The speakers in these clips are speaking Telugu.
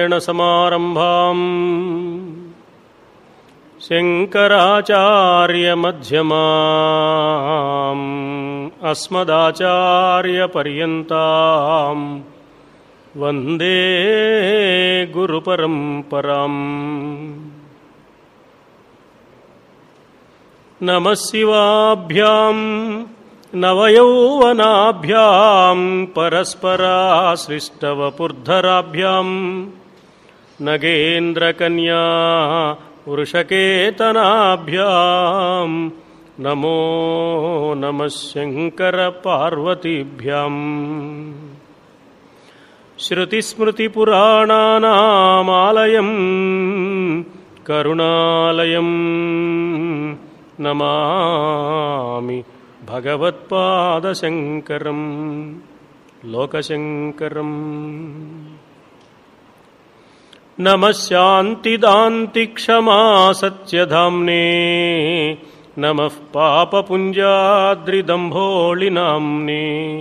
नारायणसमारम्भाम् शङ्कराचार्यमध्यमाम् अस्मदाचार्यपर्यन्ताम् वन्दे गुरुपरम्पराम् नमः शिवाभ्याम् नवयौवनाभ्याम् परस्परासृष्टवपुर्धराभ्याम् नगेन्द्रकन्या वृषकेतनाभ्याम् नमो नमः शङ्करपार्वतीभ्याम् श्रुतिस्मृतिपुराणानामालयम् करुणालयम् नमामि भगवत्पादशङ्करम् लोकशङ्करम् नमः शान्तिदान्तिक्षमा सत्यधाम्ने नमः पापपुञ्जाद्रिदम्भोळिनाम्ने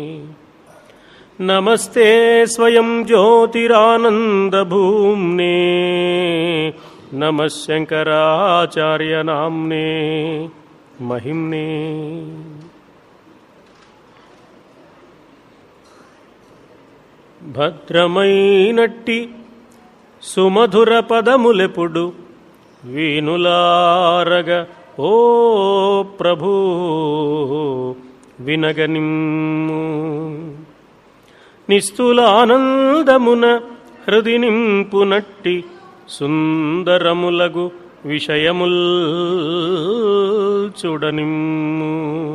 नमस्ते स्वयं ज्योतिरानन्दभूम्ने नमः शङ्कराचार्यनाम्ने महिम्ने భద్రమైనట్టి సుమధుర పదములెపుడు వీనులారగ ఓ ప్రభు వినగనిమ్ము నిస్తులానందమున హృది నింపునట్టి సుందరములగు విషయముల్ చూడనిమ్ము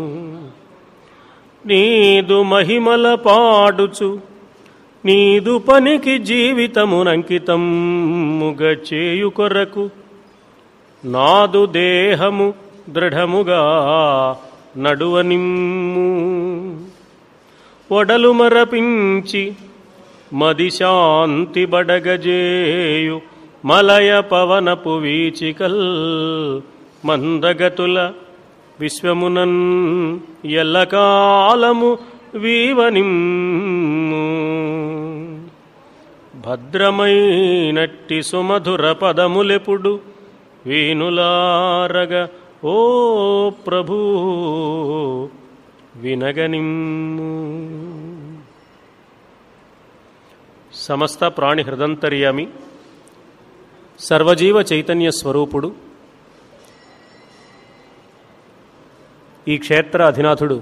నీదు మహిమల పాడుచు నీదు పనికి జీవితమునంకితం ముగ చేయు కొరకు నాదు దేహము దృఢముగా నడువనిమ్ము ఒడలు మరపించి మది శాంతి బడగజేయు మలయ పవనపు వీచికల్ మందగతుల విశ్వమునన్ ఎల్లకాలము వీవనిమ్ము భద్రమైనట్టి సుమధుర పదములెపుడు వీనులారగ ఓ ప్రభు వినగనిమ్ము సమస్త ప్రాణి హృదంతర్యామి సర్వజీవ చైతన్య స్వరూపుడు ఈ క్షేత్ర అధినాథుడు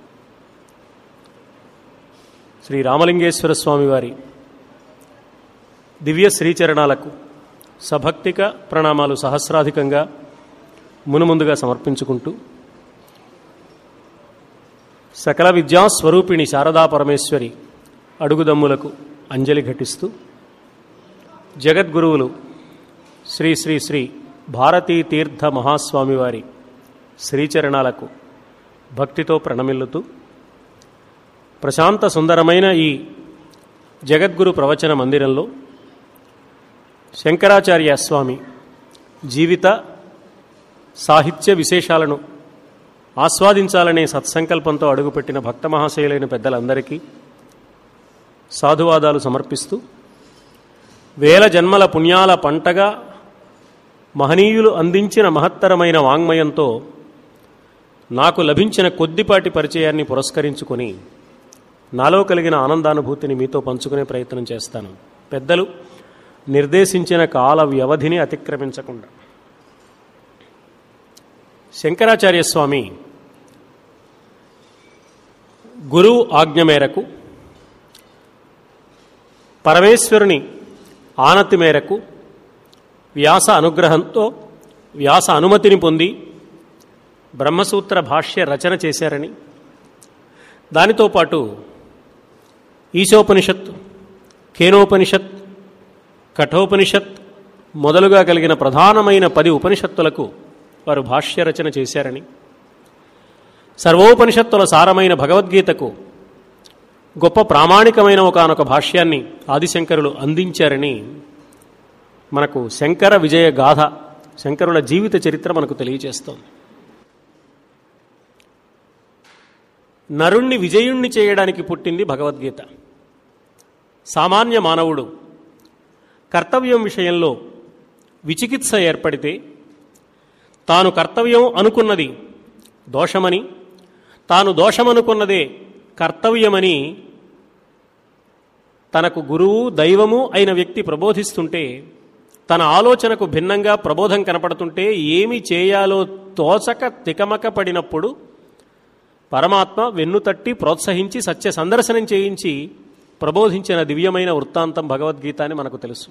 శ్రీ రామలింగేశ్వర స్వామి వారి దివ్య శ్రీచరణాలకు సభక్తిక ప్రణామాలు సహస్రాధికంగా మునుముందుగా సమర్పించుకుంటూ సకల విద్యాస్వరూపిణి శారదా పరమేశ్వరి అడుగుదమ్ములకు అంజలి ఘటిస్తూ జగద్గురువులు శ్రీ శ్రీ శ్రీ భారతీ తీర్థ మహాస్వామివారి శ్రీచరణాలకు భక్తితో ప్రణమిల్లుతూ ప్రశాంత సుందరమైన ఈ జగద్గురు ప్రవచన మందిరంలో శంకరాచార్య స్వామి జీవిత సాహిత్య విశేషాలను ఆస్వాదించాలనే సత్సంకల్పంతో అడుగుపెట్టిన భక్త మహాశయులైన పెద్దలందరికీ సాధువాదాలు సమర్పిస్తూ వేల జన్మల పుణ్యాల పంటగా మహనీయులు అందించిన మహత్తరమైన వాంగ్మయంతో నాకు లభించిన కొద్దిపాటి పరిచయాన్ని పురస్కరించుకొని నాలో కలిగిన ఆనందానుభూతిని మీతో పంచుకునే ప్రయత్నం చేస్తాను పెద్దలు నిర్దేశించిన కాల వ్యవధిని అతిక్రమించకుండా శంకరాచార్య స్వామి గురువు ఆజ్ఞ మేరకు పరమేశ్వరుని ఆనతి మేరకు వ్యాస అనుగ్రహంతో వ్యాస అనుమతిని పొంది బ్రహ్మసూత్ర భాష్య రచన చేశారని దానితో పాటు ఈశోపనిషత్ కేనోపనిషత్ కఠోపనిషత్ మొదలుగా కలిగిన ప్రధానమైన పది ఉపనిషత్తులకు వారు భాష్య రచన చేశారని సర్వోపనిషత్తుల సారమైన భగవద్గీతకు గొప్ప ప్రామాణికమైన ఒకనొక భాష్యాన్ని ఆదిశంకరులు అందించారని మనకు శంకర విజయ గాథ శంకరుల జీవిత చరిత్ర మనకు తెలియజేస్తోంది నరుణ్ణి విజయుణ్ణి చేయడానికి పుట్టింది భగవద్గీత సామాన్య మానవుడు కర్తవ్యం విషయంలో విచికిత్స ఏర్పడితే తాను కర్తవ్యం అనుకున్నది దోషమని తాను దోషమనుకున్నదే కర్తవ్యమని తనకు గురువు దైవము అయిన వ్యక్తి ప్రబోధిస్తుంటే తన ఆలోచనకు భిన్నంగా ప్రబోధం కనపడుతుంటే ఏమి చేయాలో తోచక తికమక పడినప్పుడు పరమాత్మ వెన్నుతట్టి ప్రోత్సహించి సత్య సందర్శనం చేయించి ప్రబోధించిన దివ్యమైన వృత్తాంతం భగవద్గీత అని మనకు తెలుసు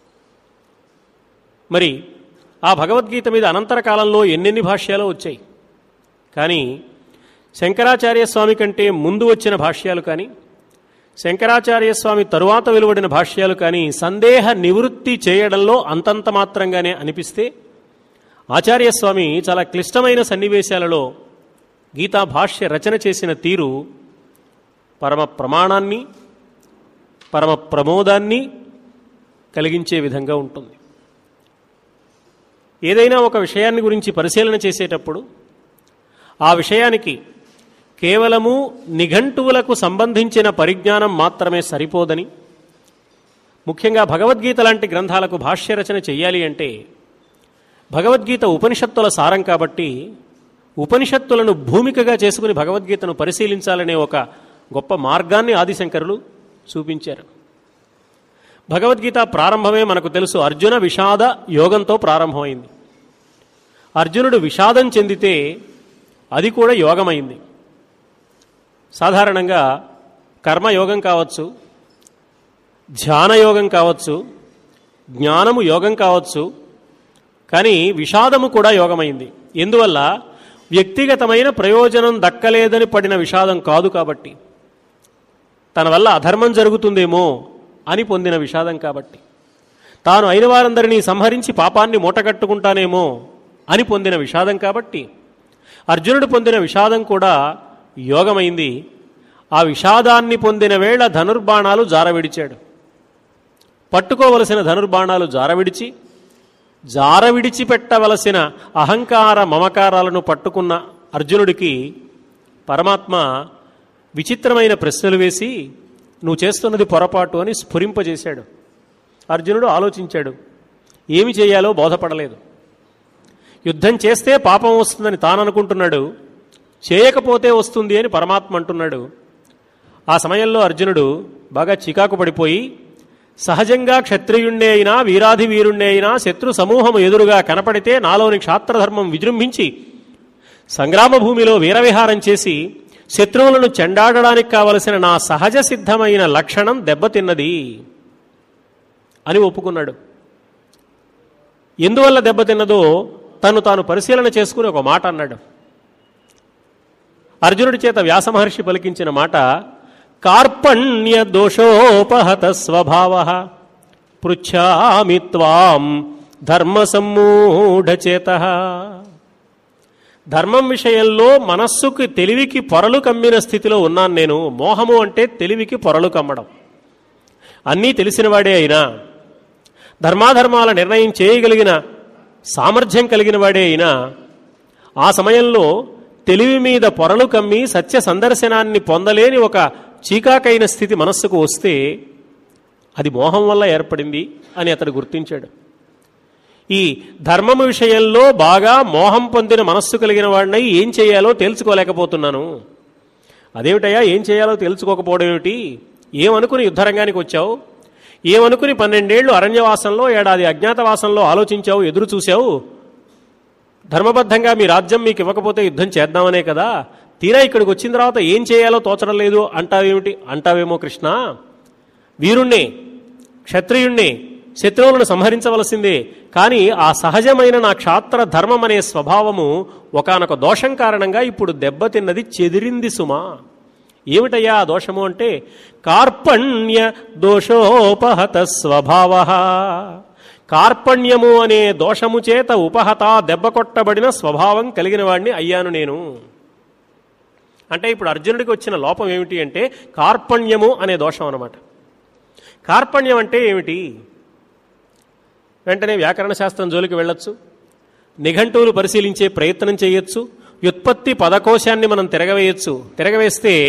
మరి ఆ భగవద్గీత మీద అనంతర కాలంలో ఎన్నెన్ని భాష్యాలు వచ్చాయి కానీ శంకరాచార్య స్వామి కంటే ముందు వచ్చిన భాష్యాలు కానీ శంకరాచార్య స్వామి తరువాత వెలువడిన భాష్యాలు కానీ సందేహ నివృత్తి చేయడంలో అంతంత మాత్రంగానే అనిపిస్తే ఆచార్యస్వామి చాలా క్లిష్టమైన సన్నివేశాలలో గీతా భాష్య రచన చేసిన తీరు పరమ ప్రమాణాన్ని పరమ ప్రమోదాన్ని కలిగించే విధంగా ఉంటుంది ఏదైనా ఒక విషయాన్ని గురించి పరిశీలన చేసేటప్పుడు ఆ విషయానికి కేవలము నిఘంటువులకు సంబంధించిన పరిజ్ఞానం మాత్రమే సరిపోదని ముఖ్యంగా భగవద్గీత లాంటి గ్రంథాలకు భాష్య రచన చెయ్యాలి అంటే భగవద్గీత ఉపనిషత్తుల సారం కాబట్టి ఉపనిషత్తులను భూమికగా చేసుకుని భగవద్గీతను పరిశీలించాలనే ఒక గొప్ప మార్గాన్ని ఆదిశంకరులు చూపించారు భగవద్గీత ప్రారంభమే మనకు తెలుసు అర్జున విషాద యోగంతో ప్రారంభమైంది అర్జునుడు విషాదం చెందితే అది కూడా యోగమైంది సాధారణంగా కర్మయోగం కావచ్చు ధ్యానయోగం కావచ్చు జ్ఞానము యోగం కావచ్చు కానీ విషాదము కూడా యోగమైంది ఎందువల్ల వ్యక్తిగతమైన ప్రయోజనం దక్కలేదని పడిన విషాదం కాదు కాబట్టి తన వల్ల అధర్మం జరుగుతుందేమో అని పొందిన విషాదం కాబట్టి తాను అయిన వారందరినీ సంహరించి పాపాన్ని మూటగట్టుకుంటానేమో అని పొందిన విషాదం కాబట్టి అర్జునుడు పొందిన విషాదం కూడా యోగమైంది ఆ విషాదాన్ని పొందిన వేళ ధనుర్బాణాలు జారవిడిచాడు పట్టుకోవలసిన ధనుర్బాణాలు జారవిడిచి జారవిడిచి పెట్టవలసిన అహంకార మమకారాలను పట్టుకున్న అర్జునుడికి పరమాత్మ విచిత్రమైన ప్రశ్నలు వేసి నువ్వు చేస్తున్నది పొరపాటు అని స్ఫురింపజేశాడు అర్జునుడు ఆలోచించాడు ఏమి చేయాలో బోధపడలేదు యుద్ధం చేస్తే పాపం వస్తుందని తాను అనుకుంటున్నాడు చేయకపోతే వస్తుంది అని పరమాత్మ అంటున్నాడు ఆ సమయంలో అర్జునుడు బాగా చికాకు పడిపోయి సహజంగా క్షత్రియుణ్ణే అయినా వీరాధి వీరుణ్ణే అయినా శత్రు సమూహం ఎదురుగా కనపడితే నాలోని క్షాత్రధర్మం విజృంభించి సంగ్రామ భూమిలో వీరవిహారం చేసి శత్రువులను చెండాడడానికి కావలసిన నా సహజ సిద్ధమైన లక్షణం దెబ్బతిన్నది అని ఒప్పుకున్నాడు ఎందువల్ల దెబ్బతిన్నదో తను తాను పరిశీలన చేసుకుని ఒక మాట అన్నాడు అర్జునుడి చేత వ్యాస మహర్షి పలికించిన మాట కార్పణ్య దోషోపహత స్వభావ పృచ్ఛామి త్వాం ధర్మ సమ్మూఢచేత ధర్మం విషయంలో మనస్సుకి తెలివికి పొరలు కమ్మిన స్థితిలో ఉన్నాను నేను మోహము అంటే తెలివికి పొరలు కమ్మడం అన్నీ తెలిసినవాడే అయినా ధర్మాధర్మాల నిర్ణయం చేయగలిగిన సామర్థ్యం కలిగిన వాడే అయినా ఆ సమయంలో తెలివి మీద పొరలు కమ్మి సత్య సందర్శనాన్ని పొందలేని ఒక చీకాకైన స్థితి మనస్సుకు వస్తే అది మోహం వల్ల ఏర్పడింది అని అతడు గుర్తించాడు ఈ ధర్మము విషయంలో బాగా మోహం పొందిన మనస్సు కలిగిన వాడినై ఏం చేయాలో తేల్చుకోలేకపోతున్నాను అదేమిటయ్యా ఏం చేయాలో తెలుసుకోకపోవడం ఏమిటి ఏమనుకుని యుద్ధరంగానికి వచ్చావు ఏమనుకుని పన్నెండేళ్లు అరణ్యవాసంలో ఏడాది అజ్ఞాతవాసంలో ఆలోచించావు ఎదురు చూశావు ధర్మబద్ధంగా మీ రాజ్యం మీకు ఇవ్వకపోతే యుద్ధం చేద్దామనే కదా తీరా ఇక్కడికి వచ్చిన తర్వాత ఏం చేయాలో తోచడం లేదు అంటావేమిటి అంటావేమో కృష్ణ వీరుణ్ణి క్షత్రియుణ్ణి శత్రువులను సంహరించవలసిందే కానీ ఆ సహజమైన నా క్షాత్ర ధర్మం అనే స్వభావము ఒకనొక దోషం కారణంగా ఇప్పుడు దెబ్బతిన్నది చెదిరింది సుమా ఏమిటయ్యా ఆ దోషము అంటే కార్పణ్య దోషోపహత స్వభావ కార్పణ్యము అనే దోషము చేత ఉపహత దెబ్బ కొట్టబడిన స్వభావం కలిగిన వాడిని అయ్యాను నేను అంటే ఇప్పుడు అర్జునుడికి వచ్చిన లోపం ఏమిటి అంటే కార్పణ్యము అనే దోషం అన్నమాట కార్పణ్యం అంటే ఏమిటి వెంటనే వ్యాకరణ శాస్త్రం జోలికి వెళ్ళొచ్చు నిఘంటువులు పరిశీలించే ప్రయత్నం చేయొచ్చు వ్యుత్పత్తి పదకోశాన్ని మనం తిరగవేయచ్చు తిరగవేస్తే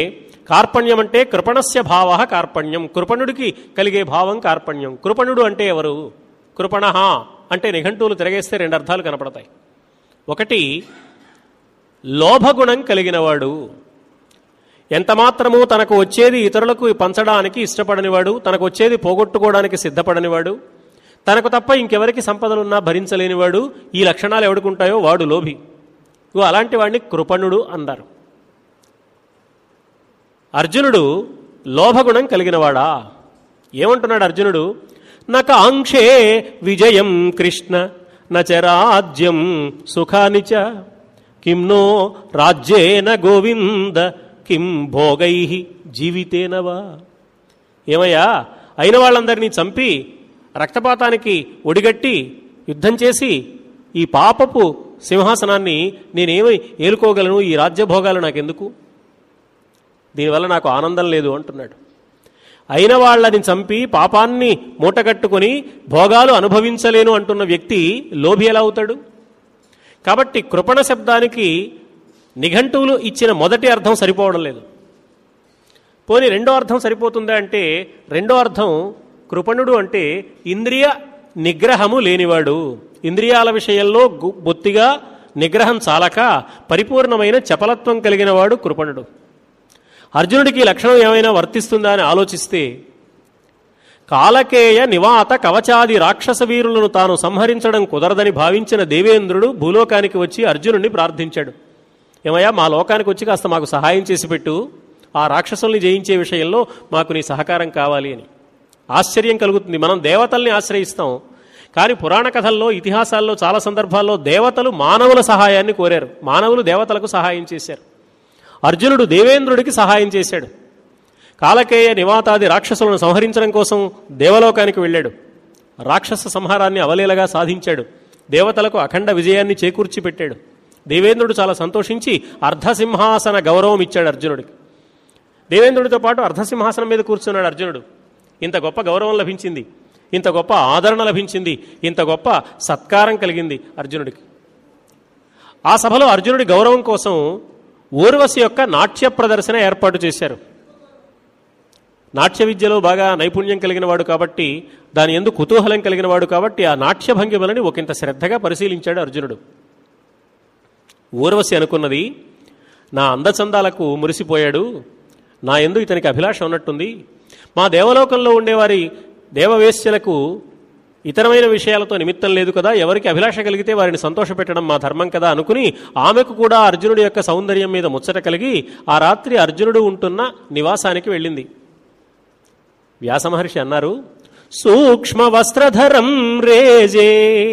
కార్పణ్యం అంటే కృపణస్య భావ కార్పణ్యం కృపణుడికి కలిగే భావం కార్పణ్యం కృపణుడు అంటే ఎవరు కృపణ అంటే నిఘంటువులు తిరగేస్తే రెండు అర్థాలు కనపడతాయి ఒకటి లోభగుణం కలిగినవాడు ఎంత మాత్రము తనకు వచ్చేది ఇతరులకు పంచడానికి ఇష్టపడనివాడు తనకు వచ్చేది పోగొట్టుకోవడానికి సిద్ధపడనివాడు తనకు తప్ప ఇంకెవరికి సంపదలున్నా భరించలేనివాడు ఈ లక్షణాలు ఎవడుకుంటాయో వాడు లోభి ఇగో అలాంటి వాడిని కృపణుడు అన్నారు అర్జునుడు లోభగుణం కలిగినవాడా ఏమంటున్నాడు అర్జునుడు నకాంక్షే విజయం కృష్ణ నచరాజ్యం సుఖాని చ కిం నో రాజ్యేన గోవింద కిం భోగై జీవితేనవా ఏమయ్యా అయిన వాళ్ళందరినీ చంపి రక్తపాతానికి ఒడిగట్టి యుద్ధం చేసి ఈ పాపపు సింహాసనాన్ని నేనేమై ఏలుకోగలను ఈ రాజ్యభోగాలు నాకెందుకు దీనివల్ల నాకు ఆనందం లేదు అంటున్నాడు అయిన వాళ్ళని చంపి పాపాన్ని మూటగట్టుకొని భోగాలు అనుభవించలేను అంటున్న వ్యక్తి లోభి ఎలా అవుతాడు కాబట్టి కృపణ శబ్దానికి నిఘంటువులు ఇచ్చిన మొదటి అర్థం సరిపోవడం లేదు పోనీ రెండో అర్థం సరిపోతుందా అంటే రెండో అర్థం కృపణుడు అంటే ఇంద్రియ నిగ్రహము లేనివాడు ఇంద్రియాల విషయంలో గు- బొత్తిగా నిగ్రహం చాలక పరిపూర్ణమైన చపలత్వం కలిగిన వాడు కృపణుడు అర్జునుడికి ఈ లక్షణం ఏమైనా వర్తిస్తుందా అని ఆలోచిస్తే కాలకేయ నివాత కవచాది రాక్షస వీరులను తాను సంహరించడం కుదరదని భావించిన దేవేంద్రుడు భూలోకానికి వచ్చి అర్జునుడిని ప్రార్థించాడు ఏమయ్యా మా లోకానికి వచ్చి కాస్త మాకు సహాయం చేసి పెట్టు ఆ రాక్షసుల్ని జయించే విషయంలో మాకు నీ సహకారం కావాలి అని ఆశ్చర్యం కలుగుతుంది మనం దేవతల్ని ఆశ్రయిస్తాం కానీ పురాణ కథల్లో ఇతిహాసాల్లో చాలా సందర్భాల్లో దేవతలు మానవుల సహాయాన్ని కోరారు మానవులు దేవతలకు సహాయం చేశారు అర్జునుడు దేవేంద్రుడికి సహాయం చేశాడు కాలకేయ నివాతాది రాక్షసులను సంహరించడం కోసం దేవలోకానికి వెళ్ళాడు రాక్షస సంహారాన్ని అవలీలగా సాధించాడు దేవతలకు అఖండ విజయాన్ని చేకూర్చి పెట్టాడు దేవేంద్రుడు చాలా సంతోషించి అర్ధసింహాసన గౌరవం ఇచ్చాడు అర్జునుడికి దేవేంద్రుడితో పాటు అర్ధసింహాసనం మీద కూర్చున్నాడు అర్జునుడు ఇంత గొప్ప గౌరవం లభించింది ఇంత గొప్ప ఆదరణ లభించింది ఇంత గొప్ప సత్కారం కలిగింది అర్జునుడికి ఆ సభలో అర్జునుడి గౌరవం కోసం ఊర్వశి యొక్క నాట్య ప్రదర్శన ఏర్పాటు చేశారు నాట్య విద్యలో బాగా నైపుణ్యం కలిగిన వాడు కాబట్టి దాని ఎందు కుతూహలం కలిగిన వాడు కాబట్టి ఆ నాట్య భంగిమలని ఒకంత శ్రద్ధగా పరిశీలించాడు అర్జునుడు ఊర్వశి అనుకున్నది నా అందచందాలకు మురిసిపోయాడు నా ఎందు ఇతనికి అభిలాష ఉన్నట్టుంది మా దేవలోకంలో ఉండేవారి దేవవేశ్యలకు ఇతరమైన విషయాలతో నిమిత్తం లేదు కదా ఎవరికి అభిలాష కలిగితే వారిని సంతోషపెట్టడం మా ధర్మం కదా అనుకుని ఆమెకు కూడా అర్జునుడి యొక్క సౌందర్యం మీద ముచ్చట కలిగి ఆ రాత్రి అర్జునుడు ఉంటున్న నివాసానికి వెళ్ళింది వ్యాసమహర్షి అన్నారు సూక్ష్మ వస్త్రధరం రేజే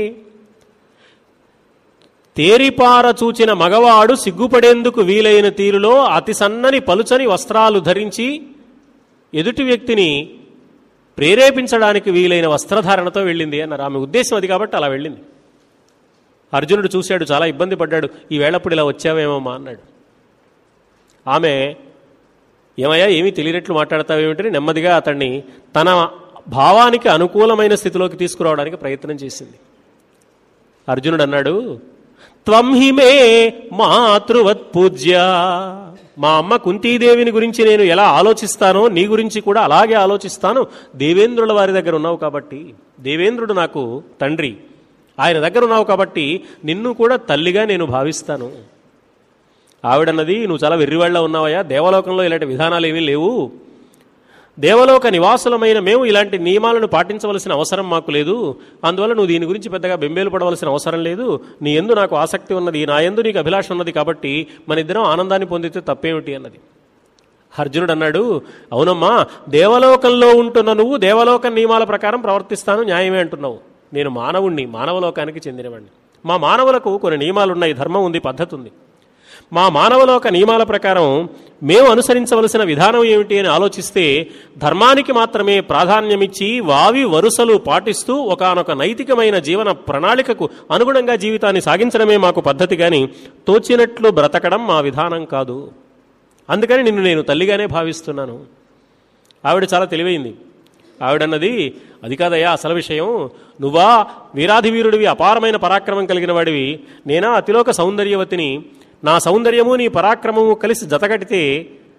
తేరిపార చూచిన మగవాడు సిగ్గుపడేందుకు వీలైన తీరులో అతి సన్నని పలుచని వస్త్రాలు ధరించి ఎదుటి వ్యక్తిని ప్రేరేపించడానికి వీలైన వస్త్రధారణతో వెళ్ళింది అన్నారు ఆమె ఉద్దేశం అది కాబట్టి అలా వెళ్ళింది అర్జునుడు చూశాడు చాలా ఇబ్బంది పడ్డాడు ఈ వేళప్పుడు ఇలా వచ్చావేమమ్మా అన్నాడు ఆమె ఏమయ్యా ఏమీ తెలియనట్లు మాట్లాడతావేమిటని నెమ్మదిగా అతన్ని తన భావానికి అనుకూలమైన స్థితిలోకి తీసుకురావడానికి ప్రయత్నం చేసింది అర్జునుడు అన్నాడు త్వం హి మే మాతృవత్ పూజ్య మా అమ్మ కుంతీదేవిని గురించి నేను ఎలా ఆలోచిస్తానో నీ గురించి కూడా అలాగే ఆలోచిస్తాను దేవేంద్రుల వారి దగ్గర ఉన్నావు కాబట్టి దేవేంద్రుడు నాకు తండ్రి ఆయన దగ్గర ఉన్నావు కాబట్టి నిన్ను కూడా తల్లిగా నేను భావిస్తాను ఆవిడన్నది నువ్వు చాలా వెర్రివాళ్ళ ఉన్నావయ్యా దేవలోకంలో ఇలాంటి విధానాలు ఏమీ లేవు దేవలోక నివాసులమైన మేము ఇలాంటి నియమాలను పాటించవలసిన అవసరం మాకు లేదు అందువల్ల నువ్వు దీని గురించి పెద్దగా బెంబేలు పడవలసిన అవసరం లేదు నీ ఎందు నాకు ఆసక్తి ఉన్నది నా ఎందు నీకు అభిలాష ఉన్నది కాబట్టి మన ఇద్దరం ఆనందాన్ని పొందితే తప్పేమిటి అన్నది అర్జునుడు అన్నాడు అవునమ్మా దేవలోకంలో ఉంటున్న నువ్వు దేవలోక నియమాల ప్రకారం ప్రవర్తిస్తాను న్యాయమే అంటున్నావు నేను మానవుణ్ణి మానవలోకానికి చెందినవాడిని మా మానవులకు కొన్ని నియమాలు ఉన్నాయి ధర్మం ఉంది పద్ధతి ఉంది మా మానవలోక నియమాల ప్రకారం మేము అనుసరించవలసిన విధానం ఏమిటి అని ఆలోచిస్తే ధర్మానికి మాత్రమే ప్రాధాన్యమిచ్చి వావి వరుసలు పాటిస్తూ ఒకానొక నైతికమైన జీవన ప్రణాళికకు అనుగుణంగా జీవితాన్ని సాగించడమే మాకు పద్ధతి కానీ తోచినట్లు బ్రతకడం మా విధానం కాదు అందుకని నిన్ను నేను తల్లిగానే భావిస్తున్నాను ఆవిడ చాలా తెలివైంది ఆవిడన్నది అది కాదయ్యా అసలు విషయం నువ్వా వీరాధి వీరుడివి అపారమైన పరాక్రమం కలిగిన వాడివి నేనా అతిలోక సౌందర్యవతిని నా సౌందర్యము నీ పరాక్రమము కలిసి జతగడితే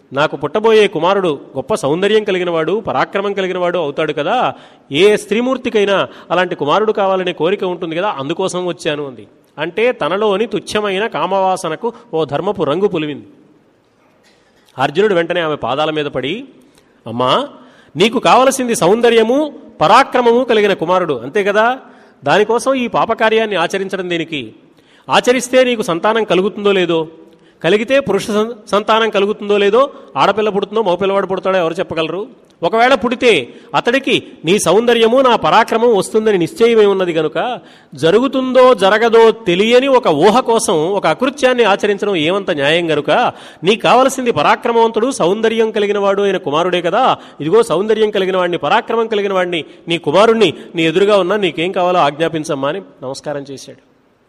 నాకు పుట్టబోయే కుమారుడు గొప్ప సౌందర్యం కలిగినవాడు పరాక్రమం కలిగినవాడు అవుతాడు కదా ఏ స్త్రీమూర్తికైనా అలాంటి కుమారుడు కావాలనే కోరిక ఉంటుంది కదా అందుకోసం వచ్చాను అంది అంటే తనలోని తుచ్చమైన కామవాసనకు ఓ ధర్మపు రంగు పులివింది అర్జునుడు వెంటనే ఆమె పాదాల మీద పడి అమ్మా నీకు కావలసింది సౌందర్యము పరాక్రమము కలిగిన కుమారుడు అంతే కదా దానికోసం ఈ పాపకార్యాన్ని ఆచరించడం దేనికి ఆచరిస్తే నీకు సంతానం కలుగుతుందో లేదో కలిగితే పురుష సం- సంతానం కలుగుతుందో లేదో ఆడపిల్ల పుడుతుందో మగపిల్లవాడు పుడతాడో ఎవరు చెప్పగలరు ఒకవేళ పుడితే అతడికి నీ సౌందర్యము నా పరాక్రమం వస్తుందని నిశ్చయమే ఉన్నది గనుక జరుగుతుందో జరగదో తెలియని ఒక ఊహ కోసం ఒక అకృత్యాన్ని ఆచరించడం ఏమంత న్యాయం గనుక నీకు కావలసింది పరాక్రమవంతుడు సౌందర్యం కలిగిన వాడు అయిన కుమారుడే కదా ఇదిగో సౌందర్యం కలిగిన వాడిని పరాక్రమం కలిగిన వాడిని నీ కుమారుణ్ణి నీ ఎదురుగా ఉన్నా నీకేం కావాలో ఆజ్ఞాపించమ్మా అని నమస్కారం చేశాడు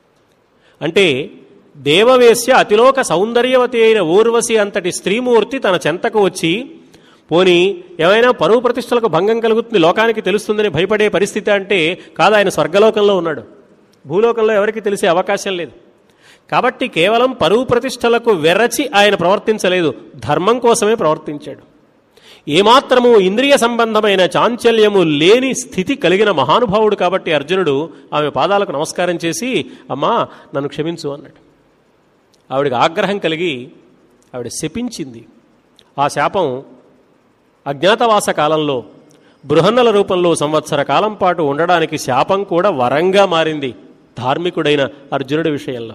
అంటే దేవవేశ్య అతిలోక సౌందర్యవతి అయిన ఊర్వశి అంతటి స్త్రీమూర్తి తన చెంతకు వచ్చి పోని ఏమైనా పరువు ప్రతిష్టలకు భంగం కలుగుతుంది లోకానికి తెలుస్తుందని భయపడే పరిస్థితి అంటే కాదు ఆయన స్వర్గలోకంలో ఉన్నాడు భూలోకంలో ఎవరికి తెలిసే అవకాశం లేదు కాబట్టి కేవలం పరువు ప్రతిష్టలకు వెరచి ఆయన ప్రవర్తించలేదు ధర్మం కోసమే ప్రవర్తించాడు ఏమాత్రము ఇంద్రియ సంబంధమైన చాంచల్యము లేని స్థితి కలిగిన మహానుభావుడు కాబట్టి అర్జునుడు ఆమె పాదాలకు నమస్కారం చేసి అమ్మా నన్ను క్షమించు అన్నాడు ఆవిడికి ఆగ్రహం కలిగి ఆవిడ శపించింది ఆ శాపం అజ్ఞాతవాస కాలంలో బృహన్నల రూపంలో సంవత్సర కాలం పాటు ఉండడానికి శాపం కూడా వరంగా మారింది ధార్మికుడైన అర్జునుడి విషయంలో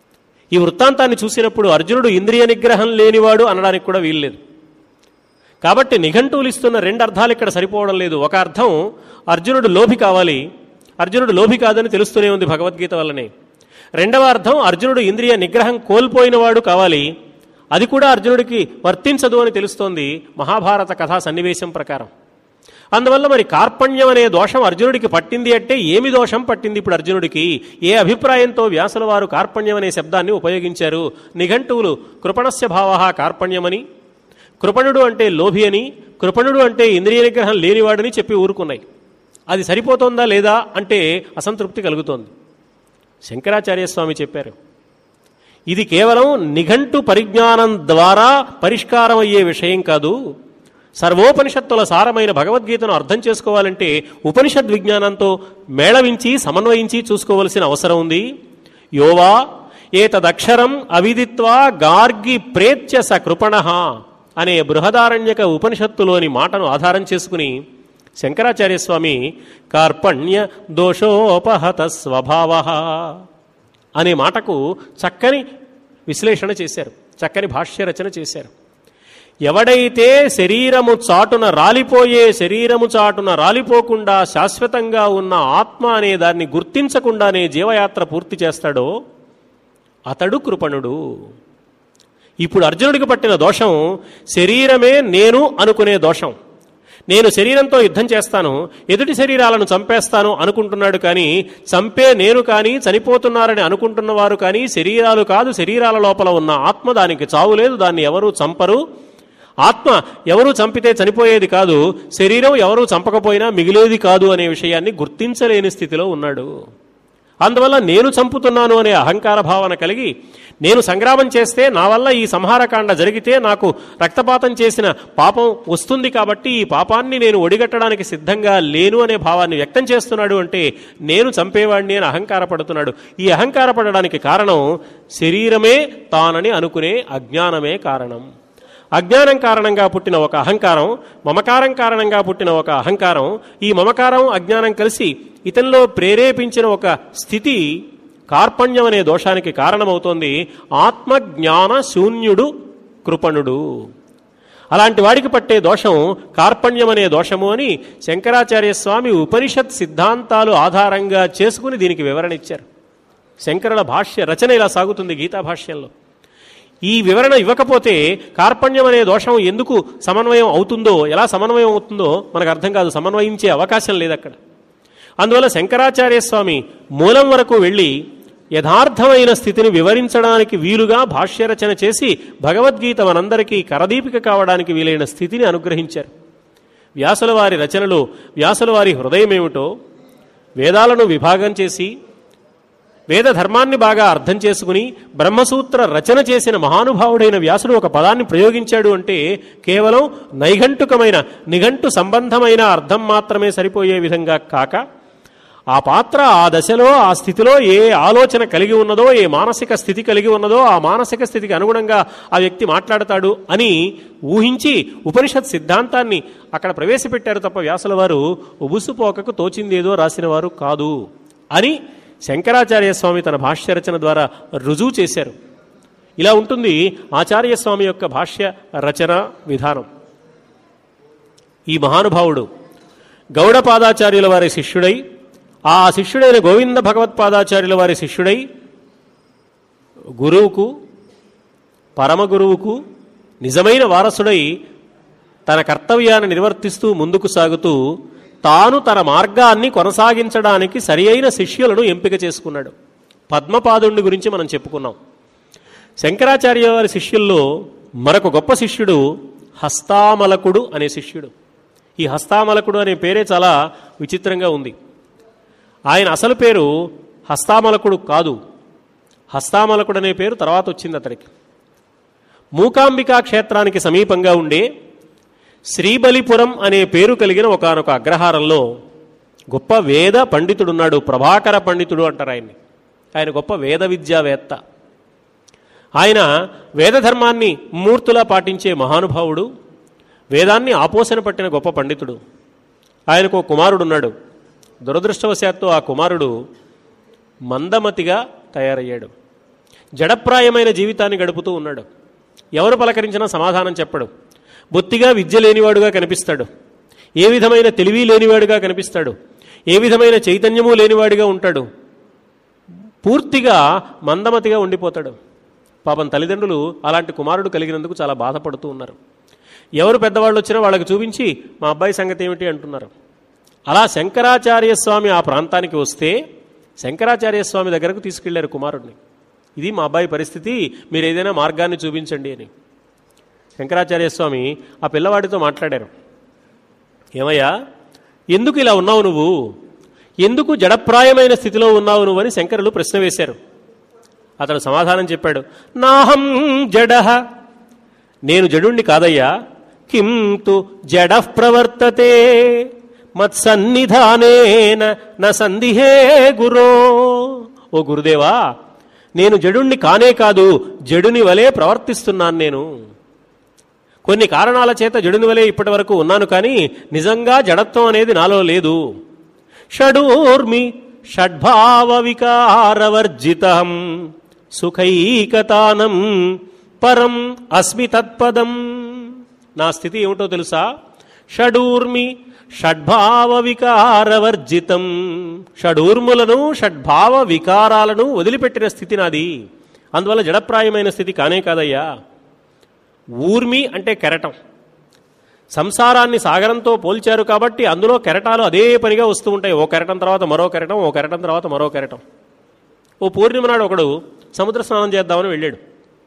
ఈ వృత్తాంతాన్ని చూసినప్పుడు అర్జునుడు ఇంద్రియ నిగ్రహం లేనివాడు అనడానికి కూడా వీల్లేదు కాబట్టి నిఘంటువులు ఇస్తున్న రెండు అర్థాలు ఇక్కడ సరిపోవడం లేదు ఒక అర్థం అర్జునుడు లోభి కావాలి అర్జునుడు లోభి కాదని తెలుస్తూనే ఉంది భగవద్గీత వల్లనే రెండవ అర్థం అర్జునుడు ఇంద్రియ నిగ్రహం కోల్పోయినవాడు కావాలి అది కూడా అర్జునుడికి వర్తించదు అని తెలుస్తోంది మహాభారత కథా సన్నివేశం ప్రకారం అందువల్ల మరి కార్పణ్యం అనే దోషం అర్జునుడికి పట్టింది అంటే ఏమి దోషం పట్టింది ఇప్పుడు అర్జునుడికి ఏ అభిప్రాయంతో వ్యాసుల వారు కార్పణ్యం అనే శబ్దాన్ని ఉపయోగించారు నిఘంటువులు కృపణస్య భావ కార్పణ్యమని కృపణుడు అంటే లోభి అని కృపణుడు అంటే ఇంద్రియ నిగ్రహం లేనివాడని చెప్పి ఊరుకున్నాయి అది సరిపోతుందా లేదా అంటే అసంతృప్తి కలుగుతోంది శంకరాచార్య స్వామి చెప్పారు ఇది కేవలం నిఘంటు పరిజ్ఞానం ద్వారా పరిష్కారం అయ్యే విషయం కాదు సర్వోపనిషత్తుల సారమైన భగవద్గీతను అర్థం చేసుకోవాలంటే ఉపనిషద్ విజ్ఞానంతో మేళవించి సమన్వయించి చూసుకోవలసిన అవసరం ఉంది యోవా ఏతదక్షరం అవిదిత్వా గార్గి ప్రేత్య స కృపణ అనే బృహదారణ్యక ఉపనిషత్తులోని మాటను ఆధారం చేసుకుని శంకరాచార్య స్వామి కార్పణ్య దోషోపహత స్వభావ అనే మాటకు చక్కని విశ్లేషణ చేశారు చక్కని భాష్య రచన చేశారు ఎవడైతే శరీరము చాటున రాలిపోయే శరీరము చాటున రాలిపోకుండా శాశ్వతంగా ఉన్న ఆత్మ అనే దాన్ని గుర్తించకుండానే జీవయాత్ర పూర్తి చేస్తాడో అతడు కృపణుడు ఇప్పుడు అర్జునుడికి పట్టిన దోషం శరీరమే నేను అనుకునే దోషం నేను శరీరంతో యుద్ధం చేస్తాను ఎదుటి శరీరాలను చంపేస్తాను అనుకుంటున్నాడు కానీ చంపే నేను కానీ చనిపోతున్నారని అనుకుంటున్నవారు కానీ శరీరాలు కాదు శరీరాల లోపల ఉన్న ఆత్మ దానికి చావు లేదు దాన్ని ఎవరూ చంపరు ఆత్మ ఎవరు చంపితే చనిపోయేది కాదు శరీరం ఎవరు చంపకపోయినా మిగిలేది కాదు అనే విషయాన్ని గుర్తించలేని స్థితిలో ఉన్నాడు అందువల్ల నేను చంపుతున్నాను అనే అహంకార భావన కలిగి నేను సంగ్రామం చేస్తే నా వల్ల ఈ సంహారకాండ జరిగితే నాకు రక్తపాతం చేసిన పాపం వస్తుంది కాబట్టి ఈ పాపాన్ని నేను ఒడిగట్టడానికి సిద్ధంగా లేను అనే భావాన్ని వ్యక్తం చేస్తున్నాడు అంటే నేను చంపేవాడిని అని అహంకారపడుతున్నాడు ఈ అహంకారపడడానికి కారణం శరీరమే తానని అనుకునే అజ్ఞానమే కారణం అజ్ఞానం కారణంగా పుట్టిన ఒక అహంకారం మమకారం కారణంగా పుట్టిన ఒక అహంకారం ఈ మమకారం అజ్ఞానం కలిసి ఇతనిలో ప్రేరేపించిన ఒక స్థితి కార్పణ్యం అనే దోషానికి కారణమవుతోంది ఆత్మజ్ఞాన శూన్యుడు కృపణుడు అలాంటి వాడికి పట్టే దోషం కార్పణ్యం అనే దోషము అని శంకరాచార్య స్వామి ఉపనిషత్ సిద్ధాంతాలు ఆధారంగా చేసుకుని దీనికి వివరణ ఇచ్చారు శంకరుల భాష్య రచన ఇలా సాగుతుంది గీతా భాష్యంలో ఈ వివరణ ఇవ్వకపోతే కార్పణ్యం అనే దోషం ఎందుకు సమన్వయం అవుతుందో ఎలా సమన్వయం అవుతుందో మనకు అర్థం కాదు సమన్వయించే అవకాశం లేదు అక్కడ అందువల్ల శంకరాచార్య స్వామి మూలం వరకు వెళ్ళి యథార్థమైన స్థితిని వివరించడానికి వీలుగా భాష్యరచన చేసి భగవద్గీత మనందరికీ కరదీపిక కావడానికి వీలైన స్థితిని అనుగ్రహించారు వ్యాసుల వారి రచనలు వ్యాసుల వారి హృదయం ఏమిటో వేదాలను విభాగం చేసి వేద ధర్మాన్ని బాగా అర్థం చేసుకుని బ్రహ్మసూత్ర రచన చేసిన మహానుభావుడైన వ్యాసుడు ఒక పదాన్ని ప్రయోగించాడు అంటే కేవలం నైఘంటుకమైన నిఘంటు సంబంధమైన అర్థం మాత్రమే సరిపోయే విధంగా కాక ఆ పాత్ర ఆ దశలో ఆ స్థితిలో ఏ ఆలోచన కలిగి ఉన్నదో ఏ మానసిక స్థితి కలిగి ఉన్నదో ఆ మానసిక స్థితికి అనుగుణంగా ఆ వ్యక్తి మాట్లాడతాడు అని ఊహించి ఉపనిషత్ సిద్ధాంతాన్ని అక్కడ ప్రవేశపెట్టారు తప్ప వ్యాసుల వారు ఉబుసుపోకకు తోచిందేదో రాసిన వారు కాదు అని శంకరాచార్య స్వామి తన భాష్య రచన ద్వారా రుజువు చేశారు ఇలా ఉంటుంది ఆచార్య స్వామి యొక్క భాష్య రచన విధానం ఈ మహానుభావుడు గౌడపాదాచార్యుల వారి శిష్యుడై ఆ శిష్యుడైన గోవింద భగవత్పాదాచార్యుల వారి శిష్యుడై గురువుకు పరమ గురువుకు నిజమైన వారసుడై తన కర్తవ్యాన్ని నిర్వర్తిస్తూ ముందుకు సాగుతూ తాను తన మార్గాన్ని కొనసాగించడానికి సరి అయిన శిష్యులను ఎంపిక చేసుకున్నాడు పద్మపాదుని గురించి మనం చెప్పుకున్నాం శంకరాచార్య వారి శిష్యుల్లో మరొక గొప్ప శిష్యుడు హస్తామలకుడు అనే శిష్యుడు ఈ హస్తామలకుడు అనే పేరే చాలా విచిత్రంగా ఉంది ఆయన అసలు పేరు హస్తామలకుడు కాదు హస్తామలకుడు అనే పేరు తర్వాత వచ్చింది అతడికి మూకాంబికా క్షేత్రానికి సమీపంగా ఉండే శ్రీబలిపురం అనే పేరు కలిగిన ఒకనొక అగ్రహారంలో గొప్ప వేద పండితుడున్నాడు ప్రభాకర పండితుడు అంటారు ఆయన్ని ఆయన గొప్ప వేద విద్యావేత్త ఆయన వేదధర్మాన్ని మూర్తులా పాటించే మహానుభావుడు వేదాన్ని ఆపోసన పట్టిన గొప్ప పండితుడు ఆయనకు ఒక కుమారుడున్నాడు దురదృష్టవశాత్తు ఆ కుమారుడు మందమతిగా తయారయ్యాడు జడప్రాయమైన జీవితాన్ని గడుపుతూ ఉన్నాడు ఎవరు పలకరించినా సమాధానం చెప్పడు బొత్తిగా విద్య లేనివాడుగా కనిపిస్తాడు ఏ విధమైన తెలివి లేనివాడుగా కనిపిస్తాడు ఏ విధమైన చైతన్యము లేనివాడిగా ఉంటాడు పూర్తిగా మందమతిగా ఉండిపోతాడు పాపం తల్లిదండ్రులు అలాంటి కుమారుడు కలిగినందుకు చాలా బాధపడుతూ ఉన్నారు ఎవరు పెద్దవాళ్ళు వచ్చినా వాళ్ళకి చూపించి మా అబ్బాయి సంగతి ఏమిటి అంటున్నారు అలా శంకరాచార్య స్వామి ఆ ప్రాంతానికి వస్తే శంకరాచార్య స్వామి దగ్గరకు తీసుకెళ్లారు కుమారుడిని ఇది మా అబ్బాయి పరిస్థితి మీరు ఏదైనా మార్గాన్ని చూపించండి అని శంకరాచార్య స్వామి ఆ పిల్లవాడితో మాట్లాడారు ఏమయ్యా ఎందుకు ఇలా ఉన్నావు నువ్వు ఎందుకు జడప్రాయమైన స్థితిలో ఉన్నావు నువ్వు అని శంకరులు ప్రశ్న వేశారు అతడు సమాధానం చెప్పాడు నాహం జడ నేను జడుణ్ణి కాదయ్యా కిం తు జడ ప్రవర్తతే మత్సన్నిధానేన న సందిహే గురో ఓ గురుదేవా నేను జడుణ్ణి కానే కాదు జడుని వలె ప్రవర్తిస్తున్నాను నేను కొన్ని కారణాల చేత జడుని వలె ఇప్పటి వరకు ఉన్నాను కానీ నిజంగా జడత్వం అనేది నాలో లేదు షడూర్మి షడ్భావ వికారవర్జితం సుఖైకతానం పరం అస్మి తత్పదం నా స్థితి ఏమిటో తెలుసా షడూర్మి షడ్భావ వికారవర్జితం షడూర్ములను షడ్భావ వికారాలను వదిలిపెట్టిన స్థితి నాది అందువల్ల జడప్రాయమైన స్థితి కానే కాదయ్యా ఊర్మి అంటే కెరటం సంసారాన్ని సాగరంతో పోల్చారు కాబట్టి అందులో కెరటాలు అదే పనిగా వస్తూ ఉంటాయి ఓ కెరటం తర్వాత మరో కెరటం ఓ కెరటం తర్వాత మరో కెరటం ఓ పూర్ణిమ నాడు ఒకడు సముద్ర స్నానం చేద్దామని వెళ్ళాడు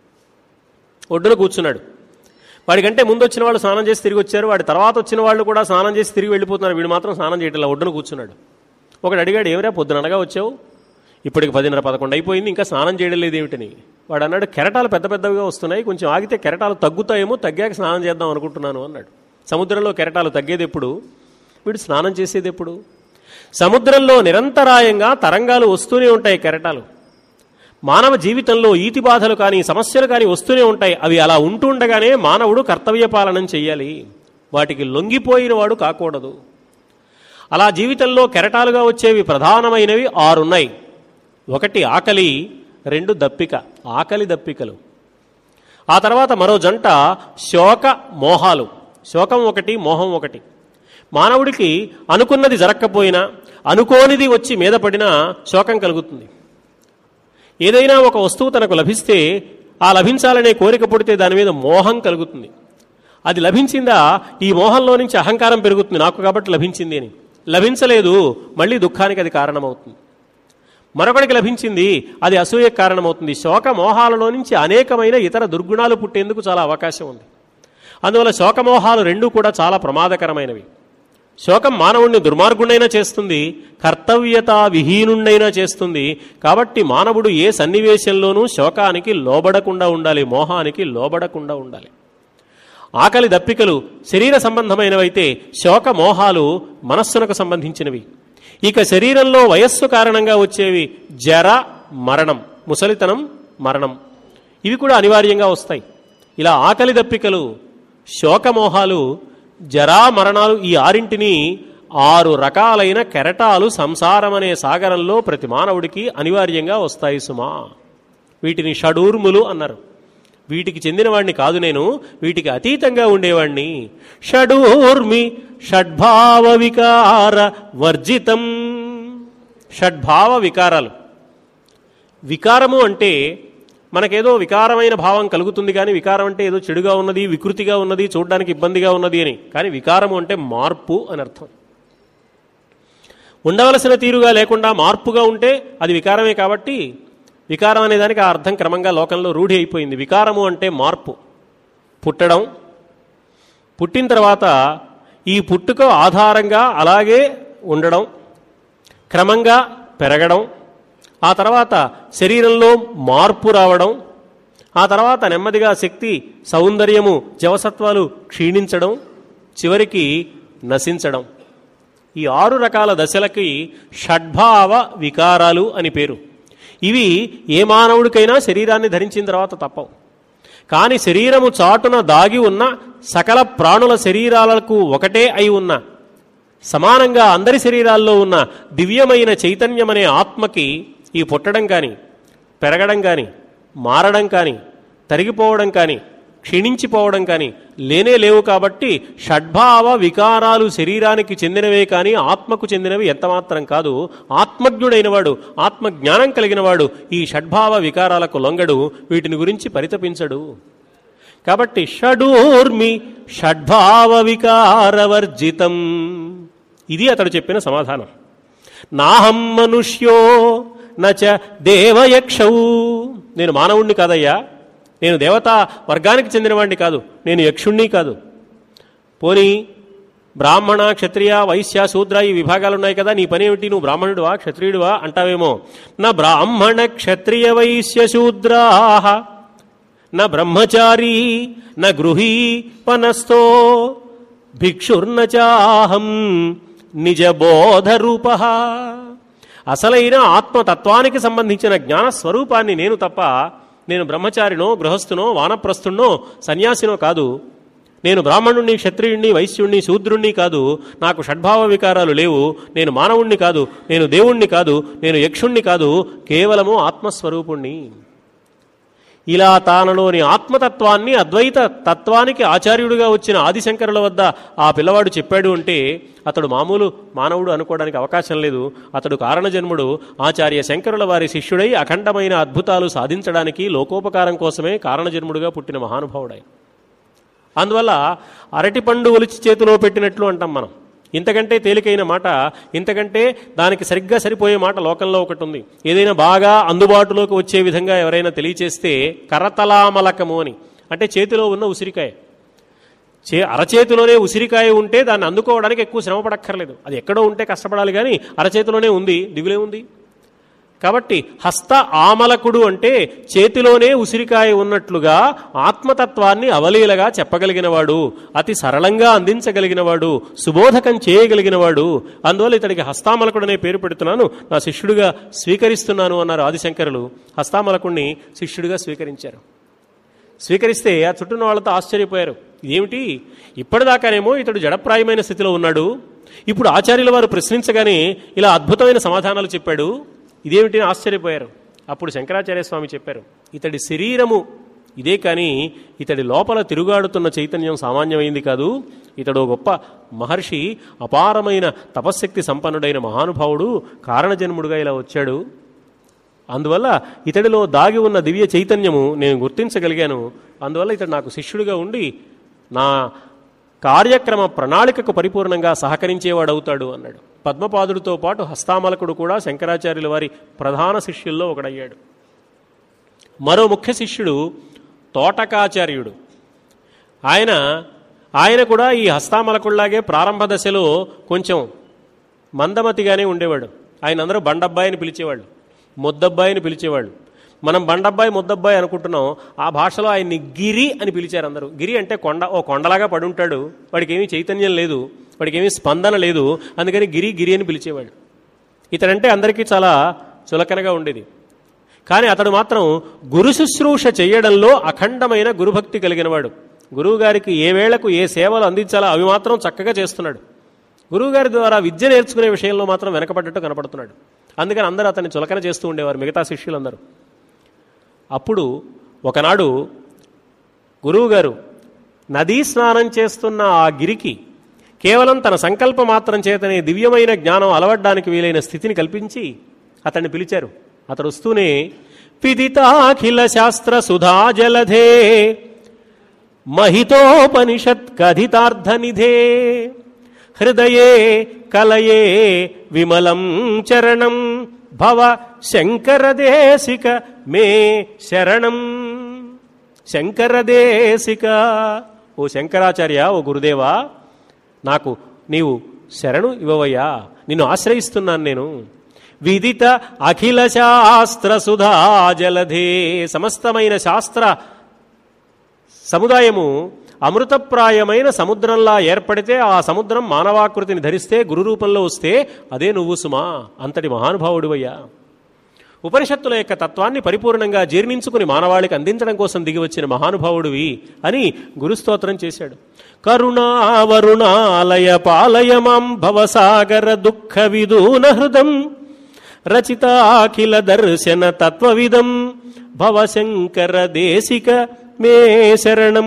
ఒడ్డున కూర్చున్నాడు వాడికంటే ముందు వచ్చిన వాళ్ళు స్నానం చేసి తిరిగి వచ్చారు వాడి తర్వాత వచ్చిన వాళ్ళు కూడా స్నానం చేసి తిరిగి వెళ్ళిపోతున్నారు వీడు మాత్రం స్నానం చేయట్లా ఒడ్డున కూర్చున్నాడు ఒకడు అడిగాడు ఏమిరా పొద్దుననగా వచ్చావు ఇప్పటికి పదిన్నర పదకొండు అయిపోయింది ఇంకా స్నానం చేయడం లేదు ఏమిటని వాడు అన్నాడు కెరటాలు పెద్ద పెద్దవిగా వస్తున్నాయి కొంచెం ఆగితే కెరటాలు తగ్గుతాయేమో తగ్గాక స్నానం చేద్దాం అనుకుంటున్నాను అన్నాడు సముద్రంలో కెరటాలు తగ్గేది ఎప్పుడు వీడు స్నానం చేసేది ఎప్పుడు సముద్రంలో నిరంతరాయంగా తరంగాలు వస్తూనే ఉంటాయి కెరటాలు మానవ జీవితంలో ఈతి బాధలు కానీ సమస్యలు కానీ వస్తూనే ఉంటాయి అవి అలా ఉంటుండగానే మానవుడు కర్తవ్య పాలనం చెయ్యాలి వాటికి లొంగిపోయిన వాడు కాకూడదు అలా జీవితంలో కెరటాలుగా వచ్చేవి ప్రధానమైనవి ఆరున్నాయి ఒకటి ఆకలి రెండు దప్పిక ఆకలి దప్పికలు ఆ తర్వాత మరో జంట శోక మోహాలు శోకం ఒకటి మోహం ఒకటి మానవుడికి అనుకున్నది జరక్కపోయినా అనుకోనిది వచ్చి మీద పడినా శోకం కలుగుతుంది ఏదైనా ఒక వస్తువు తనకు లభిస్తే ఆ లభించాలనే కోరిక పుడితే దాని మీద మోహం కలుగుతుంది అది లభించిందా ఈ మోహంలో నుంచి అహంకారం పెరుగుతుంది నాకు కాబట్టి లభించింది అని లభించలేదు మళ్ళీ దుఃఖానికి అది కారణమవుతుంది మరొకడికి లభించింది అది అసూయకు కారణమవుతుంది శోక మోహాలలో నుంచి అనేకమైన ఇతర దుర్గుణాలు పుట్టేందుకు చాలా అవకాశం ఉంది అందువల్ల శోకమోహాలు రెండూ కూడా చాలా ప్రమాదకరమైనవి శోకం మానవుణ్ణి దుర్మార్గుడైనా చేస్తుంది కర్తవ్యతా విహీనుండైనా చేస్తుంది కాబట్టి మానవుడు ఏ సన్నివేశంలోనూ శోకానికి లోబడకుండా ఉండాలి మోహానికి లోబడకుండా ఉండాలి ఆకలి దప్పికలు శరీర సంబంధమైనవైతే శోక మోహాలు మనస్సునకు సంబంధించినవి ఇక శరీరంలో వయస్సు కారణంగా వచ్చేవి జర మరణం ముసలితనం మరణం ఇవి కూడా అనివార్యంగా వస్తాయి ఇలా ఆకలి దప్పికలు శోకమోహాలు జరా మరణాలు ఈ ఆరింటిని ఆరు రకాలైన కెరటాలు సంసారం అనే సాగరంలో ప్రతి మానవుడికి అనివార్యంగా వస్తాయి సుమా వీటిని షడూర్ములు అన్నారు వీటికి చెందినవాణ్ణి కాదు నేను వీటికి అతీతంగా ఉండేవాణ్ణి షడూర్మి షడ్భావ వికార వర్జితం షడ్భావ వికారాలు వికారము అంటే మనకేదో వికారమైన భావం కలుగుతుంది కానీ వికారం అంటే ఏదో చెడుగా ఉన్నది వికృతిగా ఉన్నది చూడడానికి ఇబ్బందిగా ఉన్నది అని కానీ వికారము అంటే మార్పు అని అర్థం ఉండవలసిన తీరుగా లేకుండా మార్పుగా ఉంటే అది వికారమే కాబట్టి వికారం అనే దానికి ఆ అర్థం క్రమంగా లోకంలో రూఢి అయిపోయింది వికారము అంటే మార్పు పుట్టడం పుట్టిన తర్వాత ఈ పుట్టుక ఆధారంగా అలాగే ఉండడం క్రమంగా పెరగడం ఆ తర్వాత శరీరంలో మార్పు రావడం ఆ తర్వాత నెమ్మదిగా శక్తి సౌందర్యము జవసత్వాలు క్షీణించడం చివరికి నశించడం ఈ ఆరు రకాల దశలకి షడ్భావ వికారాలు అని పేరు ఇవి ఏ మానవుడికైనా శరీరాన్ని ధరించిన తర్వాత తప్పవు కానీ శరీరము చాటున దాగి ఉన్న సకల ప్రాణుల శరీరాలకు ఒకటే అయి ఉన్న సమానంగా అందరి శరీరాల్లో ఉన్న దివ్యమైన చైతన్యమనే ఆత్మకి ఈ పుట్టడం కానీ పెరగడం కానీ మారడం కానీ తరిగిపోవడం కానీ క్షీణించిపోవడం కానీ లేనే లేవు కాబట్టి షడ్భావ వికారాలు శరీరానికి చెందినవే కానీ ఆత్మకు చెందినవి ఎంతమాత్రం కాదు ఆత్మజ్ఞుడైన వాడు ఆత్మజ్ఞానం కలిగిన వాడు ఈ షడ్భావ వికారాలకు లొంగడు వీటిని గురించి పరితపించడు కాబట్టి షడూర్మి షడ్భావ వికారవర్జితం ఇది అతడు చెప్పిన సమాధానం నాహం మనుష్యో నచ దేవయక్షౌ నేను మానవుణ్ణి కాదయ్యా నేను దేవతా వర్గానికి చెందినవాడిని కాదు నేను యక్షుణ్ణి కాదు పోనీ బ్రాహ్మణ క్షత్రియ వైశ్య శూద్ర ఈ విభాగాలు ఉన్నాయి కదా నీ పని ఏమిటి నువ్వు బ్రాహ్మణుడివా క్షత్రియుడివా అంటావేమో నా బ్రాహ్మణ క్షత్రియ వైశ్య శూద్రాహ న బ్రహ్మచారీ న గృహీ పనస్థో భిక్షుర్న చాహం నిజ బోధరూప అసలైన ఆత్మతత్వానికి సంబంధించిన జ్ఞాన స్వరూపాన్ని నేను తప్ప నేను బ్రహ్మచారినో గృహస్థునో వానప్రస్థుణ్ణో సన్యాసినో కాదు నేను బ్రాహ్మణుణ్ణి క్షత్రియుణ్ణి వైశ్యుణ్ణి శూద్రుణ్ణి కాదు నాకు షడ్భావ వికారాలు లేవు నేను మానవుణ్ణి కాదు నేను దేవుణ్ణి కాదు నేను యక్షుణ్ణి కాదు కేవలము ఆత్మస్వరూపుణ్ణి ఇలా తానలోని ఆత్మతత్వాన్ని అద్వైత తత్వానికి ఆచార్యుడిగా వచ్చిన ఆదిశంకరుల వద్ద ఆ పిల్లవాడు చెప్పాడు అంటే అతడు మామూలు మానవుడు అనుకోవడానికి అవకాశం లేదు అతడు కారణజన్ముడు ఆచార్య శంకరుల వారి శిష్యుడై అఖండమైన అద్భుతాలు సాధించడానికి లోకోపకారం కోసమే కారణజన్ముడుగా పుట్టిన మహానుభావుడై అందువల్ల అరటిపండు ఒలిచి చేతిలో పెట్టినట్లు అంటాం మనం ఇంతకంటే తేలికైన మాట ఇంతకంటే దానికి సరిగ్గా సరిపోయే మాట లోకంలో ఒకటి ఉంది ఏదైనా బాగా అందుబాటులోకి వచ్చే విధంగా ఎవరైనా తెలియచేస్తే కరతలామలకము అని అంటే చేతిలో ఉన్న ఉసిరికాయ చే అరచేతిలోనే ఉసిరికాయ ఉంటే దాన్ని అందుకోవడానికి ఎక్కువ శ్రమ పడక్కర్లేదు అది ఎక్కడో ఉంటే కష్టపడాలి కానీ అరచేతిలోనే ఉంది దిగులే ఉంది కాబట్టి హస్త ఆమలకుడు అంటే చేతిలోనే ఉసిరికాయ ఉన్నట్లుగా ఆత్మతత్వాన్ని అవలీలగా చెప్పగలిగినవాడు అతి సరళంగా అందించగలిగినవాడు సుబోధకం చేయగలిగినవాడు అందువల్ల ఇతడికి హస్తామలకుడు అనే పేరు పెడుతున్నాను నా శిష్యుడిగా స్వీకరిస్తున్నాను అన్నారు ఆదిశంకరులు హస్తామలకుడిని శిష్యుడిగా స్వీకరించారు స్వీకరిస్తే ఆ చుట్టూన్న వాళ్ళతో ఆశ్చర్యపోయారు ఏమిటి ఇప్పటిదాకానేమో ఇతడు జడప్రాయమైన స్థితిలో ఉన్నాడు ఇప్పుడు ఆచార్యుల వారు ప్రశ్నించగానే ఇలా అద్భుతమైన సమాధానాలు చెప్పాడు ఇదేమిటి అని ఆశ్చర్యపోయారు అప్పుడు శంకరాచార్య స్వామి చెప్పారు ఇతడి శరీరము ఇదే కానీ ఇతడి లోపల తిరుగాడుతున్న చైతన్యం సామాన్యమైంది కాదు ఇతడు గొప్ప మహర్షి అపారమైన తపశ్శక్తి సంపన్నుడైన మహానుభావుడు కారణజన్ముడుగా ఇలా వచ్చాడు అందువల్ల ఇతడిలో దాగి ఉన్న దివ్య చైతన్యము నేను గుర్తించగలిగాను అందువల్ల ఇతడు నాకు శిష్యుడిగా ఉండి నా కార్యక్రమ ప్రణాళికకు పరిపూర్ణంగా సహకరించేవాడవుతాడు అన్నాడు పద్మపాదుడితో పాటు హస్తామలకుడు కూడా శంకరాచార్యుల వారి ప్రధాన శిష్యుల్లో ఒకడయ్యాడు మరో ముఖ్య శిష్యుడు తోటకాచార్యుడు ఆయన ఆయన కూడా ఈ హస్తామలకుల్లాగే ప్రారంభ దశలో కొంచెం మందమతిగానే ఉండేవాడు ఆయన అందరూ బండబ్బాయి అని పిలిచేవాళ్ళు ముద్దబ్బాయి అని పిలిచేవాళ్ళు మనం బండబ్బాయి ముద్దబ్బాయి అనుకుంటున్నాం ఆ భాషలో ఆయన్ని గిరి అని పిలిచారు అందరూ గిరి అంటే కొండ ఓ కొండలాగా పడి ఉంటాడు వాడికి ఏమీ చైతన్యం లేదు వాడికి ఏమీ స్పందన లేదు అందుకని గిరి గిరి అని పిలిచేవాడు ఇతడంటే అందరికీ చాలా చులకనగా ఉండేది కానీ అతడు మాత్రం గురు శుశ్రూష చేయడంలో అఖండమైన గురుభక్తి కలిగినవాడు గురువుగారికి ఏ వేళకు ఏ సేవలు అందించాలో అవి మాత్రం చక్కగా చేస్తున్నాడు గురువుగారి ద్వారా విద్య నేర్చుకునే విషయంలో మాత్రం వెనకబడ్డట్టు కనపడుతున్నాడు అందుకని అందరూ అతన్ని చులకన చేస్తూ ఉండేవారు మిగతా శిష్యులందరూ అప్పుడు ఒకనాడు గురువుగారు నదీ స్నానం చేస్తున్న ఆ గిరికి కేవలం తన సంకల్ప మాత్రం చేతనే దివ్యమైన జ్ఞానం అలవడ్డానికి వీలైన స్థితిని కల్పించి అతన్ని పిలిచారు అతడు వస్తూనే పిదితాఖిల శాస్త్ర సుధా జలధే మహితోపనిషత్ కథితార్థనిధే హృదయే కలయే విమలం చరణం భవ శంకరదేశిక మే శరణం శంకరదేశిక ఓ శంకరాచార్య ఓ గురుదేవా నాకు నీవు శరణు ఇవ్వవయ్యా నిన్ను ఆశ్రయిస్తున్నాను నేను విదిత అఖిల శాస్త్ర సుధా జలధే సమస్తమైన శాస్త్ర సముదాయము అమృతప్రాయమైన సముద్రంలా ఏర్పడితే ఆ సముద్రం మానవాకృతిని ధరిస్తే గురు రూపంలో వస్తే అదే నువ్వు సుమా అంతటి మహానుభావుడివయ్యా ఉపనిషత్తుల యొక్క తత్వాన్ని పరిపూర్ణంగా జీర్ణించుకుని మానవాళికి అందించడం కోసం దిగి వచ్చిన మహానుభావుడివి అని గురుస్తోత్రం చేశాడు కరుణావరుణాలయ పాలయ మాం భవసాగర దుఃఖ విదూన హృదం రచితాఖిల దర్శన తత్వవిదం భవశంకర దేశిక మే శరణం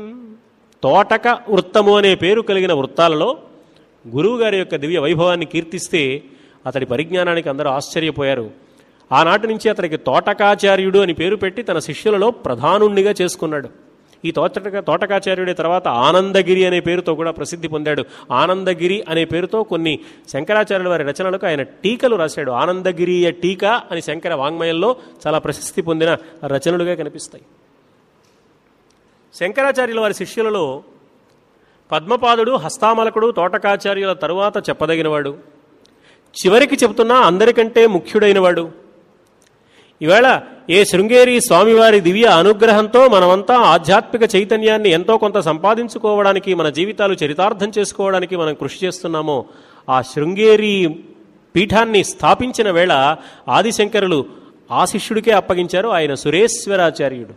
తోటక వృత్తము అనే పేరు కలిగిన వృత్తాలలో గురువుగారి యొక్క దివ్య వైభవాన్ని కీర్తిస్తే అతడి పరిజ్ఞానానికి అందరూ ఆశ్చర్యపోయారు ఆనాటి నుంచి అతనికి తోటకాచార్యుడు అని పేరు పెట్టి తన శిష్యులలో ప్రధానుణ్ణిగా చేసుకున్నాడు ఈ తోటక తోటకాచార్యుడి తర్వాత ఆనందగిరి అనే పేరుతో కూడా ప్రసిద్ధి పొందాడు ఆనందగిరి అనే పేరుతో కొన్ని శంకరాచార్యుల వారి రచనలకు ఆయన టీకలు రాశాడు ఆనందగిరియ టీకా అని శంకర వాంగ్మయంలో చాలా ప్రసిద్ధి పొందిన రచనలుగా కనిపిస్తాయి శంకరాచార్యుల వారి శిష్యులలో పద్మపాదుడు హస్తామలకుడు తోటకాచార్యుల తరువాత చెప్పదగినవాడు చివరికి చెబుతున్నా అందరికంటే ముఖ్యుడైనవాడు ఈవేళ ఏ శృంగేరి స్వామివారి దివ్య అనుగ్రహంతో మనమంతా ఆధ్యాత్మిక చైతన్యాన్ని ఎంతో కొంత సంపాదించుకోవడానికి మన జీవితాలు చరితార్థం చేసుకోవడానికి మనం కృషి చేస్తున్నామో ఆ శృంగేరి పీఠాన్ని స్థాపించిన వేళ ఆదిశంకరులు ఆ శిష్యుడికే అప్పగించారు ఆయన సురేశ్వరాచార్యుడు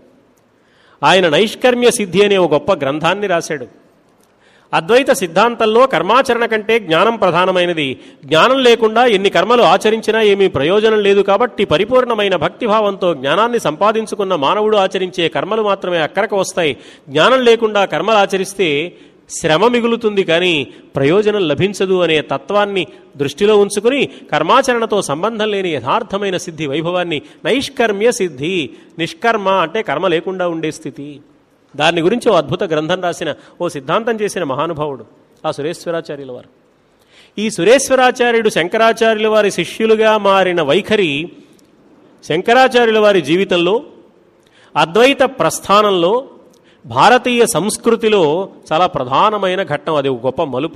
ఆయన నైష్కర్మ్య సిద్ధి అనే ఒక గొప్ప గ్రంథాన్ని రాశాడు అద్వైత సిద్ధాంతంలో కర్మాచరణ కంటే జ్ఞానం ప్రధానమైనది జ్ఞానం లేకుండా ఎన్ని కర్మలు ఆచరించినా ఏమీ ప్రయోజనం లేదు కాబట్టి పరిపూర్ణమైన భక్తిభావంతో జ్ఞానాన్ని సంపాదించుకున్న మానవుడు ఆచరించే కర్మలు మాత్రమే అక్కరకు వస్తాయి జ్ఞానం లేకుండా కర్మలు ఆచరిస్తే శ్రమ మిగులుతుంది కానీ ప్రయోజనం లభించదు అనే తత్వాన్ని దృష్టిలో ఉంచుకుని కర్మాచరణతో సంబంధం లేని యథార్థమైన సిద్ధి వైభవాన్ని నైష్కర్మ్య సిద్ధి నిష్కర్మ అంటే కర్మ లేకుండా ఉండే స్థితి దాని గురించి ఓ అద్భుత గ్రంథం రాసిన ఓ సిద్ధాంతం చేసిన మహానుభావుడు ఆ సురేశ్వరాచార్యుల వారు ఈ సురేశ్వరాచార్యుడు శంకరాచార్యుల వారి శిష్యులుగా మారిన వైఖరి శంకరాచార్యుల వారి జీవితంలో అద్వైత ప్రస్థానంలో భారతీయ సంస్కృతిలో చాలా ప్రధానమైన ఘట్టం అది ఒక గొప్ప మలుపు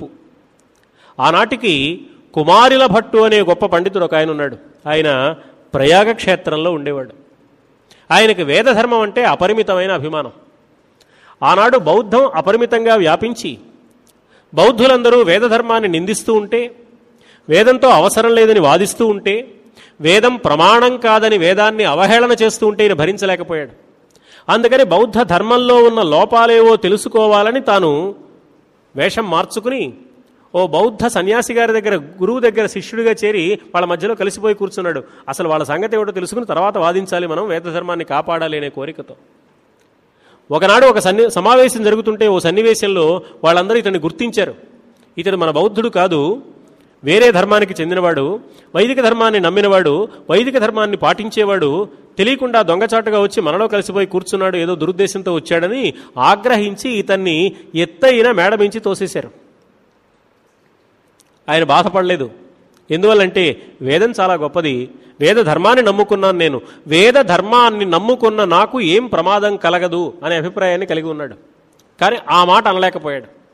ఆనాటికి కుమారిల భట్టు అనే గొప్ప పండితుడు ఒక ఆయన ఉన్నాడు ఆయన ప్రయాగ క్షేత్రంలో ఉండేవాడు ఆయనకి వేదధర్మం అంటే అపరిమితమైన అభిమానం ఆనాడు బౌద్ధం అపరిమితంగా వ్యాపించి బౌద్ధులందరూ వేదధర్మాన్ని నిందిస్తూ ఉంటే వేదంతో అవసరం లేదని వాదిస్తూ ఉంటే వేదం ప్రమాణం కాదని వేదాన్ని అవహేళన చేస్తూ ఉంటే ఈయన భరించలేకపోయాడు అందుకని బౌద్ధ ధర్మంలో ఉన్న లోపాలేవో తెలుసుకోవాలని తాను వేషం మార్చుకుని ఓ బౌద్ధ సన్యాసి గారి దగ్గర గురువు దగ్గర శిష్యుడిగా చేరి వాళ్ళ మధ్యలో కలిసిపోయి కూర్చున్నాడు అసలు వాళ్ళ సంగతి ఏమిటో తెలుసుకుని తర్వాత వాదించాలి మనం వేద ధర్మాన్ని కాపాడాలి అనే కోరికతో ఒకనాడు ఒక సన్ని సమావేశం జరుగుతుంటే ఓ సన్నివేశంలో వాళ్ళందరూ ఇతన్ని గుర్తించారు ఇతడు మన బౌద్ధుడు కాదు వేరే ధర్మానికి చెందినవాడు వైదిక ధర్మాన్ని నమ్మినవాడు వైదిక ధర్మాన్ని పాటించేవాడు తెలియకుండా దొంగచాటుగా వచ్చి మనలో కలిసిపోయి కూర్చున్నాడు ఏదో దురుద్దేశంతో వచ్చాడని ఆగ్రహించి ఇతన్ని ఎత్తైన మేడమించి తోసేశారు ఆయన బాధపడలేదు ఎందువల్లంటే వేదం చాలా గొప్పది వేద ధర్మాన్ని నమ్ముకున్నాను నేను వేద ధర్మాన్ని నమ్ముకున్న నాకు ఏం ప్రమాదం కలగదు అనే అభిప్రాయాన్ని కలిగి ఉన్నాడు కానీ ఆ మాట అనలేకపోయాడు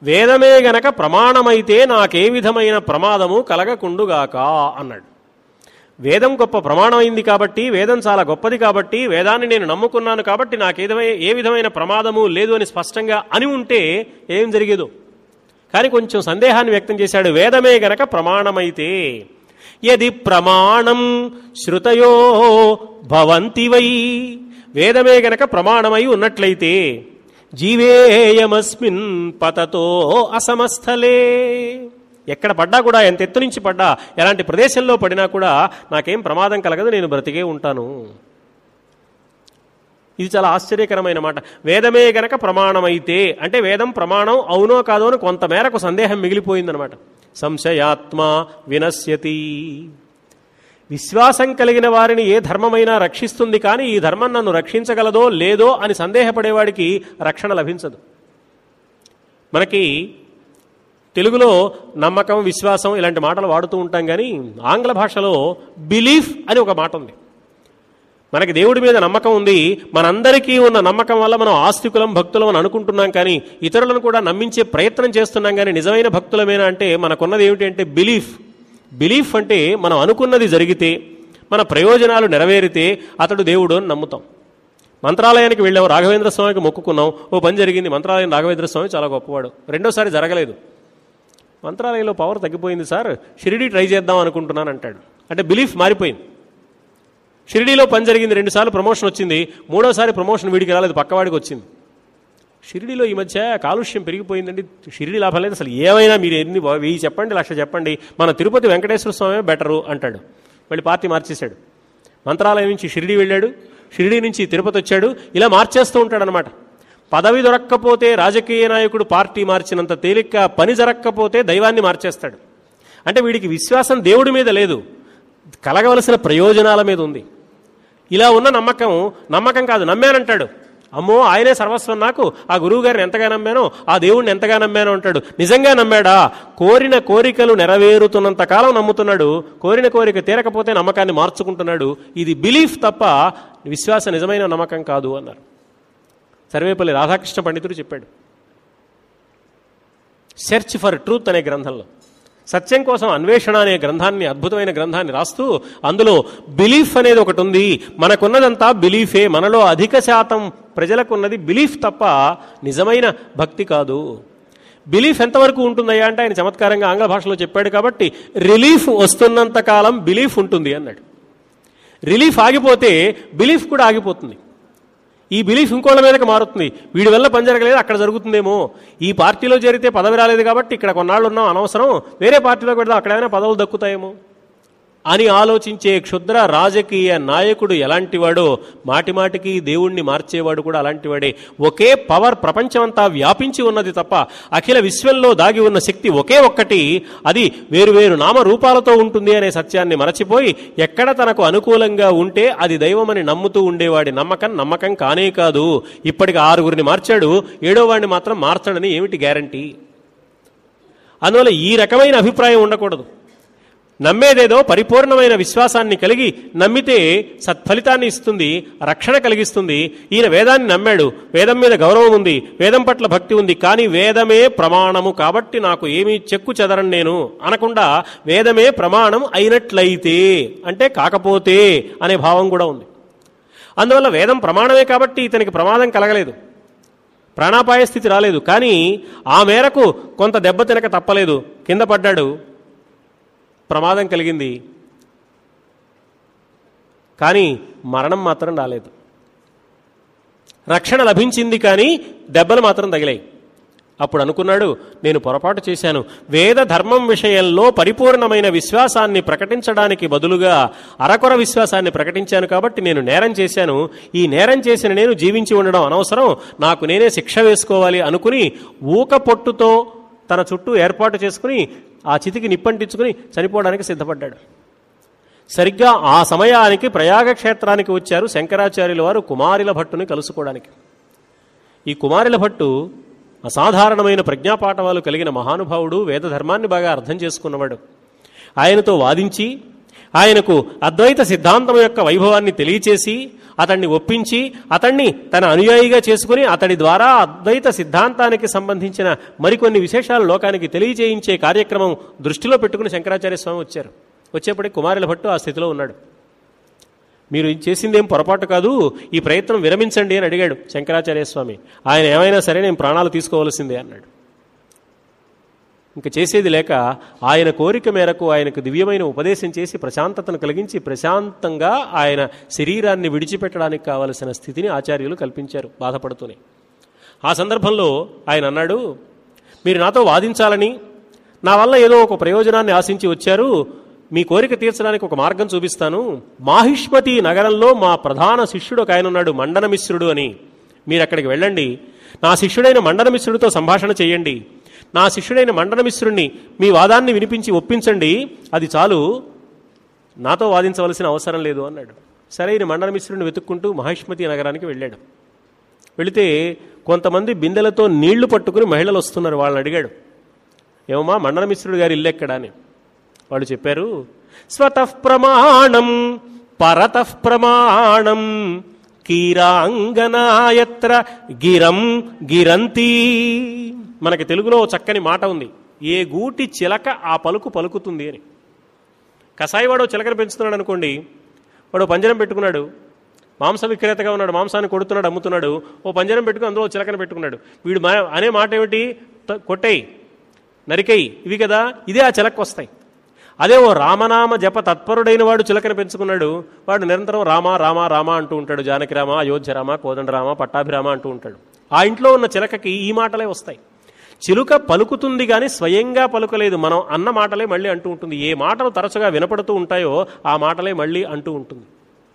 వేదమే గనక ప్రమాణమైతే నాకే విధమైన ప్రమాదము కలగకుండుగాక అన్నాడు వేదం గొప్ప ప్రమాణమైంది కాబట్టి వేదం చాలా గొప్పది కాబట్టి వేదాన్ని నేను నమ్ముకున్నాను కాబట్టి నాకేదమై ఏ విధమైన ప్రమాదము లేదు అని స్పష్టంగా అని ఉంటే ఏం జరిగేదో కానీ కొంచెం సందేహాన్ని వ్యక్తం చేశాడు వేదమే గనక ప్రమాణమైతే యది ప్రమాణం శృతయో భవంతి వై వేదమే గనక ప్రమాణమై ఉన్నట్లయితే జీవేయమస్మిన్ పతతో అసమస్థలే ఎక్కడ పడ్డా కూడా ఎంత ఎత్తు నుంచి పడ్డా ఎలాంటి ప్రదేశంలో పడినా కూడా నాకేం ప్రమాదం కలగదు నేను బ్రతికే ఉంటాను ఇది చాలా ఆశ్చర్యకరమైన మాట వేదమే గనక ప్రమాణమైతే అంటే వేదం ప్రమాణం అవునో కాదో అని కొంతమేరకు సందేహం మిగిలిపోయిందనమాట సంశయాత్మ వినశ్యతి విశ్వాసం కలిగిన వారిని ఏ ధర్మమైనా రక్షిస్తుంది కానీ ఈ ధర్మం నన్ను రక్షించగలదో లేదో అని సందేహపడేవాడికి రక్షణ లభించదు మనకి తెలుగులో నమ్మకం విశ్వాసం ఇలాంటి మాటలు వాడుతూ ఉంటాం కానీ ఆంగ్ల భాషలో బిలీఫ్ అని ఒక మాట ఉంది మనకి దేవుడి మీద నమ్మకం ఉంది మనందరికీ ఉన్న నమ్మకం వల్ల మనం ఆస్తికులం భక్తులం అని అనుకుంటున్నాం కానీ ఇతరులను కూడా నమ్మించే ప్రయత్నం చేస్తున్నాం కానీ నిజమైన భక్తులమేనా అంటే మనకున్నది ఏమిటి అంటే బిలీఫ్ బిలీఫ్ అంటే మనం అనుకున్నది జరిగితే మన ప్రయోజనాలు నెరవేరితే అతడు దేవుడు అని నమ్ముతాం మంత్రాలయానికి వెళ్ళాం రాఘవేంద్ర స్వామికి మొక్కుకున్నాం ఓ పని జరిగింది మంత్రాలయం రాఘవేంద్ర స్వామి చాలా గొప్పవాడు రెండోసారి జరగలేదు మంత్రాలయంలో పవర్ తగ్గిపోయింది సార్ షిరిడి ట్రై చేద్దాం అనుకుంటున్నాను అంటాడు అంటే బిలీఫ్ మారిపోయింది షిరిడీలో పని జరిగింది రెండుసార్లు ప్రమోషన్ వచ్చింది మూడోసారి ప్రమోషన్ వీడికి రాలేదు పక్కవాడికి వచ్చింది షిరిడీలో ఈ మధ్య కాలుష్యం పెరిగిపోయిందండి షిరిడి లాభం లేదు అసలు ఏమైనా మీరు ఎన్ని వెయ్యి చెప్పండి లక్ష చెప్పండి మన తిరుపతి వెంకటేశ్వర స్వామి బెటరు అంటాడు మళ్ళీ పార్టీ మార్చేశాడు మంత్రాలయం నుంచి షిరిడి వెళ్ళాడు షిరిడి నుంచి తిరుపతి వచ్చాడు ఇలా మార్చేస్తూ ఉంటాడనమాట పదవి దొరక్కపోతే రాజకీయ నాయకుడు పార్టీ మార్చినంత తేలిక పని జరక్కపోతే దైవాన్ని మార్చేస్తాడు అంటే వీడికి విశ్వాసం దేవుడి మీద లేదు కలగవలసిన ప్రయోజనాల మీద ఉంది ఇలా ఉన్న నమ్మకం నమ్మకం కాదు నమ్మానంటాడు అమ్మో ఆయనే సర్వస్వం నాకు ఆ గురువు గారిని ఎంతగా నమ్మానో ఆ దేవుడిని ఎంతగా నమ్మానో అంటాడు నిజంగా నమ్మాడా కోరిన కోరికలు నెరవేరుతున్నంత కాలం నమ్ముతున్నాడు కోరిన కోరిక తీరకపోతే నమ్మకాన్ని మార్చుకుంటున్నాడు ఇది బిలీఫ్ తప్ప విశ్వాస నిజమైన నమ్మకం కాదు అన్నారు సర్వేపల్లి రాధాకృష్ణ పండితుడు చెప్పాడు సెర్చ్ ఫర్ ట్రూత్ అనే గ్రంథంలో సత్యం కోసం అన్వేషణ అనే గ్రంథాన్ని అద్భుతమైన గ్రంథాన్ని రాస్తూ అందులో బిలీఫ్ అనేది ఒకటి ఉంది మనకున్నదంతా బిలీఫే మనలో అధిక శాతం ప్రజలకు ఉన్నది బిలీఫ్ తప్ప నిజమైన భక్తి కాదు బిలీఫ్ ఎంతవరకు ఉంటుందయ్యా అంటే ఆయన చమత్కారంగా ఆంగ్ల భాషలో చెప్పాడు కాబట్టి రిలీఫ్ వస్తున్నంత కాలం బిలీఫ్ ఉంటుంది అన్నాడు రిలీఫ్ ఆగిపోతే బిలీఫ్ కూడా ఆగిపోతుంది ఈ బిలీఫ్ ఇంకోళ్ళ మీదకి మారుతుంది వీడి వల్ల పని జరగలేదు అక్కడ జరుగుతుందేమో ఈ పార్టీలో చేరితే పదవి రాలేదు కాబట్టి ఇక్కడ కొన్నాళ్ళు ఉన్నాం అనవసరం వేరే పార్టీలోకి పెడదాం అక్కడ ఏమైనా పదవులు దక్కుతాయేమో అని ఆలోచించే క్షుద్ర రాజకీయ నాయకుడు ఎలాంటివాడో మాటిమాటికి దేవుణ్ణి మార్చేవాడు కూడా అలాంటివాడే ఒకే పవర్ ప్రపంచమంతా వ్యాపించి ఉన్నది తప్ప అఖిల విశ్వంలో దాగి ఉన్న శక్తి ఒకే ఒక్కటి అది వేరువేరు నామరూపాలతో ఉంటుంది అనే సత్యాన్ని మరచిపోయి ఎక్కడ తనకు అనుకూలంగా ఉంటే అది దైవమని నమ్ముతూ ఉండేవాడి నమ్మకం నమ్మకం కానే కాదు ఇప్పటికి ఆరుగురిని మార్చాడు ఏడో వాడిని మాత్రం మార్చడని ఏమిటి గ్యారంటీ అందువల్ల ఈ రకమైన అభిప్రాయం ఉండకూడదు నమ్మేదేదో పరిపూర్ణమైన విశ్వాసాన్ని కలిగి నమ్మితే సత్ఫలితాన్ని ఇస్తుంది రక్షణ కలిగిస్తుంది ఈయన వేదాన్ని నమ్మాడు వేదం మీద గౌరవం ఉంది వేదం పట్ల భక్తి ఉంది కానీ వేదమే ప్రమాణము కాబట్టి నాకు ఏమీ చెక్కు చెదరని నేను అనకుండా వేదమే ప్రమాణం అయినట్లయితే అంటే కాకపోతే అనే భావం కూడా ఉంది అందువల్ల వేదం ప్రమాణమే కాబట్టి ఇతనికి ప్రమాదం కలగలేదు ప్రాణాపాయ స్థితి రాలేదు కానీ ఆ మేరకు కొంత దెబ్బ తినక తప్పలేదు కింద పడ్డాడు ప్రమాదం కలిగింది కానీ మరణం మాత్రం రాలేదు రక్షణ లభించింది కానీ దెబ్బలు మాత్రం తగిలాయి అప్పుడు అనుకున్నాడు నేను పొరపాటు చేశాను వేద ధర్మం విషయంలో పరిపూర్ణమైన విశ్వాసాన్ని ప్రకటించడానికి బదులుగా అరకొర విశ్వాసాన్ని ప్రకటించాను కాబట్టి నేను నేరం చేశాను ఈ నేరం చేసిన నేను జీవించి ఉండడం అనవసరం నాకు నేనే శిక్ష వేసుకోవాలి అనుకుని ఊక పొట్టుతో తన చుట్టూ ఏర్పాటు చేసుకుని ఆ చితికి నిప్పంటించుకుని చనిపోవడానికి సిద్ధపడ్డాడు సరిగ్గా ఆ సమయానికి ప్రయాగ క్షేత్రానికి వచ్చారు శంకరాచార్యుల వారు కుమారిల భట్టుని కలుసుకోవడానికి ఈ కుమారిల భట్టు అసాధారణమైన ప్రజ్ఞాపాఠవాలు కలిగిన మహానుభావుడు వేద ధర్మాన్ని బాగా అర్థం చేసుకున్నవాడు ఆయనతో వాదించి ఆయనకు అద్వైత సిద్ధాంతం యొక్క వైభవాన్ని తెలియచేసి అతన్ని ఒప్పించి అతన్ని తన అనుయాయిగా చేసుకుని అతడి ద్వారా అద్వైత సిద్ధాంతానికి సంబంధించిన మరికొన్ని విశేషాలు లోకానికి తెలియజేయించే కార్యక్రమం దృష్టిలో పెట్టుకుని శంకరాచార్య స్వామి వచ్చారు వచ్చేప్పటికి కుమారుల భట్టు ఆ స్థితిలో ఉన్నాడు మీరు చేసిందేం పొరపాటు కాదు ఈ ప్రయత్నం విరమించండి అని అడిగాడు శంకరాచార్య స్వామి ఆయన ఏమైనా సరే నేను ప్రాణాలు తీసుకోవాల్సిందే అన్నాడు ఇంక చేసేది లేక ఆయన కోరిక మేరకు ఆయనకు దివ్యమైన ఉపదేశం చేసి ప్రశాంతతను కలిగించి ప్రశాంతంగా ఆయన శరీరాన్ని విడిచిపెట్టడానికి కావలసిన స్థితిని ఆచార్యులు కల్పించారు బాధపడుతూనే ఆ సందర్భంలో ఆయన అన్నాడు మీరు నాతో వాదించాలని నా వల్ల ఏదో ఒక ప్రయోజనాన్ని ఆశించి వచ్చారు మీ కోరిక తీర్చడానికి ఒక మార్గం చూపిస్తాను మాహిష్మతి నగరంలో మా ప్రధాన శిష్యుడు ఒక ఆయన ఉన్నాడు మండనమిశ్రుడు అని మీరు అక్కడికి వెళ్ళండి నా శిష్యుడైన మండనమిశ్రుడితో సంభాషణ చేయండి నా శిష్యుడైన మండనమిశ్రుడిని మీ వాదాన్ని వినిపించి ఒప్పించండి అది చాలు నాతో వాదించవలసిన అవసరం లేదు అన్నాడు సరైన మండనమిశ్రుడిని వెతుక్కుంటూ మహిష్మతి నగరానికి వెళ్ళాడు వెళితే కొంతమంది బిందెలతో నీళ్లు పట్టుకుని మహిళలు వస్తున్నారు వాళ్ళని అడిగాడు ఏమమ్మా మండనమిశ్రుడు గారి ఇల్లు ఎక్కడా అని వాళ్ళు చెప్పారు స్వతః ప్రమాణం పరతః ప్రమాణం కీరాంగనాయత్ర గిరం గిరంతి మనకి తెలుగులో ఓ చక్కని మాట ఉంది ఏ గూటి చిలక ఆ పలుకు పలుకుతుంది అని కసాయివాడు చిలకను పెంచుతున్నాడు అనుకోండి వాడు ఓ పంజరం పెట్టుకున్నాడు మాంస విక్రేతగా ఉన్నాడు మాంసాన్ని కొడుతున్నాడు అమ్ముతున్నాడు ఓ పంజరం పెట్టుకుని అందులో ఓ చిలకను పెట్టుకున్నాడు వీడు మా- అనే మాట ఏమిటి త- కొట్టేయి నరికేయి ఇవి కదా ఇదే ఆ చిలక వస్తాయి అదే ఓ రామనామ జప తత్పరుడైన వాడు చిలకను పెంచుకున్నాడు వాడు నిరంతరం రామ రామ రామ అంటూ ఉంటాడు జానకి రామ అయోధ్య రామ కోదండ రామ పట్టాభిరామ అంటూ ఉంటాడు ఆ ఇంట్లో ఉన్న చిలకకి ఈ మాటలే వస్తాయి చిలుక పలుకుతుంది కానీ స్వయంగా పలుకలేదు మనం అన్న మాటలే మళ్ళీ అంటూ ఉంటుంది ఏ మాటలు తరచుగా వినపడుతూ ఉంటాయో ఆ మాటలే మళ్ళీ అంటూ ఉంటుంది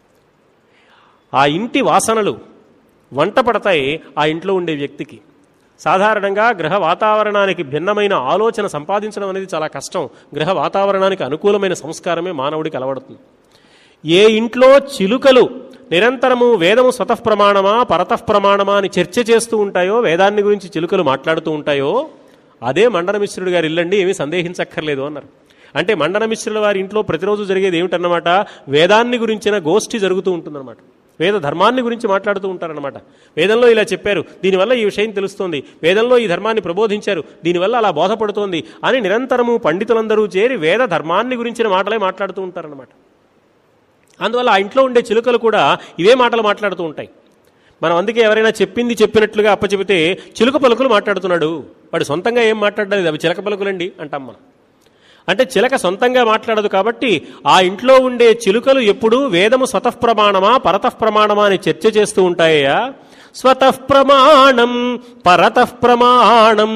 ఆ ఇంటి వాసనలు వంట పడతాయి ఆ ఇంట్లో ఉండే వ్యక్తికి సాధారణంగా గ్రహ వాతావరణానికి భిన్నమైన ఆలోచన సంపాదించడం అనేది చాలా కష్టం గ్రహ వాతావరణానికి అనుకూలమైన సంస్కారమే మానవుడికి అలవడుతుంది ఏ ఇంట్లో చిలుకలు నిరంతరము వేదము స్వతః ప్రమాణమా పరతః ప్రమాణమా అని చర్చ చేస్తూ ఉంటాయో వేదాన్ని గురించి చిలుకలు మాట్లాడుతూ ఉంటాయో అదే మండనమిశ్రుడు గారి ఇల్లండి ఏమీ సందేహించక్కర్లేదు అన్నారు అంటే మండనమిశ్రుల వారి ఇంట్లో ప్రతిరోజు జరిగేది ఏమిటన్నమాట వేదాన్ని గురించిన గోష్ఠి జరుగుతూ ఉంటుందన్నమాట వేద ధర్మాన్ని గురించి మాట్లాడుతూ ఉంటారన్నమాట వేదంలో ఇలా చెప్పారు దీనివల్ల ఈ విషయం తెలుస్తోంది వేదంలో ఈ ధర్మాన్ని ప్రబోధించారు దీనివల్ల అలా బోధపడుతోంది అని నిరంతరము పండితులందరూ చేరి వేద ధర్మాన్ని గురించిన మాటలే మాట్లాడుతూ ఉంటారన్నమాట అందువల్ల ఆ ఇంట్లో ఉండే చిలుకలు కూడా ఇవే మాటలు మాట్లాడుతూ ఉంటాయి మనం అందుకే ఎవరైనా చెప్పింది చెప్పినట్లుగా అప్పచెబితే చిలుక పలుకులు మాట్లాడుతున్నాడు వాడు సొంతంగా ఏం మాట్లాడలేదు అవి చిలక పలుకులండి అంటాం మనం అంటే చిలక సొంతంగా మాట్లాడదు కాబట్టి ఆ ఇంట్లో ఉండే చిలుకలు ఎప్పుడూ వేదము స్వతః ప్రమాణమా పరతః ప్రమాణమా అని చర్చ చేస్తూ ఉంటాయా స్వతః ప్రమాణం పరతః ప్రమాణం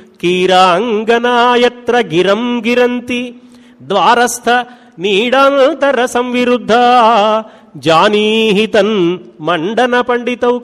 కీరాంగనాయత్ర గిరం గిరంతి ద్వారస్థ నీడాంతర సంవిరుద్ధ జానీహితన్ మండన పండితౌక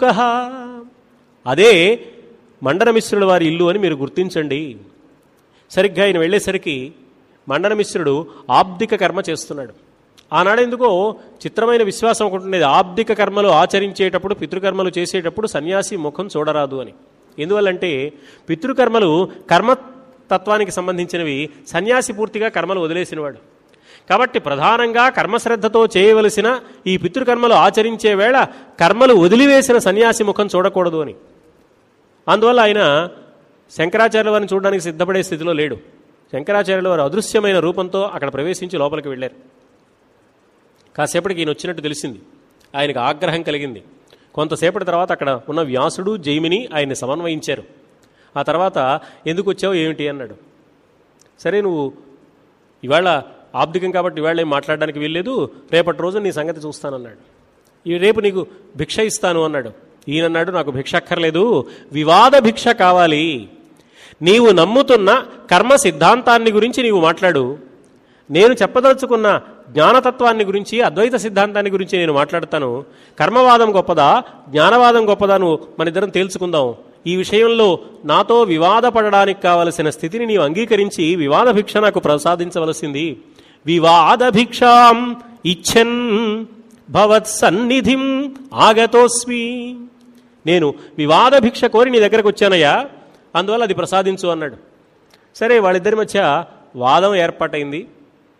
అదే మండనమిశ్రుల వారి ఇల్లు అని మీరు గుర్తించండి సరిగ్గా ఆయన వెళ్ళేసరికి మండనమిశ్రుడు ఆబ్దిక కర్మ చేస్తున్నాడు ఆనాడు ఎందుకో చిత్రమైన విశ్వాసం ఒకటి ఉండేది ఆబ్దిక కర్మలు ఆచరించేటప్పుడు పితృకర్మలు చేసేటప్పుడు సన్యాసి ముఖం చూడరాదు అని ఎందువల్లంటే పితృకర్మలు కర్మతత్వానికి సంబంధించినవి సన్యాసి పూర్తిగా కర్మలు వదిలేసినవాడు కాబట్టి ప్రధానంగా కర్మశ్రద్ధతో చేయవలసిన ఈ పితృకర్మలు ఆచరించే వేళ కర్మలు వదిలివేసిన సన్యాసి ముఖం చూడకూడదు అని అందువల్ల ఆయన శంకరాచార్యుల వారిని చూడడానికి సిద్ధపడే స్థితిలో లేడు శంకరాచార్యుల వారు అదృశ్యమైన రూపంతో అక్కడ ప్రవేశించి లోపలికి వెళ్ళారు కాసేపటికి ఈయన వచ్చినట్టు తెలిసింది ఆయనకు ఆగ్రహం కలిగింది కొంతసేపటి తర్వాత అక్కడ ఉన్న వ్యాసుడు జైమిని ఆయన్ని సమన్వయించారు ఆ తర్వాత ఎందుకు వచ్చావు ఏమిటి అన్నాడు సరే నువ్వు ఇవాళ ఆబ్దికం కాబట్టి ఇవాళ ఏం మాట్లాడడానికి వీల్లేదు రేపటి రోజు నీ సంగతి చూస్తానన్నాడు ఈ రేపు నీకు భిక్ష ఇస్తాను అన్నాడు ఈయనన్నాడు నాకు భిక్ష అక్కర్లేదు వివాద భిక్ష కావాలి నీవు నమ్ముతున్న కర్మ సిద్ధాంతాన్ని గురించి నీవు మాట్లాడు నేను చెప్పదలుచుకున్న జ్ఞానతత్వాన్ని గురించి అద్వైత సిద్ధాంతాన్ని గురించి నేను మాట్లాడతాను కర్మవాదం గొప్పదా జ్ఞానవాదం గొప్పదా నువ్వు మన ఇద్దరం తేల్చుకుందాం ఈ విషయంలో నాతో వివాదపడడానికి కావలసిన స్థితిని నీవు అంగీకరించి వివాద భిక్ష నాకు ప్రసాదించవలసింది వివాద భిక్షాం ఇచ్చన్ భవత్ సన్నిధిం ఆగతోస్మి నేను వివాద భిక్ష కోరి నీ దగ్గరకు వచ్చానయ్యా అందువల్ల అది ప్రసాదించు అన్నాడు సరే వాళ్ళిద్దరి మధ్య వాదం ఏర్పాటైంది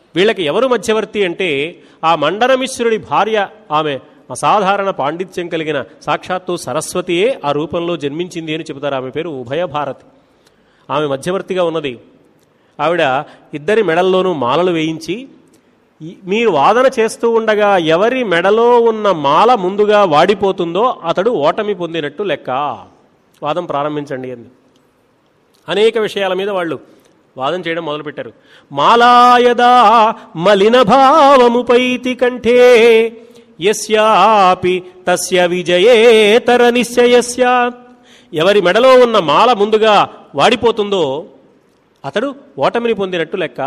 వీళ్ళకి ఎవరు మధ్యవర్తి అంటే ఆ మండనమిశ్రుడి భార్య ఆమె అసాధారణ పాండిత్యం కలిగిన సాక్షాత్తు సరస్వతియే ఆ రూపంలో జన్మించింది అని చెబుతారు ఆమె పేరు ఉభయ భారతి ఆమె మధ్యవర్తిగా ఉన్నది ఆవిడ ఇద్దరి మెడల్లోనూ మాలలు వేయించి ఈ- మీరు వాదన చేస్తూ ఉండగా ఎవరి మెడలో ఉన్న మాల ముందుగా వాడిపోతుందో అతడు ఓటమి పొందినట్టు లెక్క వాదం ప్రారంభించండి అంది అనేక విషయాల మీద వాళ్ళు వాదన చేయడం మొదలుపెట్టారు మాలాయదా మలిన భావముపైతి కంఠే యస్యాపి తస్య విజయేతర నిశ్చయస్య ఎవరి మెడలో ఉన్న మాల ముందుగా వాడిపోతుందో అతడు ఓటమిని పొందినట్టు లెక్క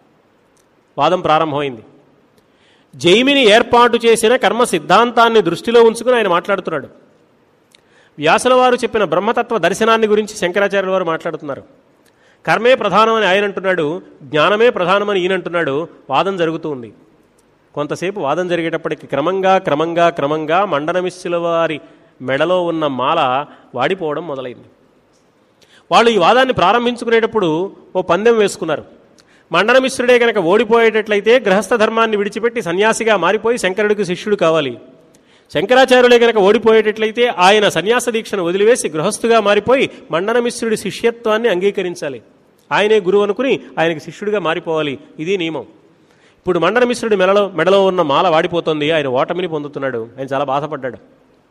వాదం ప్రారంభమైంది జైమిని ఏర్పాటు చేసిన కర్మ సిద్ధాంతాన్ని దృష్టిలో ఉంచుకుని ఆయన మాట్లాడుతున్నాడు వ్యాసుల వారు చెప్పిన బ్రహ్మతత్వ దర్శనాన్ని గురించి శంకరాచార్యుల వారు మాట్లాడుతున్నారు కర్మే ప్రధానమని ఆయన అంటున్నాడు జ్ఞానమే ప్రధానమని ఈయన అంటున్నాడు వాదం జరుగుతూ ఉంది కొంతసేపు వాదం జరిగేటప్పటికి క్రమంగా క్రమంగా క్రమంగా మండనమిస్సుల వారి మెడలో ఉన్న మాల వాడిపోవడం మొదలైంది వాళ్ళు ఈ వాదాన్ని ప్రారంభించుకునేటప్పుడు ఓ పందెం వేసుకున్నారు మండనమిశ్రుడే కనుక ఓడిపోయేటట్లయితే గృహస్థ ధర్మాన్ని విడిచిపెట్టి సన్యాసిగా మారిపోయి శంకరుడికి శిష్యుడు కావాలి శంకరాచార్యులే కనుక ఓడిపోయేటట్లయితే ఆయన సన్యాస దీక్షను వదిలివేసి గృహస్థుగా మారిపోయి మండనమిశ్రుడి శిష్యత్వాన్ని అంగీకరించాలి ఆయనే గురువు అనుకుని ఆయనకి శిష్యుడిగా మారిపోవాలి ఇది నియమం ఇప్పుడు మండనమిశ్రుడి మెడలో మెడలో ఉన్న మాల వాడిపోతుంది ఆయన ఓటమిని పొందుతున్నాడు ఆయన చాలా బాధపడ్డాడు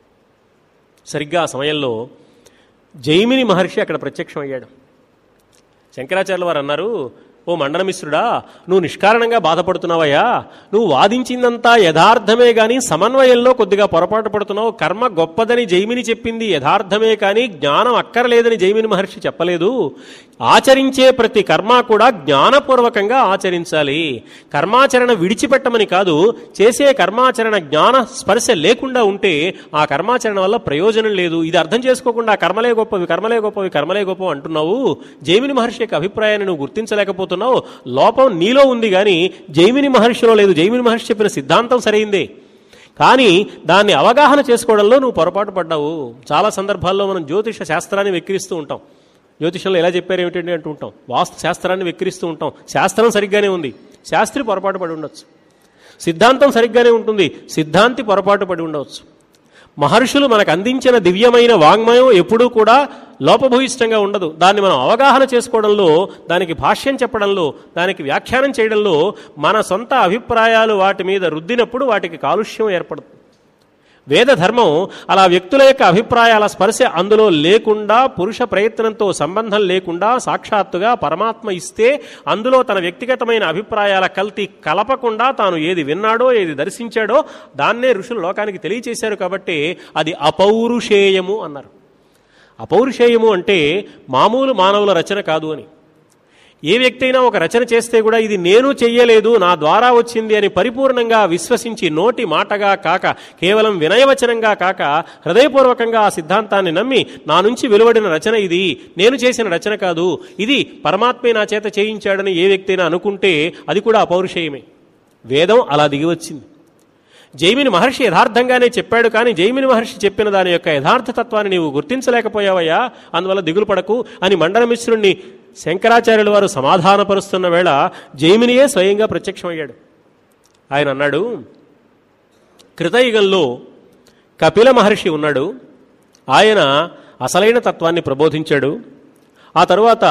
సరిగ్గా ఆ సమయంలో జైమిని మహర్షి అక్కడ ప్రత్యక్షమయ్యాడు శంకరాచార్యుల వారు అన్నారు ఓ మండనమిశ్రుడా నువ్వు నిష్కారణంగా బాధపడుతున్నావయ్యా నువ్వు వాదించిందంతా యథార్థమే గాని సమన్వయంలో కొద్దిగా పొరపాటు పడుతున్నావు కర్మ గొప్పదని జైమిని చెప్పింది యథార్థమే కానీ జ్ఞానం అక్కర్లేదని జైమిని మహర్షి చెప్పలేదు ఆచరించే ప్రతి కర్మ కూడా జ్ఞానపూర్వకంగా ఆచరించాలి కర్మాచరణ విడిచిపెట్టమని కాదు చేసే కర్మాచరణ జ్ఞాన స్పర్శ లేకుండా ఉంటే ఆ కర్మాచరణ వల్ల ప్రయోజనం లేదు ఇది అర్థం చేసుకోకుండా కర్మలే గొప్పవి కర్మలే గొప్పవి కర్మలే గొప్పవి అంటున్నావు జైమిని మహర్షి యొక్క అభిప్రాయాన్ని నువ్వు గుర్తించలేకపోతున్నావు లోపం నీలో ఉంది కానీ జైమిని మహర్షిలో లేదు జైమిని మహర్షి చెప్పిన సిద్ధాంతం సరైందే కానీ దాన్ని అవగాహన చేసుకోవడంలో నువ్వు పొరపాటు పడ్డావు చాలా సందర్భాల్లో మనం జ్యోతిష శాస్త్రాన్ని వెక్కిరిస్తూ ఉంటాం జ్యోతిషంలో ఎలా చెప్పారు ఏమిటండి అంటూ ఉంటాం వాస్తు శాస్త్రాన్ని వెక్కిరిస్తూ ఉంటాం శాస్త్రం సరిగ్గానే ఉంది శాస్త్రి పొరపాటు పడి ఉండొచ్చు సిద్ధాంతం సరిగ్గానే ఉంటుంది సిద్ధాంతి పొరపాటు పడి ఉండవచ్చు మహర్షులు మనకు అందించిన దివ్యమైన వాంగ్మయం ఎప్పుడూ కూడా లోపభూయిష్టంగా ఉండదు దాన్ని మనం అవగాహన చేసుకోవడంలో దానికి భాష్యం చెప్పడంలో దానికి వ్యాఖ్యానం చేయడంలో మన సొంత అభిప్రాయాలు వాటి మీద రుద్దినప్పుడు వాటికి కాలుష్యం ఏర్పడుతుంది వేద ధర్మం అలా వ్యక్తుల యొక్క అభిప్రాయాల స్పర్శ అందులో లేకుండా పురుష ప్రయత్నంతో సంబంధం లేకుండా సాక్షాత్తుగా పరమాత్మ ఇస్తే అందులో తన వ్యక్తిగతమైన అభిప్రాయాల కల్తీ కలపకుండా తాను ఏది విన్నాడో ఏది దర్శించాడో దాన్నే ఋషులు లోకానికి తెలియచేశారు కాబట్టి అది అపౌరుషేయము అన్నారు అపౌరుషేయము అంటే మామూలు మానవుల రచన కాదు అని ఏ వ్యక్తి అయినా ఒక రచన చేస్తే కూడా ఇది నేను చెయ్యలేదు నా ద్వారా వచ్చింది అని పరిపూర్ణంగా విశ్వసించి నోటి మాటగా కాక కేవలం వినయవచనంగా కాక హృదయపూర్వకంగా ఆ సిద్ధాంతాన్ని నమ్మి నా నుంచి వెలువడిన రచన ఇది నేను చేసిన రచన కాదు ఇది పరమాత్మే నా చేత చేయించాడని ఏ వ్యక్తి అయినా అనుకుంటే అది కూడా అపౌరుషేయమే వేదం అలా దిగివచ్చింది జైమిని మహర్షి యథార్థంగానే చెప్పాడు కానీ జైమిని మహర్షి చెప్పిన దాని యొక్క యథార్థతత్వాన్ని నీవు గుర్తించలేకపోయావయ్యా అందువల్ల దిగులు పడకు అని మండనమిశ్రుణ్ణి శంకరాచార్యుల వారు సమాధానపరుస్తున్న వేళ జైమినియే స్వయంగా ప్రత్యక్షమయ్యాడు ఆయన అన్నాడు కృతయుగంలో కపిల మహర్షి ఉన్నాడు ఆయన అసలైన తత్వాన్ని ప్రబోధించాడు ఆ తరువాత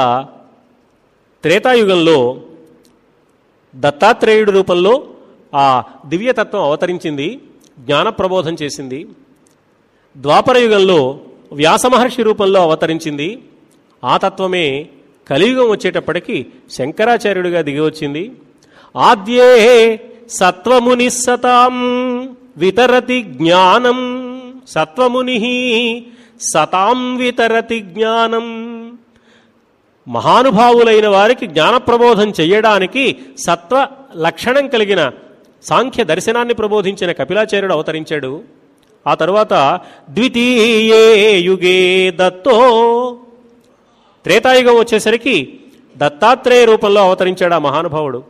త్రేతాయుగంలో దత్తాత్రేయుడి రూపంలో ఆ దివ్యతత్వం అవతరించింది జ్ఞాన ప్రబోధం చేసింది ద్వాపరయుగంలో వ్యాస మహర్షి రూపంలో అవతరించింది ఆ తత్వమే కలియుగం వచ్చేటప్పటికి శంకరాచార్యుడిగా దిగివచ్చింది ఆద్యే సత్వముని సతాం వితరతి జ్ఞానం సత్వముని సతాం వితరతి జ్ఞానం మహానుభావులైన వారికి జ్ఞానప్రబోధం చెయ్యడానికి సత్వ లక్షణం కలిగిన సాంఖ్య దర్శనాన్ని ప్రబోధించిన కపిలాచార్యుడు అవతరించాడు ఆ తరువాత ద్వితీయే యుగే దత్తో త్రేతాయుగం వచ్చేసరికి దత్తాత్రేయ రూపంలో అవతరించాడు ఆ మహానుభావుడు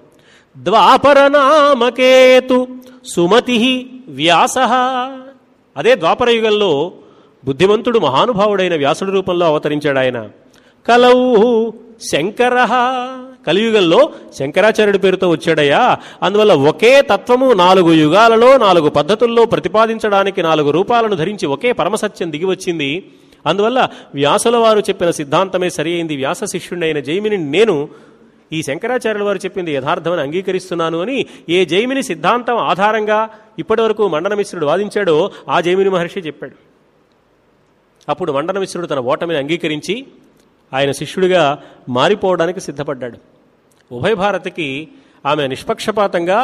ద్వాపరనామకేతు సుమతి వ్యాస అదే ద్వాపరయుగంలో బుద్ధిమంతుడు మహానుభావుడైన వ్యాసుడి రూపంలో అవతరించాడు ఆయన కలౌ శంకర కలియుగంలో శంకరాచార్యుడి పేరుతో వచ్చాడయ్యా అందువల్ల ఒకే తత్వము నాలుగు యుగాలలో నాలుగు పద్ధతుల్లో ప్రతిపాదించడానికి నాలుగు రూపాలను ధరించి ఒకే పరమసత్యం దిగి వచ్చింది అందువల్ల వ్యాసుల వారు చెప్పిన సిద్ధాంతమే సరి అయింది వ్యాస శిష్యుడైన జైమిని నేను ఈ శంకరాచార్యుల వారు చెప్పింది యథార్థమని అంగీకరిస్తున్నాను అని ఏ జైమిని సిద్ధాంతం ఆధారంగా ఇప్పటివరకు మండనమిశ్రుడు వాదించాడో ఆ జైమిని మహర్షి చెప్పాడు అప్పుడు మండనమిశ్రుడు తన ఓటమిని అంగీకరించి ఆయన శిష్యుడిగా మారిపోవడానికి సిద్ధపడ్డాడు ఉభయ భారతికి ఆమె నిష్పక్షపాతంగా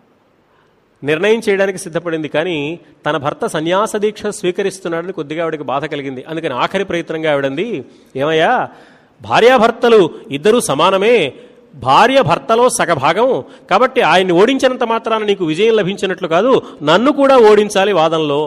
నిర్ణయం చేయడానికి సిద్ధపడింది కానీ తన భర్త సన్యాస దీక్ష స్వీకరిస్తున్నాడని కొద్దిగా ఆవిడకి బాధ కలిగింది అందుకని ఆఖరి ప్రయత్నంగా ఆవిడంది ఏమయ్యా భార్యాభర్తలు ఇద్దరూ సమానమే భార్య భర్తలో సగభాగం కాబట్టి ఆయన్ని ఓడించినంత మాత్రాన నీకు విజయం లభించినట్లు కాదు నన్ను కూడా ఓడించాలి వాదంలో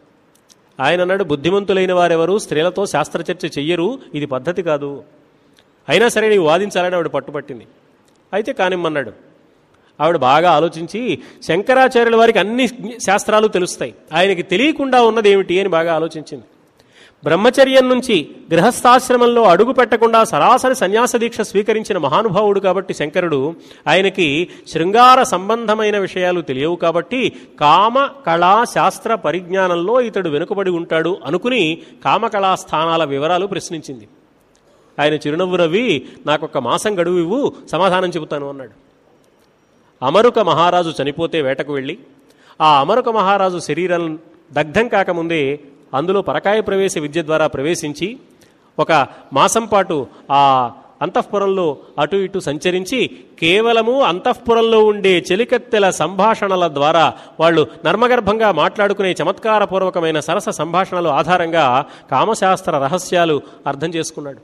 ఆయన అన్నాడు బుద్ధిమంతులైన వారెవరు స్త్రీలతో శాస్త్రచర్చ చెయ్యరు ఇది పద్ధతి కాదు అయినా సరే నీవు వాదించాలని ఆవిడ పట్టుపట్టింది అయితే కానిమ్మన్నాడు ఆవిడ బాగా ఆలోచించి శంకరాచార్యుల వారికి అన్ని శాస్త్రాలు తెలుస్తాయి ఆయనకి తెలియకుండా ఉన్నది ఏమిటి అని బాగా ఆలోచించింది బ్రహ్మచర్యం నుంచి గృహస్థాశ్రమంలో అడుగు పెట్టకుండా సరాసరి సన్యాస దీక్ష స్వీకరించిన మహానుభావుడు కాబట్టి శంకరుడు ఆయనకి శృంగార సంబంధమైన విషయాలు తెలియవు కాబట్టి కామ కళా శాస్త్ర పరిజ్ఞానంలో ఇతడు వెనుకబడి ఉంటాడు అనుకుని కామకళా స్థానాల వివరాలు ప్రశ్నించింది ఆయన చిరునవ్వు నవ్వి నాకొక మాసం గడువు ఇవ్వు సమాధానం చెబుతాను అన్నాడు అమరుక మహారాజు చనిపోతే వేటకు వెళ్ళి ఆ అమరుక మహారాజు శరీరం దగ్ధం కాకముందే అందులో పరకాయ ప్రవేశ విద్య ద్వారా ప్రవేశించి ఒక మాసం పాటు ఆ అంతఃపురంలో అటు ఇటు సంచరించి కేవలము అంతఃపురంలో ఉండే చెలికత్తెల సంభాషణల ద్వారా వాళ్ళు నర్మగర్భంగా మాట్లాడుకునే చమత్కారపూర్వకమైన సరస సంభాషణల ఆధారంగా కామశాస్త్ర రహస్యాలు అర్థం చేసుకున్నాడు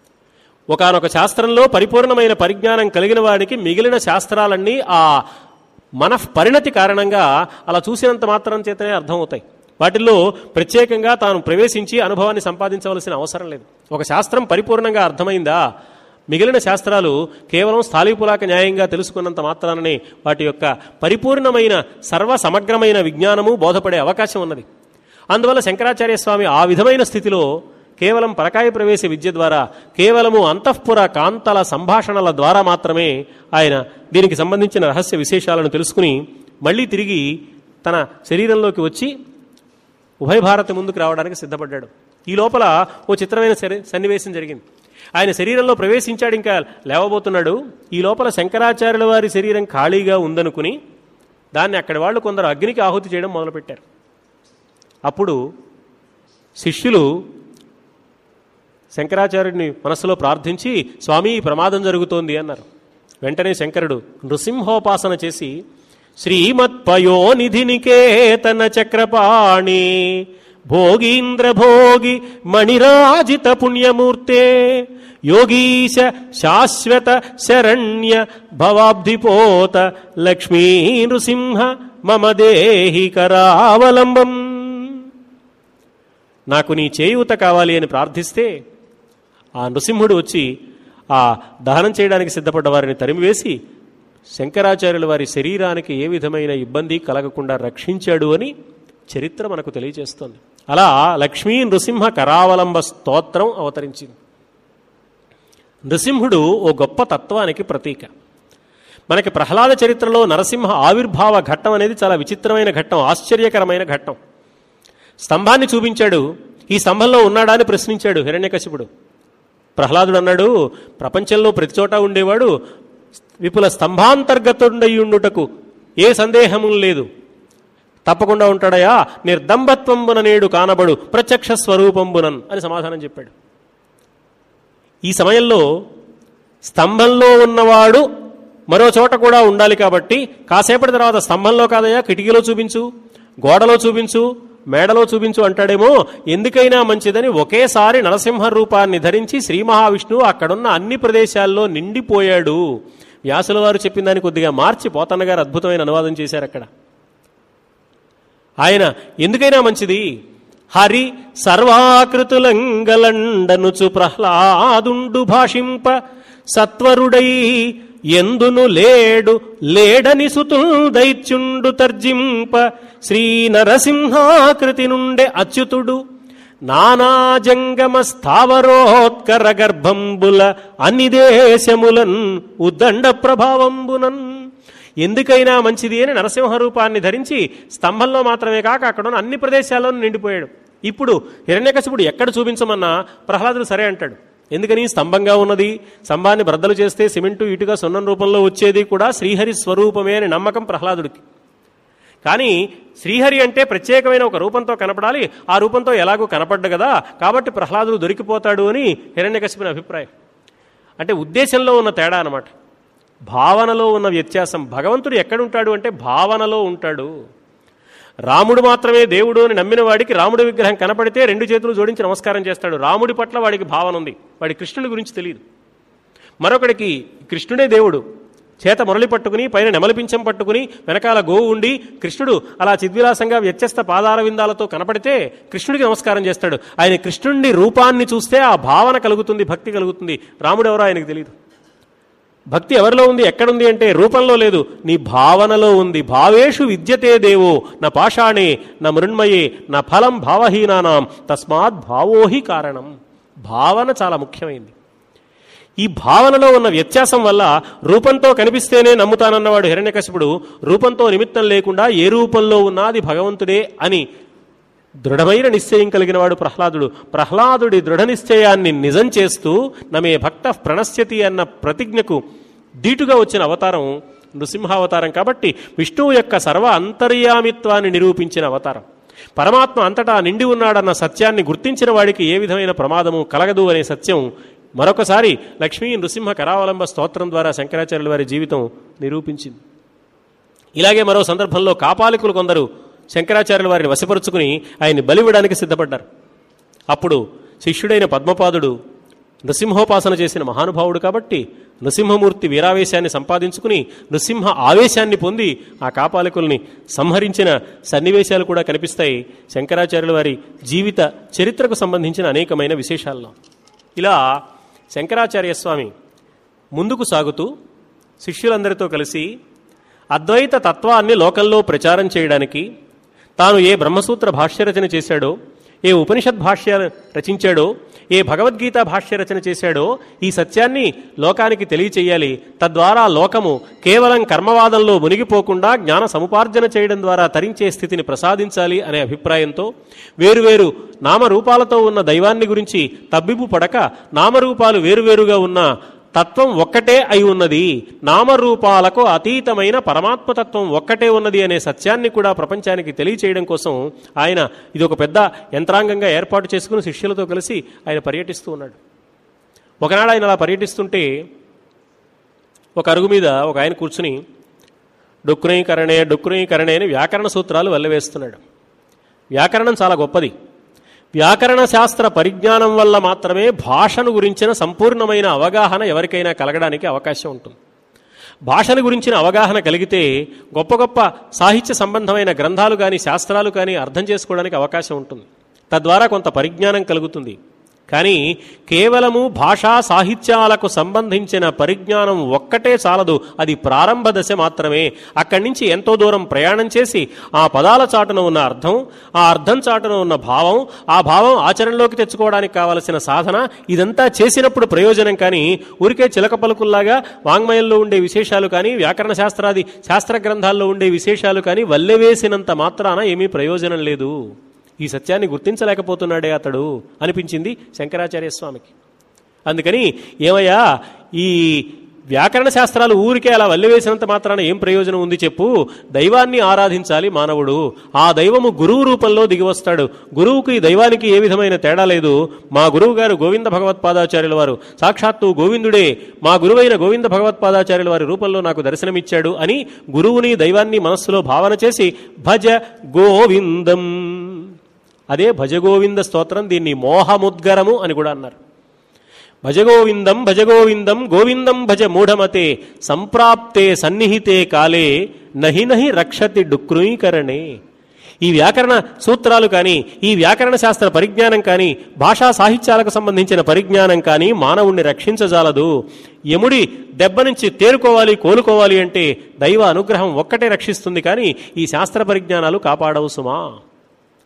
ఒకనొక శాస్త్రంలో పరిపూర్ణమైన పరిజ్ఞానం కలిగిన వాడికి మిగిలిన శాస్త్రాలన్నీ ఆ మనఃపరిణతి కారణంగా అలా చూసినంత మాత్రం చేతనే అర్థమవుతాయి వాటిల్లో ప్రత్యేకంగా తాను ప్రవేశించి అనుభవాన్ని సంపాదించవలసిన అవసరం లేదు ఒక శాస్త్రం పరిపూర్ణంగా అర్థమైందా మిగిలిన శాస్త్రాలు కేవలం స్థాళీపులాక న్యాయంగా తెలుసుకున్నంత మాత్రాననే వాటి యొక్క పరిపూర్ణమైన సర్వ సమగ్రమైన విజ్ఞానము బోధపడే అవకాశం ఉన్నది అందువల్ల శంకరాచార్య స్వామి ఆ విధమైన స్థితిలో కేవలం పరకాయ ప్రవేశ విద్య ద్వారా కేవలము అంతఃపుర కాంతల సంభాషణల ద్వారా మాత్రమే ఆయన దీనికి సంబంధించిన రహస్య విశేషాలను తెలుసుకుని మళ్ళీ తిరిగి తన శరీరంలోకి వచ్చి ఉభయ భారతి ముందుకు రావడానికి సిద్ధపడ్డాడు ఈ లోపల ఓ చిత్రమైన సరి- సన్నివేశం జరిగింది ఆయన శరీరంలో ప్రవేశించాడు ఇంకా లేవబోతున్నాడు ఈ లోపల శంకరాచార్యుల వారి శరీరం ఖాళీగా ఉందనుకుని దాన్ని అక్కడి వాళ్ళు కొందరు అగ్నికి ఆహుతి చేయడం మొదలుపెట్టారు అప్పుడు శిష్యులు శంకరాచార్యుడిని మనస్సులో ప్రార్థించి స్వామి ఈ ప్రమాదం జరుగుతోంది అన్నారు వెంటనే శంకరుడు నృసింహోపాసన చేసి శ్రీమత్పయో నిధినికేతన చక్రపాణి భోగీంద్ర భోగి మణిరాజిత పుణ్యమూర్తే యోగీశ శాశ్వత శరణ్య భవాబ్ధిపోత లక్ష్మీ నృసింహ మమ దేహి కరావలంబం నాకు నీ చేయూత కావాలి అని ప్రార్థిస్తే ఆ నృసింహుడు వచ్చి ఆ దహనం చేయడానికి సిద్ధపడ్డ వారిని తరిమివేసి శంకరాచార్యుల వారి శరీరానికి ఏ విధమైన ఇబ్బంది కలగకుండా రక్షించాడు అని చరిత్ర మనకు తెలియజేస్తోంది అలా లక్ష్మీ నృసింహ కరావలంబ స్తోత్రం అవతరించింది నృసింహుడు ఓ గొప్ప తత్వానికి ప్రతీక మనకి ప్రహ్లాద చరిత్రలో నరసింహ ఆవిర్భావ ఘట్టం అనేది చాలా విచిత్రమైన ఘట్టం ఆశ్చర్యకరమైన ఘట్టం స్తంభాన్ని చూపించాడు ఈ స్తంభంలో ఉన్నాడా అని ప్రశ్నించాడు హిరణ్యకశిపుడు ప్రహ్లాదుడు అన్నాడు ప్రపంచంలో ప్రతి చోట ఉండేవాడు విపుల స్తంభాంతర్గతుండయుండుటకు ఏ సందేహము లేదు తప్పకుండా ఉంటాడయా నిర్దంబత్వంబున నేడు కానబడు ప్రత్యక్ష స్వరూపంబునన్ అని సమాధానం చెప్పాడు ఈ సమయంలో స్తంభంలో ఉన్నవాడు మరో చోట కూడా ఉండాలి కాబట్టి కాసేపటి తర్వాత స్తంభంలో కాదయ్యా కిటికీలో చూపించు గోడలో చూపించు మేడలో చూపించు అంటాడేమో ఎందుకైనా మంచిదని ఒకేసారి నరసింహ రూపాన్ని ధరించి శ్రీ మహావిష్ణువు అక్కడున్న అన్ని ప్రదేశాల్లో నిండిపోయాడు వ్యాసుల వారు చెప్పిన దాన్ని కొద్దిగా మార్చి పోతన్న గారు అద్భుతమైన అనువాదం చేశారు అక్కడ ఆయన ఎందుకైనా మంచిది హరి సర్వాకృతులంగలండనుచు ప్రహ్లాదుండు భాషింప సత్వరుడై ఎందును లేడు లేడని సుతుల్ దైత్యుండు తర్జింప శ్రీ నరసింహాకృతి నుండే అచ్యుతుడు నానాజంగమ స్థావరోత్కర గర్భంబుల అన్ని దేశములన్ ఉద్దండ ప్రభావంబునన్ ఎందుకైనా మంచిది అని నరసింహ రూపాన్ని ధరించి స్తంభంలో మాత్రమే కాక అక్కడ ఉన్న అన్ని ప్రదేశాల్లోనూ నిండిపోయాడు ఇప్పుడు హిరణ్యకశిపుడు ఎక్కడ చూపించమన్నా ప్రహ్లాదుడు సరే అంటాడు ఎందుకని స్తంభంగా ఉన్నది స్తంభాన్ని బ్రద్దలు చేస్తే సిమెంటు ఇటుక సున్నం రూపంలో వచ్చేది కూడా శ్రీహరి స్వరూపమే అని నమ్మకం ప్రహ్లాదుడికి కానీ శ్రీహరి అంటే ప్రత్యేకమైన ఒక రూపంతో కనపడాలి ఆ రూపంతో ఎలాగో కనపడ్డు కదా కాబట్టి ప్రహ్లాదుడు దొరికిపోతాడు అని హిరణ్యకశిపుని అభిప్రాయం అంటే ఉద్దేశంలో ఉన్న తేడా అన్నమాట భావనలో ఉన్న వ్యత్యాసం భగవంతుడు ఎక్కడుంటాడు అంటే భావనలో ఉంటాడు రాముడు మాత్రమే దేవుడు అని నమ్మిన వాడికి రాముడి విగ్రహం కనపడితే రెండు చేతులు జోడించి నమస్కారం చేస్తాడు రాముడి పట్ల వాడికి భావన ఉంది వాడి కృష్ణుడి గురించి తెలియదు మరొకడికి కృష్ణుడే దేవుడు చేత మురళి పట్టుకుని పైన నెమలిపించం పట్టుకుని వెనకాల గోవు ఉండి కృష్ణుడు అలా చిద్విలాసంగా వ్యత్యస్త పాదార విందాలతో కనపడితే కృష్ణుడికి నమస్కారం చేస్తాడు ఆయన కృష్ణుడి రూపాన్ని చూస్తే ఆ భావన కలుగుతుంది భక్తి కలుగుతుంది రాముడు ఎవరో ఆయనకు తెలియదు భక్తి ఎవరిలో ఉంది ఎక్కడుంది అంటే రూపంలో లేదు నీ భావనలో ఉంది భావేషు విద్యతే దేవో నా పాషాణే నా మృణ్మయే నా ఫలం భావహీనానాం తస్మాత్ భావోహి కారణం భావన చాలా ముఖ్యమైంది ఈ భావనలో ఉన్న వ్యత్యాసం వల్ల రూపంతో కనిపిస్తేనే నమ్ముతానన్నవాడు హిరణ్యకశిపుడు రూపంతో నిమిత్తం లేకుండా ఏ రూపంలో ఉన్నా అది భగవంతుడే అని దృఢమైన నిశ్చయం కలిగిన వాడు ప్రహ్లాదుడు ప్రహ్లాదుడి దృఢ నిశ్చయాన్ని నిజం చేస్తూ నమే భక్త ప్రణశ్యతి అన్న ప్రతిజ్ఞకు దీటుగా వచ్చిన అవతారం నృసింహావతారం కాబట్టి విష్ణువు యొక్క సర్వ అంతర్యామిత్వాన్ని నిరూపించిన అవతారం పరమాత్మ అంతటా నిండి ఉన్నాడన్న సత్యాన్ని గుర్తించిన వాడికి ఏ విధమైన ప్రమాదము కలగదు అనే సత్యం మరొకసారి లక్ష్మీ నృసింహ కరావలంబ స్తోత్రం ద్వారా శంకరాచార్యుల వారి జీవితం నిరూపించింది ఇలాగే మరో సందర్భంలో కాపాలికులు కొందరు శంకరాచార్యుల వారిని వశపరుచుకుని ఆయన్ని బలివ్వడానికి సిద్ధపడ్డారు అప్పుడు శిష్యుడైన పద్మపాదుడు నృసింహోపాసన చేసిన మహానుభావుడు కాబట్టి నృసింహమూర్తి వీరావేశాన్ని సంపాదించుకుని నృసింహ ఆవేశాన్ని పొంది ఆ కాపాలికుల్ని సంహరించిన సన్నివేశాలు కూడా కనిపిస్తాయి శంకరాచార్యుల వారి జీవిత చరిత్రకు సంబంధించిన అనేకమైన విశేషాల్లో ఇలా శంకరాచార్య స్వామి ముందుకు సాగుతూ శిష్యులందరితో కలిసి అద్వైత తత్వాన్ని లోకంలో ప్రచారం చేయడానికి తాను ఏ బ్రహ్మసూత్ర భాష్య రచన చేశాడో ఏ ఉపనిషద్ భాష్య రచించాడో ఏ భగవద్గీత భాష్య రచన చేశాడో ఈ సత్యాన్ని లోకానికి తెలియచేయాలి తద్వారా లోకము కేవలం కర్మవాదంలో మునిగిపోకుండా జ్ఞాన సముపార్జన చేయడం ద్వారా తరించే స్థితిని ప్రసాదించాలి అనే అభిప్రాయంతో వేరువేరు నామరూపాలతో ఉన్న దైవాన్ని గురించి తబ్బిబు పడక నామరూపాలు వేరువేరుగా ఉన్న తత్వం ఒక్కటే అయి ఉన్నది నామరూపాలకు అతీతమైన పరమాత్మతత్వం ఒక్కటే ఉన్నది అనే సత్యాన్ని కూడా ప్రపంచానికి తెలియచేయడం కోసం ఆయన ఇది ఒక పెద్ద యంత్రాంగంగా ఏర్పాటు చేసుకుని శిష్యులతో కలిసి ఆయన పర్యటిస్తూ ఉన్నాడు ఒకనాడు ఆయన అలా పర్యటిస్తుంటే ఒక అరుగు మీద ఒక ఆయన కూర్చుని డొక్కునీకరణే డొక్కునీకరణే అని వ్యాకరణ సూత్రాలు వెళ్ళవేస్తున్నాడు వ్యాకరణం చాలా గొప్పది వ్యాకరణ శాస్త్ర పరిజ్ఞానం వల్ల మాత్రమే భాషను గురించిన సంపూర్ణమైన అవగాహన ఎవరికైనా కలగడానికి అవకాశం ఉంటుంది భాషను గురించిన అవగాహన కలిగితే గొప్ప గొప్ప సాహిత్య సంబంధమైన గ్రంథాలు కానీ శాస్త్రాలు కానీ అర్థం చేసుకోవడానికి అవకాశం ఉంటుంది తద్వారా కొంత పరిజ్ఞానం కలుగుతుంది కానీ కేవలము భాషా సాహిత్యాలకు సంబంధించిన పరిజ్ఞానం ఒక్కటే చాలదు అది ప్రారంభ దశ మాత్రమే అక్కడి నుంచి ఎంతో దూరం ప్రయాణం చేసి ఆ పదాల చాటున ఉన్న అర్థం ఆ అర్థం చాటున ఉన్న భావం ఆ భావం ఆచరణలోకి తెచ్చుకోవడానికి కావలసిన సాధన ఇదంతా చేసినప్పుడు ప్రయోజనం కానీ ఊరికే చిలక పలుకుల్లాగా వాంగ్మయంలో ఉండే విశేషాలు కానీ వ్యాకరణ శాస్త్రాది శాస్త్ర గ్రంథాల్లో ఉండే విశేషాలు కానీ వల్లెవేసినంత మాత్రాన ఏమీ ప్రయోజనం లేదు ఈ సత్యాన్ని గుర్తించలేకపోతున్నాడే అతడు అనిపించింది శంకరాచార్య స్వామికి అందుకని ఏమయ్యా ఈ వ్యాకరణ శాస్త్రాలు ఊరికే అలా వల్లివేసినంత మాత్రాన ఏం ప్రయోజనం ఉంది చెప్పు దైవాన్ని ఆరాధించాలి మానవుడు ఆ దైవము గురువు రూపంలో దిగివస్తాడు గురువుకి దైవానికి ఏ విధమైన తేడా లేదు మా గురువు గారు గోవింద భగవత్పాదాచార్యుల వారు సాక్షాత్తు గోవిందుడే మా గురువైన గోవింద భగవత్పాదాచార్యుల వారి రూపంలో నాకు దర్శనమిచ్చాడు అని గురువుని దైవాన్ని మనస్సులో భావన చేసి భజ గోవిందం అదే భజగోవింద స్తోత్రం దీన్ని మోహముద్గరము అని కూడా అన్నారు భజగోవిందం భజగోవిందం గోవిందం భజ మూఢమతే సంప్రాప్తే సన్నిహితే కాలే నహి నహి రక్షతి డుక్రూకరణే ఈ వ్యాకరణ సూత్రాలు కానీ ఈ వ్యాకరణ శాస్త్ర పరిజ్ఞానం కానీ భాషా సాహిత్యాలకు సంబంధించిన పరిజ్ఞానం కానీ మానవుణ్ణి రక్షించజాలదు యముడి దెబ్బ నుంచి తేరుకోవాలి కోలుకోవాలి అంటే దైవ అనుగ్రహం ఒక్కటే రక్షిస్తుంది కానీ ఈ శాస్త్ర పరిజ్ఞానాలు కాపాడవు సుమా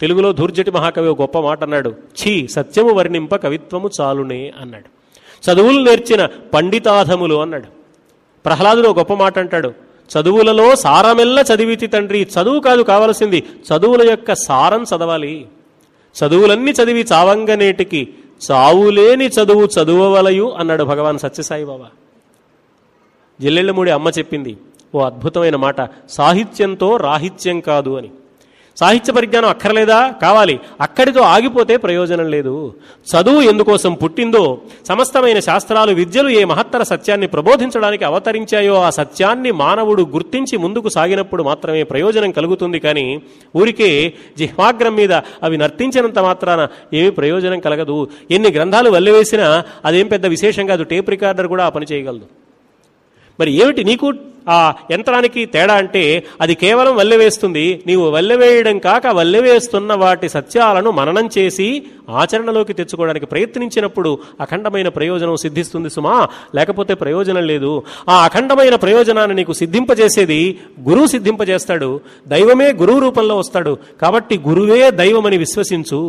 తెలుగులో ధూర్జటి మహాకవి ఒక గొప్ప మాట అన్నాడు ఛీ సత్యము వర్ణింప కవిత్వము చాలునే అన్నాడు చదువులు నేర్చిన పండితాధములు అన్నాడు ప్రహ్లాదుడు ఒక గొప్ప మాట అంటాడు చదువులలో సారమెల్ల చదివితి తండ్రి చదువు కాదు కావలసింది చదువుల యొక్క సారం చదవాలి చదువులన్నీ చదివి చావంగనేటికి చావులేని చదువు చదువవలయు అన్నాడు భగవాన్ సత్యసాయి బాబా జిల్లెళ్ళమూడి అమ్మ చెప్పింది ఓ అద్భుతమైన మాట సాహిత్యంతో రాహిత్యం కాదు అని సాహిత్య పరిజ్ఞానం అక్కర్లేదా కావాలి అక్కడితో ఆగిపోతే ప్రయోజనం లేదు చదువు ఎందుకోసం పుట్టిందో సమస్తమైన శాస్త్రాలు విద్యలు ఏ మహత్తర సత్యాన్ని ప్రబోధించడానికి అవతరించాయో ఆ సత్యాన్ని మానవుడు గుర్తించి ముందుకు సాగినప్పుడు మాత్రమే ప్రయోజనం కలుగుతుంది కానీ ఊరికే జిహ్వాగ్రం మీద అవి నర్తించినంత మాత్రాన ఏమీ ప్రయోజనం కలగదు ఎన్ని గ్రంథాలు వల్లెవేసినా అదేం పెద్ద విశేషం కాదు టేప్ రికార్డర్ కూడా ఆ పని చేయగలదు మరి ఏమిటి నీకు ఆ యంత్రానికి తేడా అంటే అది కేవలం వల్లెవేస్తుంది నీవు వల్లెవేయడం కాక వల్లెవేస్తున్న వాటి సత్యాలను మననం చేసి ఆచరణలోకి తెచ్చుకోవడానికి ప్రయత్నించినప్పుడు అఖండమైన ప్రయోజనం సిద్ధిస్తుంది సుమా లేకపోతే ప్రయోజనం లేదు ఆ అఖండమైన ప్రయోజనాన్ని నీకు సిద్ధింపజేసేది గురువు సిద్ధింపజేస్తాడు దైవమే గురువు రూపంలో వస్తాడు కాబట్టి గురువే దైవమని విశ్వసించు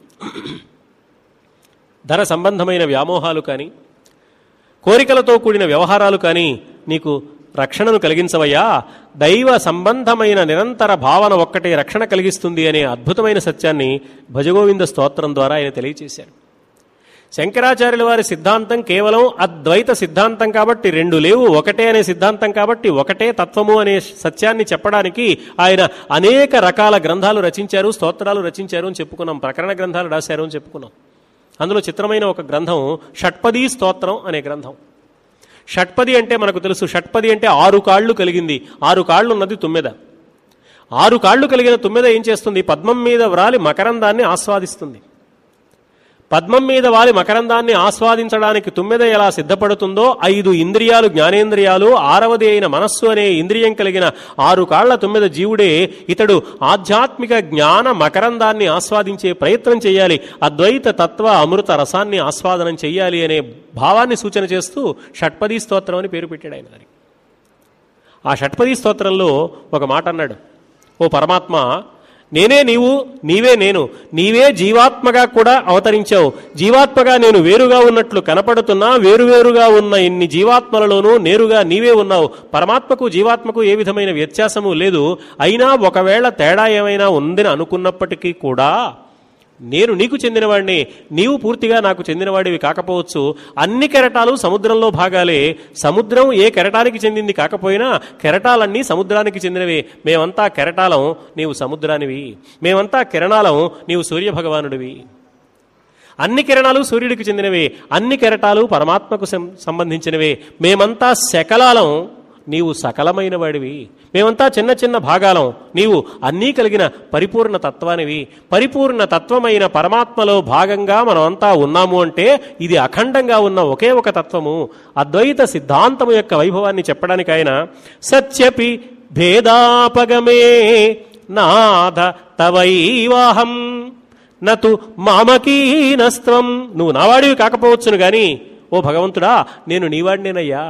ధర సంబంధమైన వ్యామోహాలు కానీ కోరికలతో కూడిన వ్యవహారాలు కానీ నీకు రక్షణను కలిగించవయ్యా దైవ సంబంధమైన నిరంతర భావన ఒక్కటే రక్షణ కలిగిస్తుంది అనే అద్భుతమైన సత్యాన్ని భజగోవింద స్తోత్రం ద్వారా ఆయన తెలియచేశారు శంకరాచార్యుల వారి సిద్ధాంతం కేవలం అద్వైత సిద్ధాంతం కాబట్టి రెండు లేవు ఒకటే అనే సిద్ధాంతం కాబట్టి ఒకటే తత్వము అనే సత్యాన్ని చెప్పడానికి ఆయన అనేక రకాల గ్రంథాలు రచించారు స్తోత్రాలు రచించారు అని చెప్పుకున్నాం ప్రకరణ గ్రంథాలు రాశారు అని చెప్పుకున్నాం అందులో చిత్రమైన ఒక గ్రంథం షట్పదీ స్తోత్రం అనే గ్రంథం షట్పది అంటే మనకు తెలుసు షట్పది అంటే ఆరు కాళ్ళు కలిగింది ఆరు కాళ్ళు ఉన్నది తుమ్మెద ఆరు కాళ్ళు కలిగిన తుమ్మెద ఏం చేస్తుంది పద్మం మీద వ్రాలి మకరందాన్ని ఆస్వాదిస్తుంది పద్మం మీద వాలి మకరందాన్ని ఆస్వాదించడానికి తుమ్మెద ఎలా సిద్ధపడుతుందో ఐదు ఇంద్రియాలు జ్ఞానేంద్రియాలు ఆరవది అయిన మనస్సు అనే ఇంద్రియం కలిగిన ఆరు కాళ్ల తుమ్మెద జీవుడే ఇతడు ఆధ్యాత్మిక జ్ఞాన మకరందాన్ని ఆస్వాదించే ప్రయత్నం చేయాలి అద్వైత తత్వ అమృత రసాన్ని ఆస్వాదనం చేయాలి అనే భావాన్ని సూచన చేస్తూ షట్పదీ స్తోత్రం అని పేరు పెట్టాడు ఆయన దానికి ఆ షట్పదీ స్తోత్రంలో ఒక మాట అన్నాడు ఓ పరమాత్మ నేనే నీవు నీవే నేను నీవే జీవాత్మగా కూడా అవతరించావు జీవాత్మగా నేను వేరుగా ఉన్నట్లు కనపడుతున్నా వేరువేరుగా ఉన్న ఇన్ని జీవాత్మలలోనూ నేరుగా నీవే ఉన్నావు పరమాత్మకు జీవాత్మకు ఏ విధమైన వ్యత్యాసము లేదు అయినా ఒకవేళ తేడా ఏమైనా ఉందని అనుకున్నప్పటికీ కూడా నేను నీకు చెందినవాడిని నీవు పూర్తిగా నాకు చెందినవాడివి కాకపోవచ్చు అన్ని కెరటాలు సముద్రంలో భాగాలే సముద్రం ఏ కెరటానికి చెందింది కాకపోయినా కెరటాలన్నీ సముద్రానికి చెందినవే మేమంతా కెరటాలం నీవు సముద్రానివి మేమంతా కిరణాలం నీవు సూర్యభగవానుడివి అన్ని కిరణాలు సూర్యుడికి చెందినవే అన్ని కెరటాలు పరమాత్మకు సం- సంబంధించినవే మేమంతా శకలాలం నీవు సకలమైన వాడివి మేమంతా చిన్న చిన్న భాగాలం నీవు అన్నీ కలిగిన పరిపూర్ణ తత్వానివి పరిపూర్ణ తత్వమైన పరమాత్మలో భాగంగా మనమంతా ఉన్నాము అంటే ఇది అఖండంగా ఉన్న ఒకే ఒక తత్వము అద్వైత సిద్ధాంతము యొక్క వైభవాన్ని చెప్పడానికి ఆయన సత్యపి భేదాపగమే నాథ తవైవాహం నతు మామకీనస్త్వం నువ్వు నావాడివి కాకపోవచ్చును గాని ఓ భగవంతుడా నేను నీవాడినేనయ్యా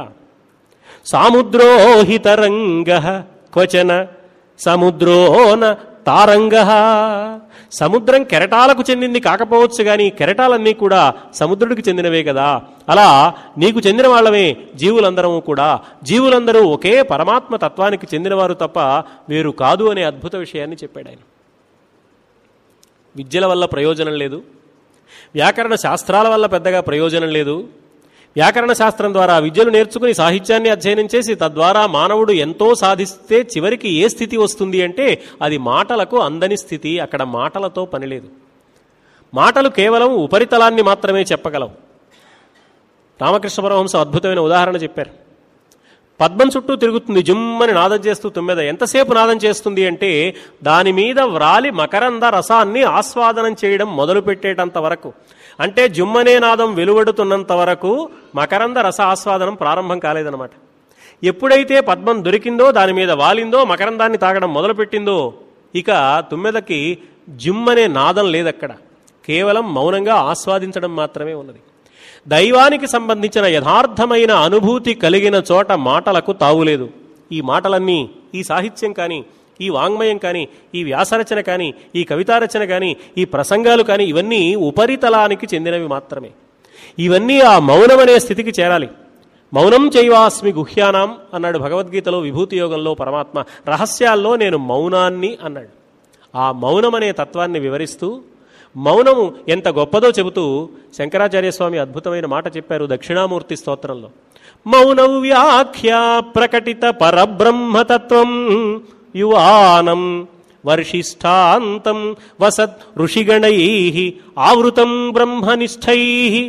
సాముద్రోహితరంగ క్వచన సముద్రోన తారంగ సముద్రం కెరటాలకు చెందింది కాకపోవచ్చు గాని కెరటాలన్నీ కూడా సముద్రుడికి చెందినవే కదా అలా నీకు చెందిన వాళ్ళమే జీవులందరము కూడా జీవులందరూ ఒకే పరమాత్మ తత్వానికి చెందినవారు తప్ప వేరు కాదు అనే అద్భుత విషయాన్ని చెప్పాడు ఆయన విద్యల వల్ల ప్రయోజనం లేదు వ్యాకరణ శాస్త్రాల వల్ల పెద్దగా ప్రయోజనం లేదు వ్యాకరణ శాస్త్రం ద్వారా విద్యలు నేర్చుకుని సాహిత్యాన్ని అధ్యయనం చేసి తద్వారా మానవుడు ఎంతో సాధిస్తే చివరికి ఏ స్థితి వస్తుంది అంటే అది మాటలకు అందని స్థితి అక్కడ మాటలతో పని లేదు మాటలు కేవలం ఉపరితలాన్ని మాత్రమే చెప్పగలవు రామకృష్ణ పరమహంస అద్భుతమైన ఉదాహరణ చెప్పారు పద్మం చుట్టూ తిరుగుతుంది జుమ్మని నాదం చేస్తూ తుమ్మెద ఎంతసేపు నాదం చేస్తుంది అంటే దాని మీద వ్రాలి మకరంద రసాన్ని ఆస్వాదనం చేయడం మొదలు పెట్టేటంత వరకు అంటే జుమ్మనే నాదం వెలువడుతున్నంత వరకు మకరంద రస ఆస్వాదనం ప్రారంభం కాలేదన్నమాట ఎప్పుడైతే పద్మం దొరికిందో దాని మీద వాలిందో మకరందాన్ని తాగడం మొదలుపెట్టిందో ఇక తుమ్మెదకి జుమ్మనే నాదం లేదక్కడ కేవలం మౌనంగా ఆస్వాదించడం మాత్రమే ఉన్నది దైవానికి సంబంధించిన యథార్థమైన అనుభూతి కలిగిన చోట మాటలకు తావులేదు ఈ మాటలన్నీ ఈ సాహిత్యం కానీ ఈ వాంగ్మయం కానీ ఈ వ్యాసరచన కానీ ఈ కవితారచన కానీ ఈ ప్రసంగాలు కానీ ఇవన్నీ ఉపరితలానికి చెందినవి మాత్రమే ఇవన్నీ ఆ మౌనం అనే స్థితికి చేరాలి మౌనం చైవాస్మి గుహ్యానాం అన్నాడు భగవద్గీతలో విభూతి యోగంలో పరమాత్మ రహస్యాల్లో నేను మౌనాన్ని అన్నాడు ఆ మౌనం అనే తత్వాన్ని వివరిస్తూ మౌనము ఎంత గొప్పదో చెబుతూ శంకరాచార్య స్వామి అద్భుతమైన మాట చెప్పారు దక్షిణామూర్తి స్తోత్రంలో మౌన వ్యాఖ్య ప్రకటిత పరబ్రహ్మతత్వం యువానం వర్షిష్టాంతం వసత్ ఋషిగణై ఆవృతం బ్రహ్మనిష్టై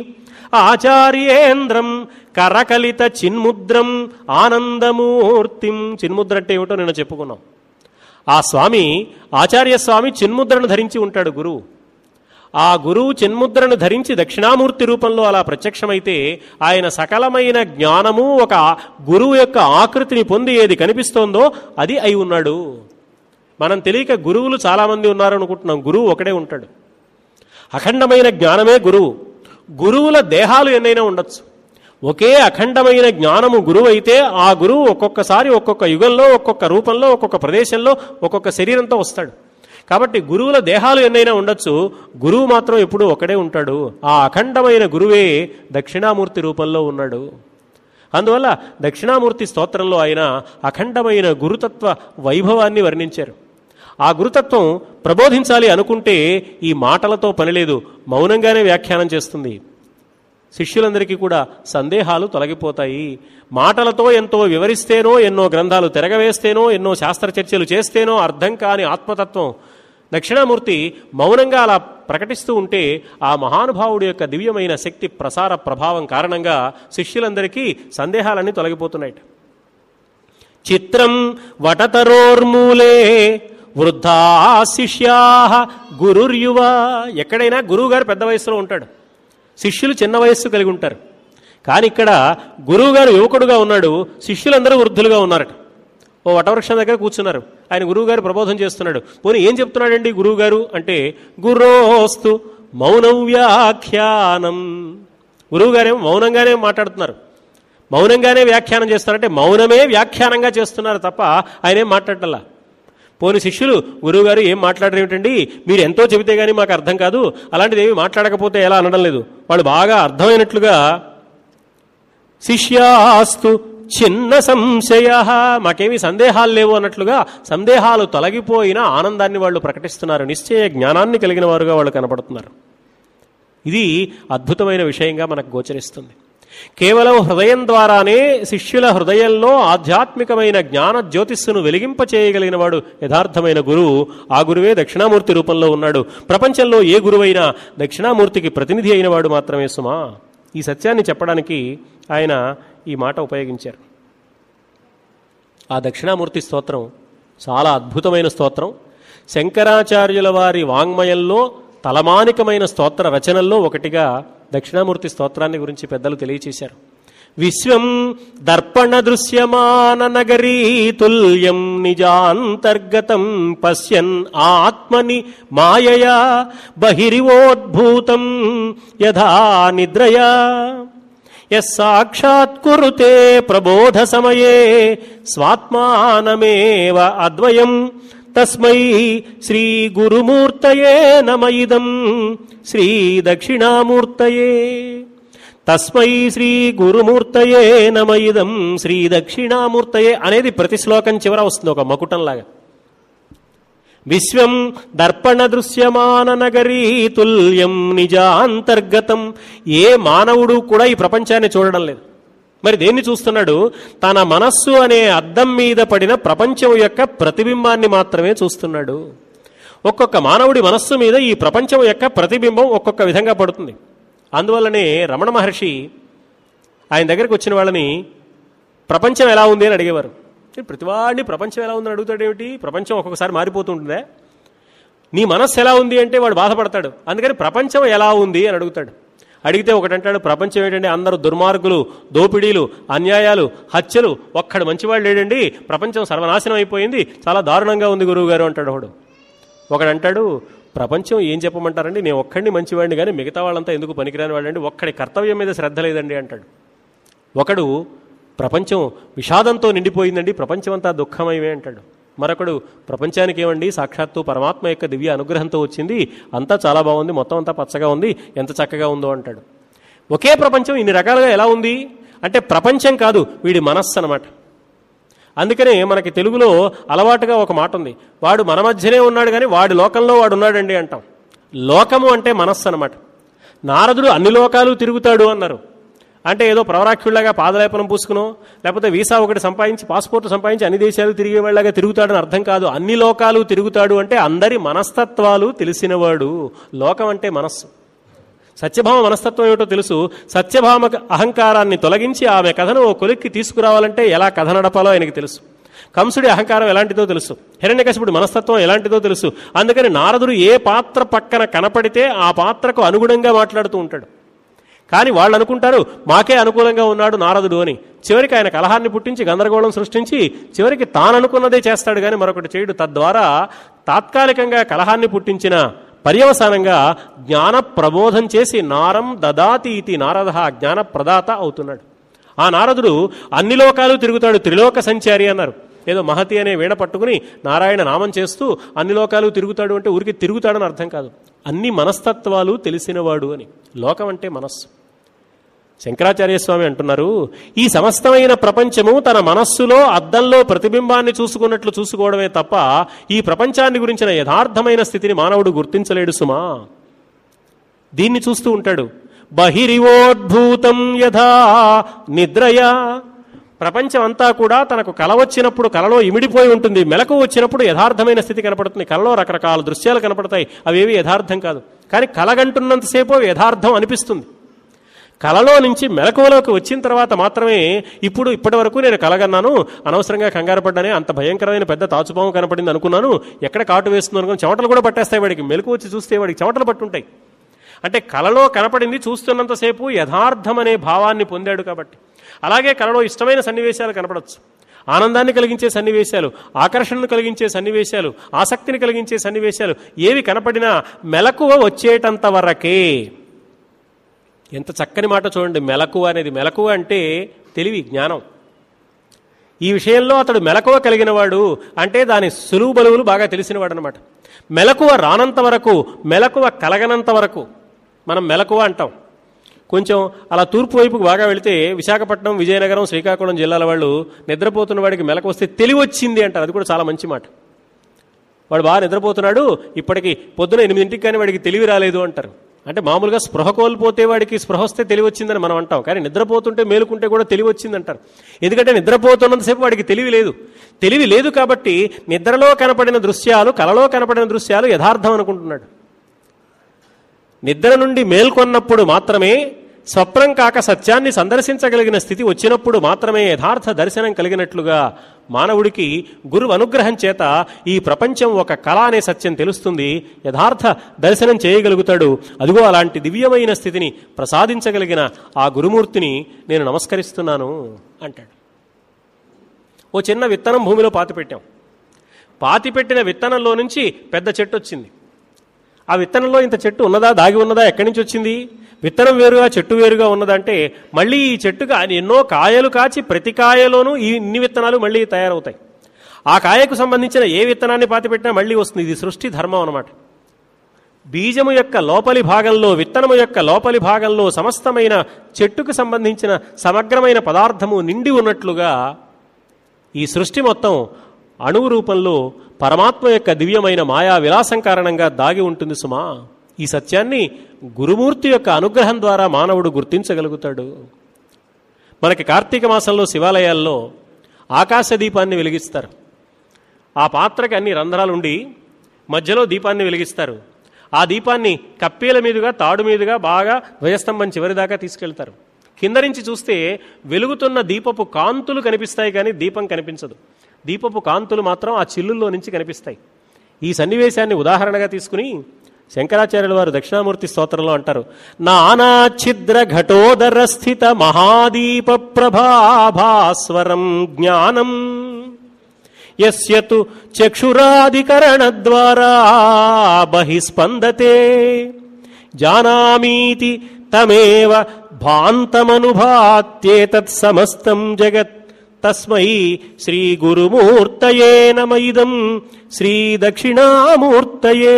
ఆచార్యేంద్రం కరకలిత చిన్ముద్రం ఆనందమూర్తిం చిన్ముద్ర అంటే ఏమిటో నేను చెప్పుకున్నాం ఆ స్వామి ఆచార్య స్వామి చిన్ముద్రను ధరించి ఉంటాడు గురువు ఆ గురువు చిన్ముద్రను ధరించి దక్షిణామూర్తి రూపంలో అలా ప్రత్యక్షమైతే ఆయన సకలమైన జ్ఞానము ఒక గురువు యొక్క ఆకృతిని పొంది ఏది కనిపిస్తోందో అది అయి ఉన్నాడు మనం తెలియక గురువులు చాలామంది ఉన్నారు అనుకుంటున్నాం గురువు ఒకడే ఉంటాడు అఖండమైన జ్ఞానమే గురువు గురువుల దేహాలు ఎన్నైనా ఉండొచ్చు ఒకే అఖండమైన జ్ఞానము గురువు అయితే ఆ గురువు ఒక్కొక్కసారి ఒక్కొక్క యుగంలో ఒక్కొక్క రూపంలో ఒక్కొక్క ప్రదేశంలో ఒక్కొక్క శరీరంతో వస్తాడు కాబట్టి గురువుల దేహాలు ఎన్నైనా ఉండొచ్చు గురువు మాత్రం ఎప్పుడూ ఒకడే ఉంటాడు ఆ అఖండమైన గురువే దక్షిణామూర్తి రూపంలో ఉన్నాడు అందువల్ల దక్షిణామూర్తి స్తోత్రంలో ఆయన అఖండమైన గురుతత్వ వైభవాన్ని వర్ణించారు ఆ గురుతత్వం ప్రబోధించాలి అనుకుంటే ఈ మాటలతో పనిలేదు మౌనంగానే వ్యాఖ్యానం చేస్తుంది శిష్యులందరికీ కూడా సందేహాలు తొలగిపోతాయి మాటలతో ఎంతో వివరిస్తేనో ఎన్నో గ్రంథాలు తిరగవేస్తేనో ఎన్నో శాస్త్ర చర్చలు చేస్తేనో అర్థం కాని ఆత్మతత్వం దక్షిణామూర్తి మౌనంగా అలా ప్రకటిస్తూ ఉంటే ఆ మహానుభావుడి యొక్క దివ్యమైన శక్తి ప్రసార ప్రభావం కారణంగా శిష్యులందరికీ సందేహాలన్నీ తొలగిపోతున్నాయి చిత్రం వటతరోర్మూలే వృద్ధా శిష్యా గురుర్యువ ఎక్కడైనా గురువుగారు పెద్ద వయసులో ఉంటాడు శిష్యులు చిన్న వయస్సు కలిగి ఉంటారు కానీ ఇక్కడ గురువుగారు యువకుడుగా ఉన్నాడు శిష్యులందరూ వృద్ధులుగా ఉన్నారట ఓ వటవృక్షం దగ్గర కూర్చున్నారు ఆయన గురువుగారు ప్రబోధం చేస్తున్నాడు పోనీ ఏం చెప్తున్నాడండి గురువుగారు అంటే గురోస్తు మౌనం వ్యాఖ్యానం గురువుగారేమో మౌనంగానే మాట్లాడుతున్నారు మౌనంగానే వ్యాఖ్యానం చేస్తారంటే మౌనమే వ్యాఖ్యానంగా చేస్తున్నారు తప్ప ఆయన ఏం మాట్లాడటల్లా పోని శిష్యులు గురువుగారు ఏం మాట్లాడరు ఏమిటండి మీరు ఎంతో చెబితే గానీ మాకు అర్థం కాదు అలాంటిది ఏమి మాట్లాడకపోతే ఎలా అనడం లేదు వాళ్ళు బాగా అర్థమైనట్లుగా శిష్యాస్తు చిన్న సంశయ మాకేమీ సందేహాలు లేవు అన్నట్లుగా సందేహాలు తొలగిపోయిన ఆనందాన్ని వాళ్ళు ప్రకటిస్తున్నారు నిశ్చయ జ్ఞానాన్ని కలిగిన వారుగా వాళ్ళు కనపడుతున్నారు ఇది అద్భుతమైన విషయంగా మనకు గోచరిస్తుంది కేవలం హృదయం ద్వారానే శిష్యుల హృదయంలో ఆధ్యాత్మికమైన జ్ఞాన జ్యోతిస్సును వెలిగింపచేయగలిగిన వాడు యథార్థమైన గురువు ఆ గురువే దక్షిణామూర్తి రూపంలో ఉన్నాడు ప్రపంచంలో ఏ గురువైనా దక్షిణామూర్తికి ప్రతినిధి అయిన వాడు మాత్రమే సుమా ఈ సత్యాన్ని చెప్పడానికి ఆయన ఈ మాట ఉపయోగించారు ఆ దక్షిణామూర్తి స్తోత్రం చాలా అద్భుతమైన స్తోత్రం శంకరాచార్యుల వారి వాంగ్మయంలో తలమానికమైన స్తోత్ర రచనల్లో ఒకటిగా దక్షిణామూర్తి స్తోత్రాన్ని గురించి పెద్దలు తెలియచేశారు విశ్వం దర్పణ దృశ్యమాన నగరీ తుల్యం నిజాంతర్గతం పశ్యన్ ఆత్మని మాయయా బహిరివోద్భూతం యథా నిద్రయా యస్సాక్షాత్కురుతే ప్రబోధ సమయే స్వాత్మానమేవ అద్వయం తస్మై శ్రీ గురుమూర్తయే నమయిదం శ్రీ దక్షిణామూర్తయే తస్మై శ్రీ గురుమూర్తయే నమయిదం శ్రీ దక్షిణామూర్తయే అనేది ప్రతి శ్లోకం చివర వస్తుంది ఒక మకుటంలాగా విశ్వం దర్పణ దృశ్యమాన నగరీ తుల్యం నిజాంతర్గతం ఏ మానవుడు కూడా ఈ ప్రపంచాన్ని చూడడం లేదు మరి దేన్ని చూస్తున్నాడు తన మనస్సు అనే అద్దం మీద పడిన ప్రపంచం యొక్క ప్రతిబింబాన్ని మాత్రమే చూస్తున్నాడు ఒక్కొక్క మానవుడి మనస్సు మీద ఈ ప్రపంచం యొక్క ప్రతిబింబం ఒక్కొక్క విధంగా పడుతుంది అందువల్లనే రమణ మహర్షి ఆయన దగ్గరికి వచ్చిన వాళ్ళని ప్రపంచం ఎలా ఉంది అని అడిగేవారు ప్రతివాడిని ప్రపంచం ఎలా ఉందని అడుగుతాడేమిటి ప్రపంచం ఒక్కొక్కసారి మారిపోతుంటుందే నీ మనస్సు ఎలా ఉంది అంటే వాడు బాధపడతాడు అందుకని ప్రపంచం ఎలా ఉంది అని అడుగుతాడు అడిగితే ఒకటంటాడు ప్రపంచం ఏంటంటే అందరూ దుర్మార్గులు దోపిడీలు అన్యాయాలు హత్యలు ఒక్కడు మంచివాడు లేడండి ప్రపంచం సర్వనాశనం అయిపోయింది చాలా దారుణంగా ఉంది గురువు గారు అంటాడు ఒకడు ఒకడంటాడు ప్రపంచం ఏం చెప్పమంటారండి నేను ఒక్కడిని మంచివాడిని కానీ మిగతా వాళ్ళంతా ఎందుకు పనికిరాని వాడండి ఒక్కడి కర్తవ్యం మీద శ్రద్ధ లేదండి అంటాడు ఒకడు ప్రపంచం విషాదంతో నిండిపోయిందండి ప్రపంచం అంతా దుఃఖమయమే అంటాడు మరొకడు ప్రపంచానికి ఏమండి సాక్షాత్తు పరమాత్మ యొక్క దివ్య అనుగ్రహంతో వచ్చింది అంతా చాలా బాగుంది మొత్తం అంతా పచ్చగా ఉంది ఎంత చక్కగా ఉందో అంటాడు ఒకే ప్రపంచం ఇన్ని రకాలుగా ఎలా ఉంది అంటే ప్రపంచం కాదు వీడి మనస్సు అనమాట అందుకనే మనకి తెలుగులో అలవాటుగా ఒక మాట ఉంది వాడు మన మధ్యనే ఉన్నాడు కానీ వాడి లోకంలో వాడు ఉన్నాడండి అంటాం లోకము అంటే మనస్సు అనమాట నారదుడు అన్ని లోకాలు తిరుగుతాడు అన్నారు అంటే ఏదో ప్రవరాఖ్యుళ్లాగా పాదలేపనం పూసుకునో లేకపోతే వీసా ఒకటి సంపాదించి పాస్పోర్ట్ సంపాదించి అన్ని దేశాలు తిరిగేవాళ్ళగా తిరుగుతాడని అర్థం కాదు అన్ని లోకాలు తిరుగుతాడు అంటే అందరి మనస్తత్వాలు తెలిసినవాడు లోకం అంటే మనస్సు సత్యభామ మనస్తత్వం ఏమిటో తెలుసు సత్యభామ అహంకారాన్ని తొలగించి ఆమె కథను ఓ కొలిక్కి తీసుకురావాలంటే ఎలా కథ నడపాలో ఆయనకి తెలుసు కంసుడి అహంకారం ఎలాంటిదో తెలుసు హిరణ్యకశిపుడి మనస్తత్వం ఎలాంటిదో తెలుసు అందుకని నారదుడు ఏ పాత్ర పక్కన కనపడితే ఆ పాత్రకు అనుగుణంగా మాట్లాడుతూ ఉంటాడు కానీ వాళ్ళు అనుకుంటారు మాకే అనుకూలంగా ఉన్నాడు నారదుడు అని చివరికి ఆయన కలహాన్ని పుట్టించి గందరగోళం సృష్టించి చివరికి తాను అనుకున్నదే చేస్తాడు కానీ మరొకటి చేయడు తద్వారా తాత్కాలికంగా కలహాన్ని పుట్టించిన పర్యవసానంగా జ్ఞాన ప్రబోధం చేసి నారం దదాతి ఇతి నారద జ్ఞాన ప్రదాత అవుతున్నాడు ఆ నారదుడు అన్ని లోకాలు తిరుగుతాడు త్రిలోక సంచారి అన్నారు ఏదో మహతి అనే వీణ పట్టుకుని నారాయణ నామం చేస్తూ అన్ని లోకాలు తిరుగుతాడు అంటే ఊరికి తిరుగుతాడని అర్థం కాదు అన్ని మనస్తత్వాలు తెలిసినవాడు అని లోకం అంటే మనస్సు శంకరాచార్య స్వామి అంటున్నారు ఈ సమస్తమైన ప్రపంచము తన మనస్సులో అద్దంలో ప్రతిబింబాన్ని చూసుకున్నట్లు చూసుకోవడమే తప్ప ఈ ప్రపంచాన్ని గురించిన యథార్థమైన స్థితిని మానవుడు గుర్తించలేడు సుమా దీన్ని చూస్తూ ఉంటాడు బహిరివోద్భూతం యథా నిద్రయా ప్రపంచం అంతా కూడా తనకు కల వచ్చినప్పుడు కలలో ఇమిడిపోయి ఉంటుంది మెలకు వచ్చినప్పుడు యథార్థమైన స్థితి కనపడుతుంది కలలో రకరకాల దృశ్యాలు కనపడతాయి అవేవి యథార్థం కాదు కానీ కలగంటున్నంతసేపు అవి యథార్థం అనిపిస్తుంది కలలో నుంచి మెలకువలోకి వచ్చిన తర్వాత మాత్రమే ఇప్పుడు ఇప్పటి వరకు నేను కలగన్నాను అనవసరంగా కంగారు పడ్డానే అంత భయంకరమైన పెద్ద తాచుపాము కనపడింది అనుకున్నాను ఎక్కడ కాటు వేస్తుంది అనుకుని చెమటలు కూడా పట్టేస్తాయి వాడికి మెలకు వచ్చి చూస్తే వాడికి చెమటలు పట్టుంటాయి అంటే కలలో కనపడింది చూస్తున్నంతసేపు యథార్థం అనే భావాన్ని పొందాడు కాబట్టి అలాగే కలలో ఇష్టమైన సన్నివేశాలు కనపడవచ్చు ఆనందాన్ని కలిగించే సన్నివేశాలు ఆకర్షణను కలిగించే సన్నివేశాలు ఆసక్తిని కలిగించే సన్నివేశాలు ఏవి కనపడినా మెలకువ వచ్చేటంత వరకే ఎంత చక్కని మాట చూడండి మెలకువ అనేది మెలకువ అంటే తెలివి జ్ఞానం ఈ విషయంలో అతడు మెలకువ కలిగిన వాడు అంటే దాని సులువు బలువులు బాగా తెలిసినవాడు అనమాట మెలకువ రానంత వరకు మెలకువ కలగనంత వరకు మనం మెలకువ అంటాం కొంచెం అలా తూర్పు వైపుకు బాగా వెళితే విశాఖపట్నం విజయనగరం శ్రీకాకుళం జిల్లాల వాళ్ళు నిద్రపోతున్న వాడికి మెలకు వస్తే తెలివి వచ్చింది అంటారు అది కూడా చాలా మంచి మాట వాడు బాగా నిద్రపోతున్నాడు ఇప్పటికి పొద్దున ఎనిమిదింటికి కానీ వాడికి తెలివి రాలేదు అంటారు అంటే మామూలుగా స్పృహ కోల్పోతే వాడికి స్పృహ వస్తే తెలివి వచ్చిందని మనం అంటాం కానీ నిద్రపోతుంటే మేలుకుంటే కూడా తెలివి వచ్చిందంటారు ఎందుకంటే నిద్రపోతున్నంతసేపు వాడికి తెలివి లేదు తెలివి లేదు కాబట్టి నిద్రలో కనపడిన దృశ్యాలు కలలో కనపడిన దృశ్యాలు యథార్థం అనుకుంటున్నాడు నిద్ర నుండి మేల్కొన్నప్పుడు మాత్రమే స్వప్నం కాక సత్యాన్ని సందర్శించగలిగిన స్థితి వచ్చినప్పుడు మాత్రమే యథార్థ దర్శనం కలిగినట్లుగా మానవుడికి గురువు అనుగ్రహం చేత ఈ ప్రపంచం ఒక కళ అనే సత్యం తెలుస్తుంది యథార్థ దర్శనం చేయగలుగుతాడు అదిగో అలాంటి దివ్యమైన స్థితిని ప్రసాదించగలిగిన ఆ గురుమూర్తిని నేను నమస్కరిస్తున్నాను అంటాడు ఓ చిన్న విత్తనం భూమిలో పాతిపెట్టాం పాతిపెట్టిన విత్తనంలో నుంచి పెద్ద చెట్టు వచ్చింది ఆ విత్తనంలో ఇంత చెట్టు ఉన్నదా దాగి ఉన్నదా ఎక్కడి నుంచి వచ్చింది విత్తనం వేరుగా చెట్టు వేరుగా ఉన్నదంటే మళ్ళీ ఈ చెట్టుగా ఎన్నో కాయలు కాచి ప్రతి కాయలోనూ ఈ ఇన్ని విత్తనాలు మళ్ళీ తయారవుతాయి ఆ కాయకు సంబంధించిన ఏ విత్తనాన్ని పాతిపెట్టినా మళ్ళీ వస్తుంది ఇది సృష్టి ధర్మం అన్నమాట బీజము యొక్క లోపలి భాగంలో విత్తనము యొక్క లోపలి భాగంలో సమస్తమైన చెట్టుకు సంబంధించిన సమగ్రమైన పదార్థము నిండి ఉన్నట్లుగా ఈ సృష్టి మొత్తం అణువు రూపంలో పరమాత్మ యొక్క దివ్యమైన మాయా విలాసం కారణంగా దాగి ఉంటుంది సుమా ఈ సత్యాన్ని గురుమూర్తి యొక్క అనుగ్రహం ద్వారా మానవుడు గుర్తించగలుగుతాడు మనకి కార్తీక మాసంలో శివాలయాల్లో ఆకాశ దీపాన్ని వెలిగిస్తారు ఆ పాత్రకి అన్ని రంధ్రాలు ఉండి మధ్యలో దీపాన్ని వెలిగిస్తారు ఆ దీపాన్ని కప్పీల మీదుగా తాడు మీదుగా బాగా ధ్వజస్తంభం చివరి దాకా తీసుకెళ్తారు కింద నుంచి చూస్తే వెలుగుతున్న దీపపు కాంతులు కనిపిస్తాయి కానీ దీపం కనిపించదు దీపపు కాంతులు మాత్రం ఆ చిల్లుల్లో నుంచి కనిపిస్తాయి ఈ సన్నివేశాన్ని ఉదాహరణగా తీసుకుని శంకరాచార్యుల వారు దక్షిణామూర్తి స్తోత్రంలో అంటారు నానా ఛిద్ర ఘటోదర స్థిత మహాదీప ప్రభాభాస్వరం జ్ఞానం యస్యతు చక్షురాధికరణ ద్వారా బహిస్పందతే జానామీతి తమేవ భాంతమనుభాత్యేతత్ సమస్తం జగత్ తస్మై శ్రీ గురుమూర్తయే నమైదం శ్రీ దక్షిణామూర్తయే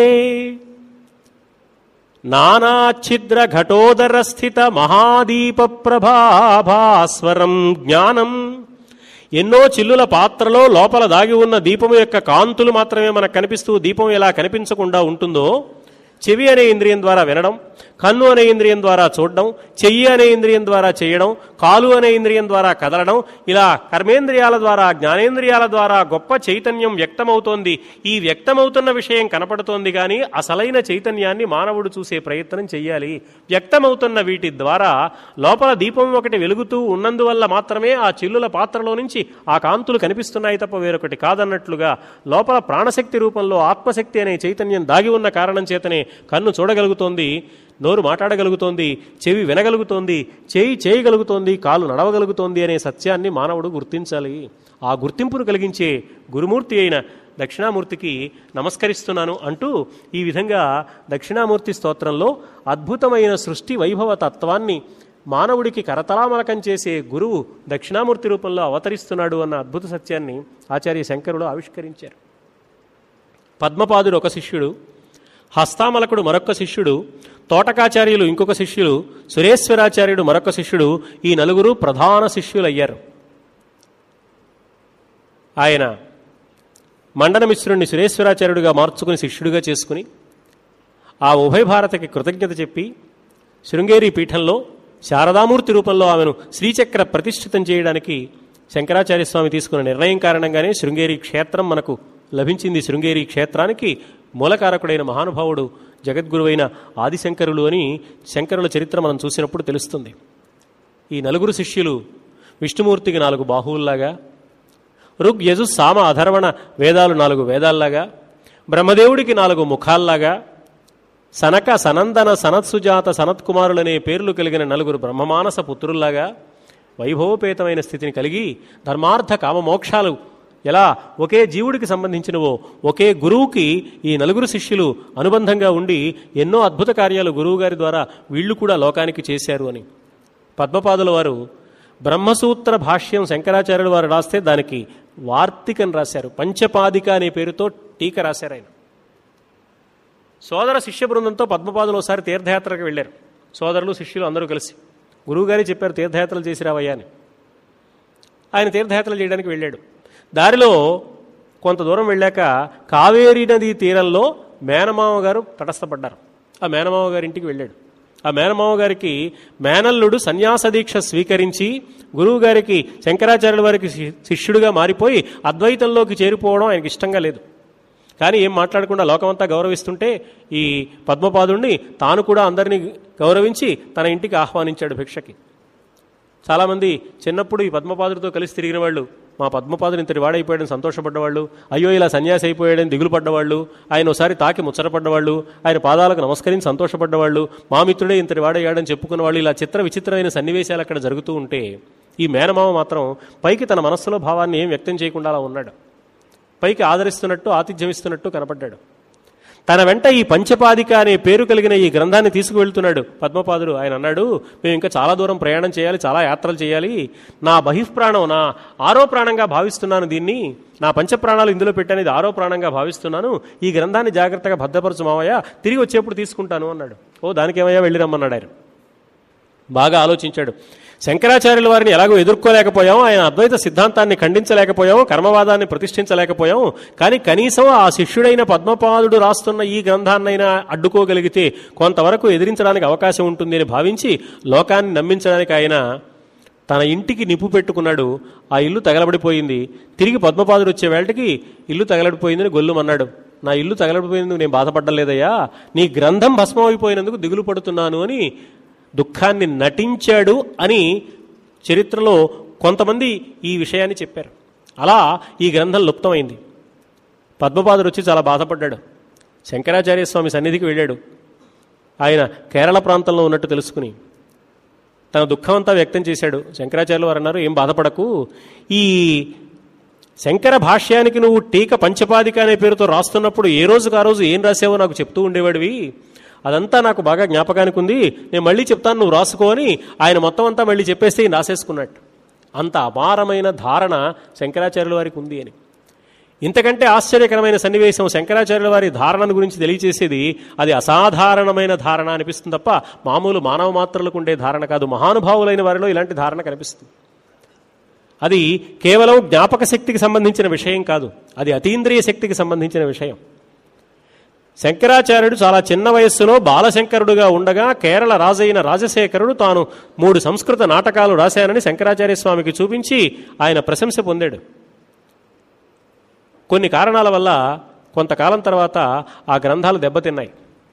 నానాఛిద్ర ఘటోదర స్థిత మహాదీప ప్రభాభాస్వరం జ్ఞానం ఎన్నో చిల్లుల పాత్రలో లోపల దాగి ఉన్న దీపము యొక్క కాంతులు మాత్రమే మనకు కనిపిస్తూ దీపం ఎలా కనిపించకుండా ఉంటుందో చెవి అనే ఇంద్రియం ద్వారా వినడం కన్ను అనే ఇంద్రియం ద్వారా చూడడం చెయ్యి అనే ఇంద్రియం ద్వారా చేయడం కాలు అనే ఇంద్రియం ద్వారా కదలడం ఇలా కర్మేంద్రియాల ద్వారా జ్ఞానేంద్రియాల ద్వారా గొప్ప చైతన్యం వ్యక్తమవుతోంది ఈ వ్యక్తమవుతున్న విషయం కనపడుతోంది కానీ అసలైన చైతన్యాన్ని మానవుడు చూసే ప్రయత్నం చెయ్యాలి వ్యక్తమవుతున్న వీటి ద్వారా లోపల దీపం ఒకటి వెలుగుతూ ఉన్నందువల్ల మాత్రమే ఆ చిల్లుల పాత్రలో నుంచి ఆ కాంతులు కనిపిస్తున్నాయి తప్ప వేరొకటి కాదన్నట్లుగా లోపల ప్రాణశక్తి రూపంలో ఆత్మశక్తి అనే చైతన్యం దాగి ఉన్న కారణం చేతనే కన్ను చూడగలుగుతోంది నోరు మాట్లాడగలుగుతోంది చెవి వినగలుగుతోంది చేయి చేయగలుగుతోంది కాలు నడవగలుగుతోంది అనే సత్యాన్ని మానవుడు గుర్తించాలి ఆ గుర్తింపును కలిగించే గురుమూర్తి అయిన దక్షిణామూర్తికి నమస్కరిస్తున్నాను అంటూ ఈ విధంగా దక్షిణామూర్తి స్తోత్రంలో అద్భుతమైన సృష్టి వైభవ తత్వాన్ని మానవుడికి కరతలామలకం చేసే గురువు దక్షిణామూర్తి రూపంలో అవతరిస్తున్నాడు అన్న అద్భుత సత్యాన్ని ఆచార్య శంకరుడు ఆవిష్కరించారు పద్మపాదుడు ఒక శిష్యుడు హస్తామలకుడు మరొక శిష్యుడు తోటకాచార్యులు ఇంకొక శిష్యులు సురేశ్వరాచార్యుడు మరొక శిష్యుడు ఈ నలుగురు ప్రధాన శిష్యులయ్యారు ఆయన మండనమిశ్రుణ్ణి సురేశ్వరాచార్యుడిగా మార్చుకుని శిష్యుడిగా చేసుకుని ఆ ఉభయ భారతకి కృతజ్ఞత చెప్పి శృంగేరి పీఠంలో శారదామూర్తి రూపంలో ఆమెను శ్రీచక్ర ప్రతిష్ఠితం చేయడానికి శంకరాచార్య స్వామి తీసుకున్న నిర్ణయం కారణంగానే శృంగేరి క్షేత్రం మనకు లభించింది శృంగేరి క్షేత్రానికి మూలకారకుడైన మహానుభావుడు జగద్గురువైన ఆదిశంకరులు అని శంకరుల చరిత్ర మనం చూసినప్పుడు తెలుస్తుంది ఈ నలుగురు శిష్యులు విష్ణుమూర్తికి నాలుగు బాహువుల్లాగా ఋగ్ యజు సామ అధర్వణ వేదాలు నాలుగు వేదాల్లాగా బ్రహ్మదేవుడికి నాలుగు ముఖాల్లాగా సనక సనందన సనత్సుజాత సనత్కుమారులనే పేర్లు కలిగిన నలుగురు బ్రహ్మమానస పుత్రుల్లాగా వైభవపేతమైన స్థితిని కలిగి ధర్మార్థ కామ మోక్షాలు ఎలా ఒకే జీవుడికి సంబంధించినవో ఒకే గురువుకి ఈ నలుగురు శిష్యులు అనుబంధంగా ఉండి ఎన్నో అద్భుత కార్యాలు గురువుగారి ద్వారా వీళ్ళు కూడా లోకానికి చేశారు అని పద్మపాదుల వారు బ్రహ్మసూత్ర భాష్యం శంకరాచార్యుల వారు రాస్తే దానికి వార్తికని రాశారు పంచపాదిక అనే పేరుతో టీక రాశారు ఆయన సోదర శిష్య బృందంతో పద్మపాదులు ఒకసారి తీర్థయాత్రకు వెళ్ళారు సోదరులు శిష్యులు అందరూ కలిసి గురువుగారే చెప్పారు తీర్థయాత్రలు చేసి రావయ్యా అని ఆయన తీర్థయాత్రలు చేయడానికి వెళ్ళాడు దారిలో కొంత దూరం వెళ్ళాక కావేరీ నది తీరంలో మేనమామ గారు తటస్థపడ్డారు ఆ మేనమామ గారి ఇంటికి వెళ్ళాడు ఆ మేనమామ గారికి మేనల్లుడు సన్యాస దీక్ష స్వీకరించి గురువు గారికి శంకరాచార్యుల వారికి శి- శిష్యుడిగా మారిపోయి అద్వైతంలోకి చేరిపోవడం ఆయనకి ఇష్టంగా లేదు కానీ ఏం మాట్లాడకుండా లోకమంతా గౌరవిస్తుంటే ఈ పద్మపాదుణ్ణి తాను కూడా అందరినీ గౌరవించి తన ఇంటికి ఆహ్వానించాడు భిక్షకి చాలామంది చిన్నప్పుడు ఈ పద్మపాదుడితో కలిసి తిరిగిన వాళ్ళు మా పద్మపాదుడు ఇంతటి వాడైపోయాడని సంతోషపడ్డవాళ్ళు అయ్యో ఇలా సన్యాసి అయిపోయాడని దిగులు పడ్డవాళ్ళు ఆయన ఒకసారి తాకి ముచ్చటపడ్డవాళ్ళు ఆయన పాదాలకు నమస్కరించి సంతోషపడ్డవాళ్ళు మా మిత్రుడే ఇంతటి వాడయ్యాడని చెప్పుకున్న వాళ్ళు ఇలా చిత్ర విచిత్రమైన సన్నివేశాలు అక్కడ జరుగుతూ ఉంటే ఈ మేనమామ మాత్రం పైకి తన మనస్సులో భావాన్ని ఏం వ్యక్తం చేయకుండా అలా ఉన్నాడు పైకి ఆదరిస్తున్నట్టు ఆతిథ్యం ఇస్తున్నట్టు కనపడ్డాడు తన వెంట ఈ పంచపాదిక అనే పేరు కలిగిన ఈ గ్రంథాన్ని తీసుకువెళ్తున్నాడు పద్మపాదుడు ఆయన అన్నాడు మేము ఇంకా చాలా దూరం ప్రయాణం చేయాలి చాలా యాత్రలు చేయాలి నా బహిఃప్రాణం నా ఆరో ప్రాణంగా భావిస్తున్నాను దీన్ని నా పంచప్రాణాలు ఇందులో పెట్టాను ఇది ఆరో ప్రాణంగా భావిస్తున్నాను ఈ గ్రంథాన్ని జాగ్రత్తగా భద్రపరచు మావయ్య తిరిగి వచ్చేప్పుడు తీసుకుంటాను అన్నాడు ఓ దానికేమయ్యా వెళ్ళి రమ్మన్నాడు ఆయన బాగా ఆలోచించాడు శంకరాచార్యుల వారిని ఎలాగో ఎదుర్కోలేకపోయాం ఆయన అద్వైత సిద్ధాంతాన్ని ఖండించలేకపోయాం కర్మవాదాన్ని ప్రతిష్ఠించలేకపోయాం కానీ కనీసం ఆ శిష్యుడైన పద్మపాదుడు రాస్తున్న ఈ గ్రంథాన్నైనా అడ్డుకోగలిగితే కొంతవరకు ఎదిరించడానికి అవకాశం ఉంటుంది అని భావించి లోకాన్ని నమ్మించడానికి ఆయన తన ఇంటికి నిప్పు పెట్టుకున్నాడు ఆ ఇల్లు తగలబడిపోయింది తిరిగి పద్మపాదుడు వచ్చే వేళకి ఇల్లు తగలబడిపోయిందని గొల్లుమన్నాడు నా ఇల్లు తగలబడిపోయినందుకు నేను బాధపడ్డం లేదయ్యా నీ గ్రంథం భస్మమైపోయినందుకు దిగులు పడుతున్నాను అని దుఃఖాన్ని నటించాడు అని చరిత్రలో కొంతమంది ఈ విషయాన్ని చెప్పారు అలా ఈ గ్రంథం లుప్తమైంది పద్మపాదుడు వచ్చి చాలా బాధపడ్డాడు శంకరాచార్య స్వామి సన్నిధికి వెళ్ళాడు ఆయన కేరళ ప్రాంతంలో ఉన్నట్టు తెలుసుకుని తన దుఃఖం అంతా వ్యక్తం చేశాడు శంకరాచార్యులు వారు అన్నారు ఏం బాధపడకు ఈ శంకర భాష్యానికి నువ్వు టీక పంచపాదిక అనే పేరుతో రాస్తున్నప్పుడు ఏ రోజుకు ఆ రోజు ఏం రాసావో నాకు చెప్తూ ఉండేవాడివి అదంతా నాకు బాగా జ్ఞాపకానికి ఉంది నేను మళ్ళీ చెప్తాను నువ్వు రాసుకో అని ఆయన మొత్తం అంతా మళ్ళీ చెప్పేస్తే ఈయన రాసేసుకున్నట్టు అంత అపారమైన ధారణ శంకరాచార్యుల వారికి ఉంది అని ఇంతకంటే ఆశ్చర్యకరమైన సన్నివేశం శంకరాచార్యుల వారి ధారణను గురించి తెలియచేసేది అది అసాధారణమైన ధారణ అనిపిస్తుంది తప్ప మామూలు మానవ మాత్రలకు ఉండే ధారణ కాదు మహానుభావులైన వారిలో ఇలాంటి ధారణ కనిపిస్తుంది అది కేవలం జ్ఞాపక శక్తికి సంబంధించిన విషయం కాదు అది అతీంద్రియ శక్తికి సంబంధించిన విషయం శంకరాచార్యుడు చాలా చిన్న వయస్సులో బాలశంకరుడుగా ఉండగా కేరళ రాజైన రాజశేఖరుడు తాను మూడు సంస్కృత నాటకాలు రాశానని శంకరాచార్య స్వామికి చూపించి ఆయన ప్రశంస పొందాడు కొన్ని కారణాల వల్ల కొంతకాలం తర్వాత ఆ గ్రంథాలు దెబ్బతిన్నాయి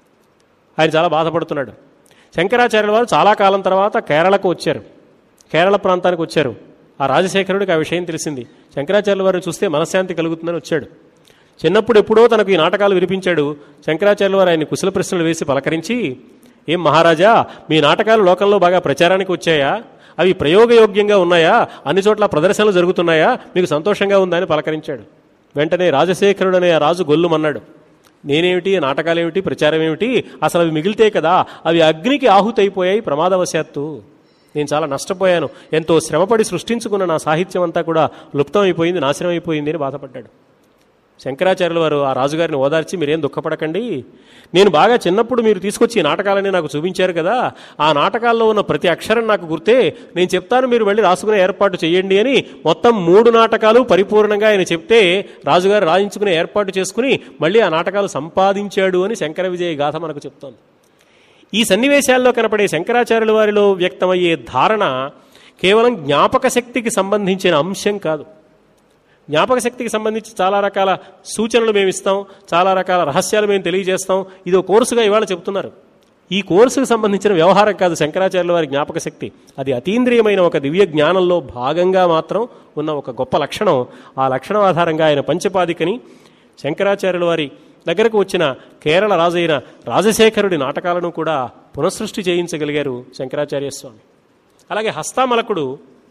ఆయన చాలా బాధపడుతున్నాడు శంకరాచార్యుల వారు చాలా కాలం తర్వాత కేరళకు వచ్చారు కేరళ ప్రాంతానికి వచ్చారు ఆ రాజశేఖరుడికి ఆ విషయం తెలిసింది శంకరాచార్యుల వారిని చూస్తే మనశ్శాంతి కలుగుతుందని వచ్చాడు చిన్నప్పుడు ఎప్పుడో తనకు ఈ నాటకాలు వినిపించాడు శంకరాచార్యుల వారు ఆయన కుశల ప్రశ్నలు వేసి పలకరించి ఏం మహారాజా మీ నాటకాలు లోకంలో బాగా ప్రచారానికి వచ్చాయా అవి ప్రయోగయోగ్యంగా ఉన్నాయా అన్ని చోట్ల ప్రదర్శనలు జరుగుతున్నాయా మీకు సంతోషంగా ఉందా అని పలకరించాడు వెంటనే రాజశేఖరుడు అనే ఆ రాజు గొల్లుమన్నాడు నేనేమిటి నాటకాలేమిటి ప్రచారం ఏమిటి అసలు అవి మిగిలితే కదా అవి అగ్నికి ఆహుతైపోయాయి ప్రమాదవశాత్తు నేను చాలా నష్టపోయాను ఎంతో శ్రమపడి సృష్టించుకున్న నా సాహిత్యం అంతా కూడా లుప్తమైపోయింది నాశనం అయిపోయింది అని బాధపడ్డాడు శంకరాచార్యుల వారు ఆ రాజుగారిని ఓదార్చి మీరేం దుఃఖపడకండి నేను బాగా చిన్నప్పుడు మీరు తీసుకొచ్చి ఈ నాటకాలని నాకు చూపించారు కదా ఆ నాటకాల్లో ఉన్న ప్రతి అక్షరం నాకు గుర్తే నేను చెప్తాను మీరు వెళ్ళి రాసుకునే ఏర్పాటు చేయండి అని మొత్తం మూడు నాటకాలు పరిపూర్ణంగా ఆయన చెప్తే రాజుగారు రాయించుకునే ఏర్పాటు చేసుకుని మళ్ళీ ఆ నాటకాలు సంపాదించాడు అని శంకర విజయ గాథ మనకు చెప్తోంది ఈ సన్నివేశాల్లో కనపడే శంకరాచార్యుల వారిలో వ్యక్తమయ్యే ధారణ కేవలం జ్ఞాపక శక్తికి సంబంధించిన అంశం కాదు జ్ఞాపక శక్తికి సంబంధించి చాలా రకాల సూచనలు మేము ఇస్తాం చాలా రకాల రహస్యాలు మేము తెలియజేస్తాం ఇదో కోర్సుగా ఇవాళ చెప్తున్నారు ఈ కోర్సుకు సంబంధించిన వ్యవహారం కాదు శంకరాచార్యుల వారి జ్ఞాపక శక్తి అది అతీంద్రియమైన ఒక దివ్య జ్ఞానంలో భాగంగా మాత్రం ఉన్న ఒక గొప్ప లక్షణం ఆ లక్షణం ఆధారంగా ఆయన పంచపాదికని శంకరాచార్యుల వారి దగ్గరకు వచ్చిన కేరళ రాజైన రాజశేఖరుడి నాటకాలను కూడా పునఃసృష్టి చేయించగలిగారు శంకరాచార్య స్వామి అలాగే హస్తామలకుడు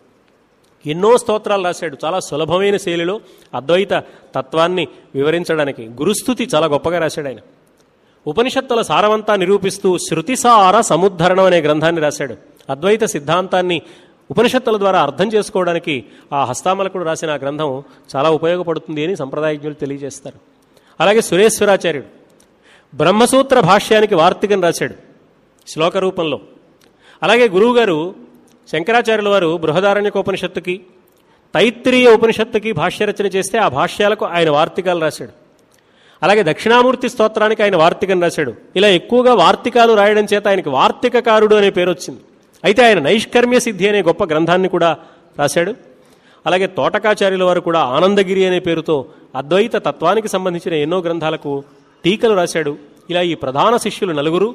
ఎన్నో స్తోత్రాలు రాశాడు చాలా సులభమైన శైలిలో అద్వైత తత్వాన్ని వివరించడానికి గురుస్థుతి చాలా గొప్పగా రాశాడు ఆయన ఉపనిషత్తుల సారవంతా నిరూపిస్తూ శృతిసార సముద్ధరణం అనే గ్రంథాన్ని రాశాడు అద్వైత సిద్ధాంతాన్ని ఉపనిషత్తుల ద్వారా అర్థం చేసుకోవడానికి ఆ హస్తామలకుడు రాసిన ఆ గ్రంథం చాలా ఉపయోగపడుతుంది అని సంప్రదాయజ్ఞులు తెలియజేస్తారు అలాగే సురేశ్వరాచార్యుడు బ్రహ్మసూత్ర భాష్యానికి వార్తికం రాశాడు శ్లోక రూపంలో అలాగే గురువుగారు శంకరాచార్యుల వారు బృహదారణ్యకోపనిషత్తుకి తైత్రీయ ఉపనిషత్తుకి భాష్యరచన చేస్తే ఆ భాష్యాలకు ఆయన వార్తికాలు రాశాడు అలాగే దక్షిణామూర్తి స్తోత్రానికి ఆయన వార్తికం రాశాడు ఇలా ఎక్కువగా వార్తికాలు రాయడం చేత ఆయనకి వార్తికకారుడు అనే పేరు వచ్చింది అయితే ఆయన నైష్కర్మ్య సిద్ధి అనే గొప్ప గ్రంథాన్ని కూడా రాశాడు అలాగే తోటకాచార్యుల వారు కూడా ఆనందగిరి అనే పేరుతో అద్వైత తత్వానికి సంబంధించిన ఎన్నో గ్రంథాలకు టీకలు రాశాడు ఇలా ఈ ప్రధాన శిష్యులు నలుగురు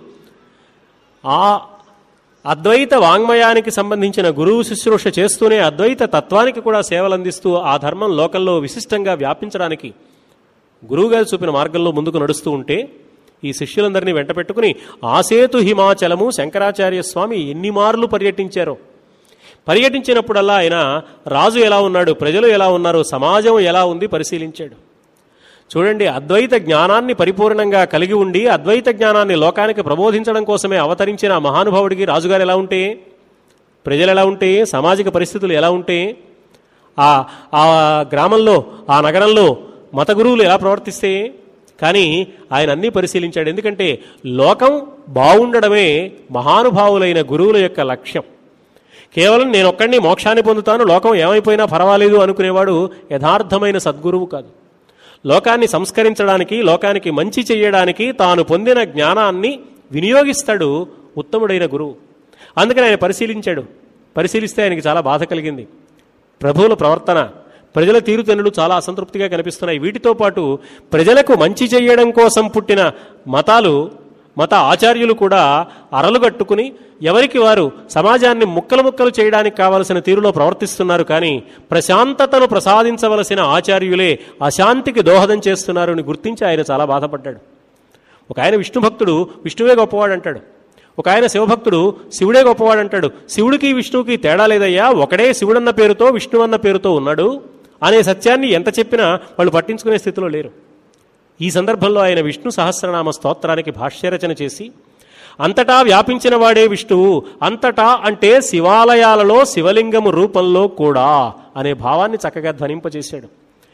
ఆ అద్వైత వాంగ్మయానికి సంబంధించిన గురువు శుశ్రూష చేస్తూనే అద్వైత తత్వానికి కూడా సేవలు అందిస్తూ ఆ ధర్మం లోకంలో విశిష్టంగా వ్యాపించడానికి గురువుగారు చూపిన మార్గంలో ముందుకు నడుస్తూ ఉంటే ఈ శిష్యులందరినీ వెంట పెట్టుకుని ఆసేతు హిమాచలము శంకరాచార్య స్వామి ఎన్ని మార్లు పర్యటించారో పర్యటించినప్పుడల్లా ఆయన రాజు ఎలా ఉన్నాడు ప్రజలు ఎలా ఉన్నారు సమాజం ఎలా ఉంది పరిశీలించాడు చూడండి అద్వైత జ్ఞానాన్ని పరిపూర్ణంగా కలిగి ఉండి అద్వైత జ్ఞానాన్ని లోకానికి ప్రబోధించడం కోసమే అవతరించిన ఆ మహానుభావుడికి రాజుగారు ఎలా ఉంటే ప్రజలు ఎలా ఉంటే సామాజిక పరిస్థితులు ఎలా ఉంటే ఆ ఆ గ్రామంలో ఆ నగరంలో మత గురువులు ఎలా ప్రవర్తిస్తే కానీ ఆయన అన్నీ పరిశీలించాడు ఎందుకంటే లోకం బాగుండడమే మహానుభావులైన గురువుల యొక్క లక్ష్యం కేవలం నేను ఒక్కడిని మోక్షాన్ని పొందుతాను లోకం ఏమైపోయినా పర్వాలేదు అనుకునేవాడు యథార్థమైన సద్గురువు కాదు లోకాన్ని సంస్కరించడానికి లోకానికి మంచి చేయడానికి తాను పొందిన జ్ఞానాన్ని వినియోగిస్తాడు ఉత్తముడైన గురువు అందుకని ఆయన పరిశీలించాడు పరిశీలిస్తే ఆయనకి చాలా బాధ కలిగింది ప్రభువుల ప్రవర్తన ప్రజల తీరుతెన్నులు చాలా అసంతృప్తిగా కనిపిస్తున్నాయి వీటితో పాటు ప్రజలకు మంచి చేయడం కోసం పుట్టిన మతాలు మత ఆచార్యులు కూడా అరలు కట్టుకుని ఎవరికి వారు సమాజాన్ని ముక్కలు ముక్కలు చేయడానికి కావలసిన తీరులో ప్రవర్తిస్తున్నారు కానీ ప్రశాంతతను ప్రసాదించవలసిన ఆచార్యులే అశాంతికి దోహదం చేస్తున్నారు అని గుర్తించి ఆయన చాలా బాధపడ్డాడు ఒక ఆయన విష్ణు భక్తుడు విష్ణువే గొప్పవాడు అంటాడు ఒక ఆయన శివభక్తుడు శివుడే గొప్పవాడు అంటాడు శివుడికి విష్ణువుకి తేడా లేదయ్యా ఒకడే శివుడన్న పేరుతో విష్ణు అన్న పేరుతో ఉన్నాడు అనే సత్యాన్ని ఎంత చెప్పినా వాళ్ళు పట్టించుకునే స్థితిలో లేరు ఈ సందర్భంలో ఆయన విష్ణు సహస్రనామ స్తోత్రానికి భాష్యరచన చేసి అంతటా వ్యాపించిన వాడే విష్ణువు అంతటా అంటే శివాలయాలలో శివలింగము రూపంలో కూడా అనే భావాన్ని చక్కగా ధ్వనింపజేశాడు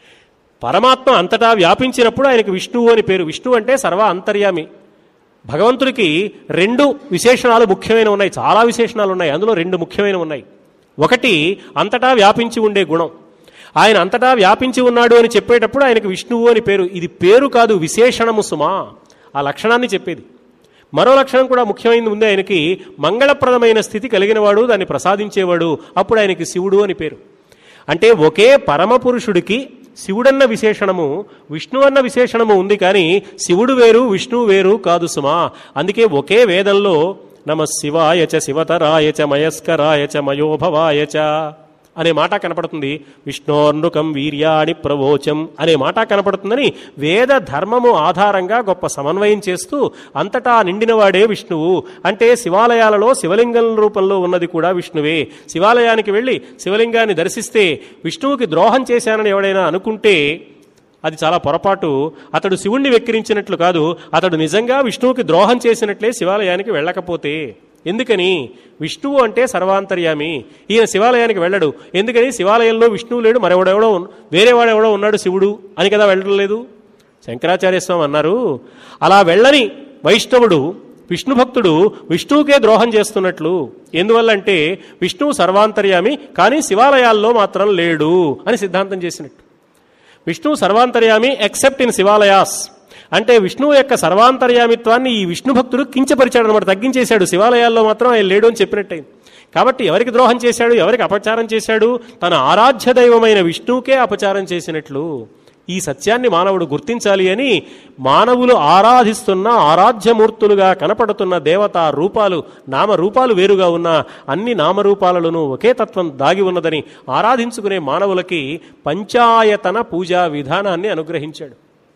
పరమాత్మ అంతటా వ్యాపించినప్పుడు ఆయనకి విష్ణువు అని పేరు విష్ణువు అంటే సర్వ అంతర్యామి భగవంతుడికి రెండు విశేషణాలు ముఖ్యమైన ఉన్నాయి చాలా విశేషణాలు ఉన్నాయి అందులో రెండు ముఖ్యమైన ఉన్నాయి ఒకటి అంతటా వ్యాపించి ఉండే గుణం ఆయన అంతటా వ్యాపించి ఉన్నాడు అని చెప్పేటప్పుడు ఆయనకు విష్ణువు అని పేరు ఇది పేరు కాదు విశేషణము సుమా ఆ లక్షణాన్ని చెప్పేది మరో లక్షణం కూడా ముఖ్యమైనది ఉంది ఆయనకి మంగళప్రదమైన స్థితి కలిగినవాడు దాన్ని ప్రసాదించేవాడు అప్పుడు ఆయనకి శివుడు అని పేరు అంటే ఒకే పరమపురుషుడికి శివుడన్న విశేషణము విష్ణు అన్న విశేషణము ఉంది కానీ శివుడు వేరు విష్ణువు వేరు కాదు సుమా అందుకే ఒకే వేదంలో నమ శివాయ చ శివతరాయ చ మయస్కరాయ చ మయోభవాయ చ అనే మాట కనపడుతుంది విష్ణోర్నుకం వీర్యాణి ప్రవోచం అనే మాట కనపడుతుందని వేద ధర్మము ఆధారంగా గొప్ప సమన్వయం చేస్తూ అంతటా నిండినవాడే విష్ణువు అంటే శివాలయాలలో శివలింగం రూపంలో ఉన్నది కూడా విష్ణువే శివాలయానికి వెళ్ళి శివలింగాన్ని దర్శిస్తే విష్ణువుకి ద్రోహం చేశానని ఎవడైనా అనుకుంటే అది చాలా పొరపాటు అతడు శివుణ్ణి వెక్కిరించినట్లు కాదు అతడు నిజంగా విష్ణువుకి ద్రోహం చేసినట్లే శివాలయానికి వెళ్ళకపోతే ఎందుకని విష్ణువు అంటే సర్వాంతర్యామి ఈయన శివాలయానికి వెళ్ళడు ఎందుకని శివాలయంలో విష్ణువు లేడు మరెవడెవడో ఉన్- వేరేవాడెవడో ఉన్నాడు శివుడు అని కదా వెళ్ళడం లేదు శంకరాచార్య స్వామి అన్నారు అలా వెళ్ళని వైష్ణవుడు విష్ణు భక్తుడు విష్ణువుకే ద్రోహం చేస్తున్నట్లు ఎందువల్లంటే విష్ణువు సర్వాంతర్యామి కానీ శివాలయాల్లో మాత్రం లేడు అని సిద్ధాంతం చేసినట్టు విష్ణువు సర్వాంతర్యామి ఎక్సెప్ట్ ఇన్ శివాలయాస్ అంటే విష్ణువు యొక్క సర్వాంతర్యామిత్వాన్ని ఈ విష్ణు భక్తుడు కించపరిచాడు అనమాట తగ్గించేశాడు శివాలయాల్లో మాత్రం ఆయన లేడు అని చెప్పినట్టయింది కాబట్టి ఎవరికి ద్రోహం చేశాడు ఎవరికి అపచారం చేశాడు తన ఆరాధ్య దైవమైన విష్ణువుకే అపచారం చేసినట్లు ఈ సత్యాన్ని మానవుడు గుర్తించాలి అని మానవులు ఆరాధిస్తున్న ఆరాధ్యమూర్తులుగా కనపడుతున్న దేవతా రూపాలు నామరూపాలు వేరుగా ఉన్న అన్ని నామరూపాలలోనూ ఒకే తత్వం దాగి ఉన్నదని ఆరాధించుకునే మానవులకి పంచాయతన పూజా విధానాన్ని అనుగ్రహించాడు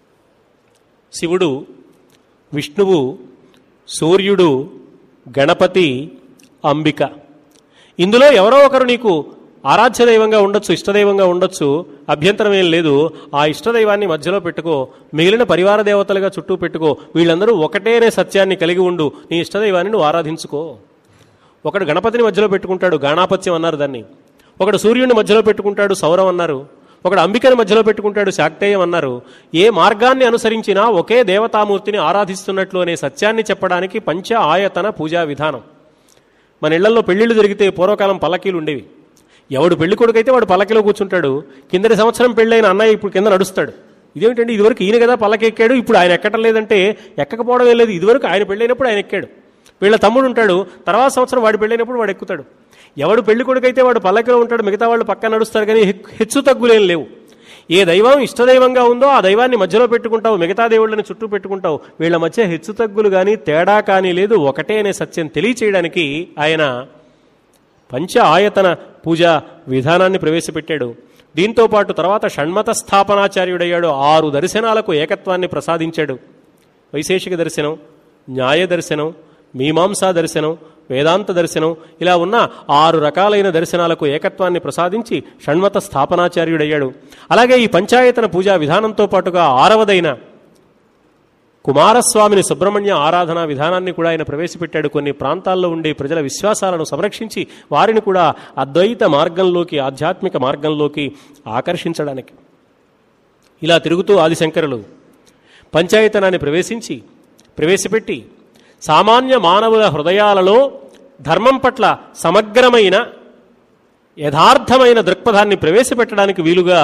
శివుడు విష్ణువు సూర్యుడు గణపతి అంబిక ఇందులో ఎవరో ఒకరు నీకు ఆరాధ్య దైవంగా ఉండొచ్చు ఇష్టదైవంగా ఉండొచ్చు అభ్యంతరం ఏం లేదు ఆ ఇష్టదైవాన్ని మధ్యలో పెట్టుకో మిగిలిన పరివార దేవతలుగా చుట్టూ పెట్టుకో వీళ్ళందరూ ఒకటేనే సత్యాన్ని కలిగి ఉండు నీ ఇష్టదైవాన్ని నువ్వు ఆరాధించుకో ఒకడు గణపతిని మధ్యలో పెట్టుకుంటాడు గాణాపత్యం అన్నారు దాన్ని ఒకడు సూర్యుడిని మధ్యలో పెట్టుకుంటాడు సౌరం అన్నారు ఒకడు అంబికని మధ్యలో పెట్టుకుంటాడు శాక్తేయం అన్నారు ఏ మార్గాన్ని అనుసరించినా ఒకే దేవతామూర్తిని ఆరాధిస్తున్నట్లు అనే సత్యాన్ని చెప్పడానికి పంచ ఆయతన పూజా విధానం మన ఇళ్లలో పెళ్లిళ్ళు జరిగితే పూర్వకాలం పల్లకీలు ఉండేవి ఎవడు పెళ్లి కొడుకైతే వాడు పల్లకిలో కూర్చుంటాడు కిందటి సంవత్సరం పెళ్ళైన అన్నయ్య ఇప్పుడు కింద నడుస్తాడు ఇదేమిటండి ఇదివరకు ఈయన కదా పల్లకి ఎక్కాడు ఇప్పుడు ఆయన ఎక్కడం లేదంటే ఎక్కకపోవడం ఏం లేదు ఇదివరకు ఆయన పెళ్ళైనప్పుడు ఆయన ఎక్కాడు వీళ్ళ తమ్ముడు ఉంటాడు తర్వాత సంవత్సరం వాడు పెళ్ళైనప్పుడు వాడు ఎక్కుతాడు ఎవడు పెళ్లి కొడుకైతే వాడు పల్లకిలో ఉంటాడు మిగతా వాళ్ళు పక్కన నడుస్తారు కానీ హె- హెచ్చు తగ్గులేం లేవు ఏ దైవం ఇష్టదైవంగా ఉందో ఆ దైవాన్ని మధ్యలో పెట్టుకుంటావు మిగతా దేవుళ్ళని చుట్టూ పెట్టుకుంటావు వీళ్ళ మధ్య హెచ్చు తగ్గులు కానీ తేడా కానీ లేదు ఒకటే అనే సత్యం తెలియచేయడానికి ఆయన పంచ ఆయతన పూజా విధానాన్ని ప్రవేశపెట్టాడు దీంతో పాటు తర్వాత షణ్మత స్థాపనాచార్యుడయ్యాడు ఆరు దర్శనాలకు ఏకత్వాన్ని ప్రసాదించాడు వైశేషిక దర్శనం న్యాయ దర్శనం మీమాంసా దర్శనం వేదాంత దర్శనం ఇలా ఉన్న ఆరు రకాలైన దర్శనాలకు ఏకత్వాన్ని ప్రసాదించి షణ్మత స్థాపనాచార్యుడయ్యాడు అలాగే ఈ పంచాయతన పూజా విధానంతో పాటుగా ఆరవదైన కుమారస్వామిని సుబ్రహ్మణ్య ఆరాధన విధానాన్ని కూడా ఆయన ప్రవేశపెట్టాడు కొన్ని ప్రాంతాల్లో ఉండే ప్రజల విశ్వాసాలను సంరక్షించి వారిని కూడా అద్వైత మార్గంలోకి ఆధ్యాత్మిక మార్గంలోకి ఆకర్షించడానికి ఇలా తిరుగుతూ ఆదిశంకరులు పంచాయతనాన్ని ప్రవేశించి ప్రవేశపెట్టి సామాన్య మానవుల హృదయాలలో ధర్మం పట్ల సమగ్రమైన యథార్థమైన దృక్పథాన్ని ప్రవేశపెట్టడానికి వీలుగా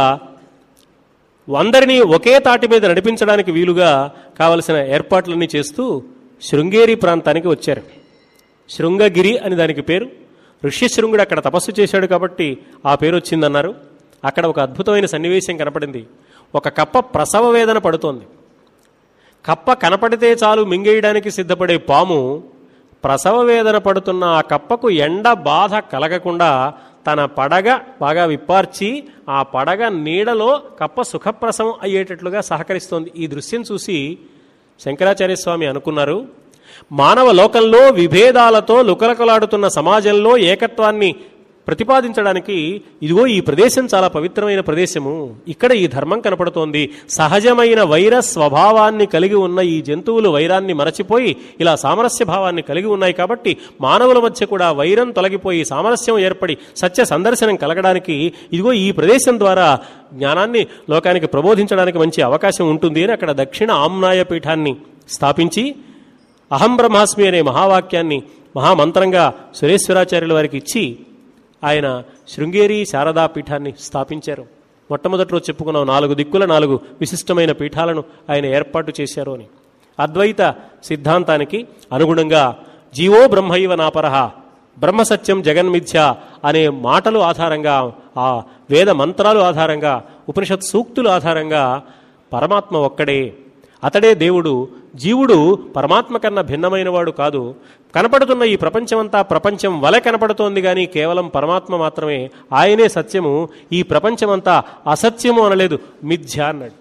అందరినీ ఒకే తాటి మీద నడిపించడానికి వీలుగా కావలసిన ఏర్పాట్లన్నీ చేస్తూ శృంగేరి ప్రాంతానికి వచ్చారు శృంగగిరి అని దానికి పేరు ఋష్యశృంగుడు అక్కడ తపస్సు చేశాడు కాబట్టి ఆ పేరు వచ్చిందన్నారు అక్కడ ఒక అద్భుతమైన సన్నివేశం కనపడింది ఒక కప్ప ప్రసవ వేదన పడుతోంది కప్ప కనపడితే చాలు మింగేయడానికి సిద్ధపడే పాము ప్రసవ వేదన పడుతున్న ఆ కప్పకు ఎండ బాధ కలగకుండా తన పడగ బాగా విప్పార్చి ఆ పడగ నీడలో కప్ప సుఖప్రసవం అయ్యేటట్లుగా సహకరిస్తోంది ఈ దృశ్యం చూసి శంకరాచార్య స్వామి అనుకున్నారు మానవ లోకంలో విభేదాలతో లుకలకలాడుతున్న సమాజంలో ఏకత్వాన్ని ప్రతిపాదించడానికి ఇదిగో ఈ ప్రదేశం చాలా పవిత్రమైన ప్రదేశము ఇక్కడ ఈ ధర్మం కనపడుతోంది సహజమైన వైర స్వభావాన్ని కలిగి ఉన్న ఈ జంతువులు వైరాన్ని మరచిపోయి ఇలా సామరస్య భావాన్ని కలిగి ఉన్నాయి కాబట్టి మానవుల మధ్య కూడా వైరం తొలగిపోయి సామరస్యం ఏర్పడి సత్య సందర్శనం కలగడానికి ఇదిగో ఈ ప్రదేశం ద్వారా జ్ఞానాన్ని లోకానికి ప్రబోధించడానికి మంచి అవకాశం ఉంటుంది అని అక్కడ దక్షిణ ఆమ్నాయ పీఠాన్ని స్థాపించి అహం బ్రహ్మాస్మి అనే మహావాక్యాన్ని మహామంత్రంగా సురేశ్వరాచార్యుల వారికి ఇచ్చి ఆయన శృంగేరి శారదా పీఠాన్ని స్థాపించారు మొట్టమొదటి రోజు చెప్పుకున్నాం నాలుగు దిక్కుల నాలుగు విశిష్టమైన పీఠాలను ఆయన ఏర్పాటు చేశారు అని అద్వైత సిద్ధాంతానికి అనుగుణంగా జీవో బ్రహ్మైవ నాపరహ బ్రహ్మసత్యం జగన్మిథ్య అనే మాటలు ఆధారంగా ఆ వేద మంత్రాలు ఆధారంగా ఉపనిషత్ సూక్తుల ఆధారంగా పరమాత్మ ఒక్కడే అతడే దేవుడు జీవుడు పరమాత్మ కన్నా భిన్నమైనవాడు కాదు కనపడుతున్న ఈ ప్రపంచమంతా ప్రపంచం వలె కనపడుతోంది కానీ కేవలం పరమాత్మ మాత్రమే ఆయనే సత్యము ఈ ప్రపంచమంతా అసత్యము అనలేదు మిథ్య అన్నాడు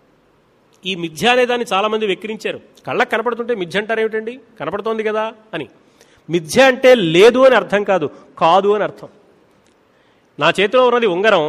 ఈ మిథ్య అనే దాన్ని చాలామంది వెక్కిరించారు కళ్ళకు కనపడుతుంటే మిథ్య అంటారు ఏమిటండి కనపడుతోంది కదా అని మిథ్య అంటే లేదు అని అర్థం కాదు కాదు అని అర్థం నా చేతిలో ఉన్నది ఉంగరం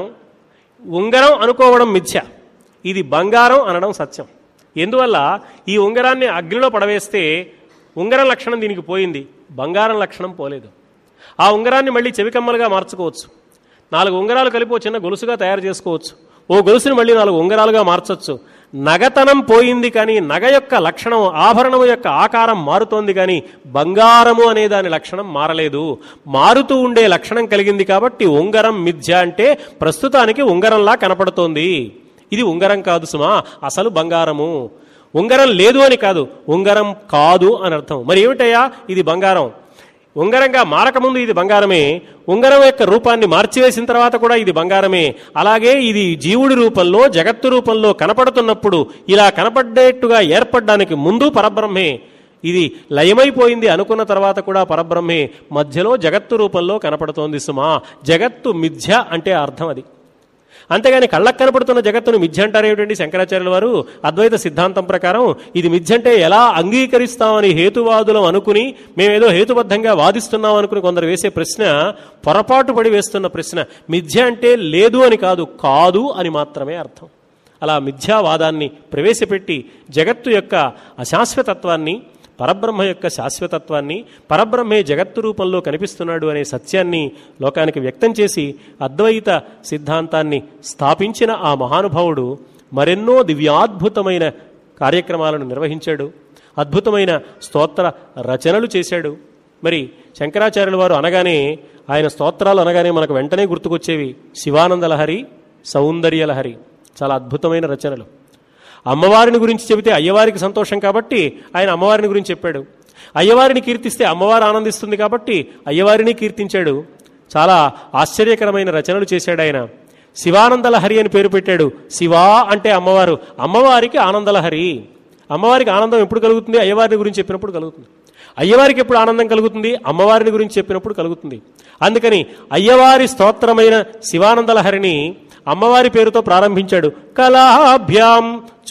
ఉంగరం అనుకోవడం మిథ్య ఇది బంగారం అనడం సత్యం ఎందువల్ల ఈ ఉంగరాన్ని అగ్నిలో పడవేస్తే ఉంగరం లక్షణం దీనికి పోయింది బంగారం లక్షణం పోలేదు ఆ ఉంగరాన్ని మళ్ళీ చెవికమ్మలుగా మార్చుకోవచ్చు నాలుగు ఉంగరాలు కలిపి ఓ చిన్న గొలుసుగా తయారు చేసుకోవచ్చు ఓ గొలుసుని మళ్ళీ నాలుగు ఉంగరాలుగా మార్చొచ్చు నగతనం పోయింది కానీ నగ యొక్క లక్షణం ఆభరణము యొక్క ఆకారం మారుతోంది కానీ బంగారము అనే దాని లక్షణం మారలేదు మారుతూ ఉండే లక్షణం కలిగింది కాబట్టి ఉంగరం మిథ్య అంటే ప్రస్తుతానికి ఉంగరంలా కనపడుతోంది ఇది ఉంగరం కాదు సుమా అసలు బంగారము ఉంగరం లేదు అని కాదు ఉంగరం కాదు అని అర్థం మరి ఏమిటయ్యా ఇది బంగారం ఉంగరంగా మారకముందు ఇది బంగారమే ఉంగరం యొక్క రూపాన్ని మార్చివేసిన తర్వాత కూడా ఇది బంగారమే అలాగే ఇది జీవుడి రూపంలో జగత్తు రూపంలో కనపడుతున్నప్పుడు ఇలా కనపడ్డేట్టుగా ఏర్పడడానికి ముందు పరబ్రహ్మే ఇది లయమైపోయింది అనుకున్న తర్వాత కూడా పరబ్రహ్మే మధ్యలో జగత్తు రూపంలో కనపడుతోంది సుమా జగత్తు మిథ్య అంటే అర్థం అది అంతేగాని కళ్ళకు కనపడుతున్న జగత్తును మిథ్య అంటారు ఏమిటండి శంకరాచార్యుల వారు అద్వైత సిద్ధాంతం ప్రకారం ఇది మిథ్య అంటే ఎలా అంగీకరిస్తామని హేతువాదులం అనుకుని మేమేదో హేతుబద్ధంగా వాదిస్తున్నాం అనుకుని కొందరు వేసే ప్రశ్న పొరపాటు పడి వేస్తున్న ప్రశ్న మిథ్య అంటే లేదు అని కాదు కాదు అని మాత్రమే అర్థం అలా మిథ్యావాదాన్ని ప్రవేశపెట్టి జగత్తు యొక్క అశాశ్వతత్వాన్ని పరబ్రహ్మ యొక్క శాశ్వతత్వాన్ని పరబ్రహ్మే జగత్తు రూపంలో కనిపిస్తున్నాడు అనే సత్యాన్ని లోకానికి వ్యక్తం చేసి అద్వైత సిద్ధాంతాన్ని స్థాపించిన ఆ మహానుభావుడు మరెన్నో దివ్యాద్భుతమైన కార్యక్రమాలను నిర్వహించాడు అద్భుతమైన స్తోత్ర రచనలు చేశాడు మరి శంకరాచార్యుల వారు అనగానే ఆయన స్తోత్రాలు అనగానే మనకు వెంటనే గుర్తుకొచ్చేవి శివానంద లహరి సౌందర్య లహరి చాలా అద్భుతమైన రచనలు అమ్మవారిని గురించి చెబితే అయ్యవారికి సంతోషం కాబట్టి ఆయన అమ్మవారిని గురించి చెప్పాడు అయ్యవారిని కీర్తిస్తే అమ్మవారు ఆనందిస్తుంది కాబట్టి అయ్యవారిని కీర్తించాడు చాలా ఆశ్చర్యకరమైన రచనలు చేశాడు ఆయన శివానందలహరి అని పేరు పెట్టాడు శివా అంటే అమ్మవారు అమ్మవారికి ఆనందలహరి అమ్మవారికి ఆనందం ఎప్పుడు కలుగుతుంది అయ్యవారిని గురించి చెప్పినప్పుడు కలుగుతుంది అయ్యవారికి ఎప్పుడు ఆనందం కలుగుతుంది అమ్మవారిని గురించి చెప్పినప్పుడు కలుగుతుంది అందుకని అయ్యవారి స్తోత్రమైన శివానందలహరిని అమ్మవారి పేరుతో ప్రారంభించాడు కళాభ్యాం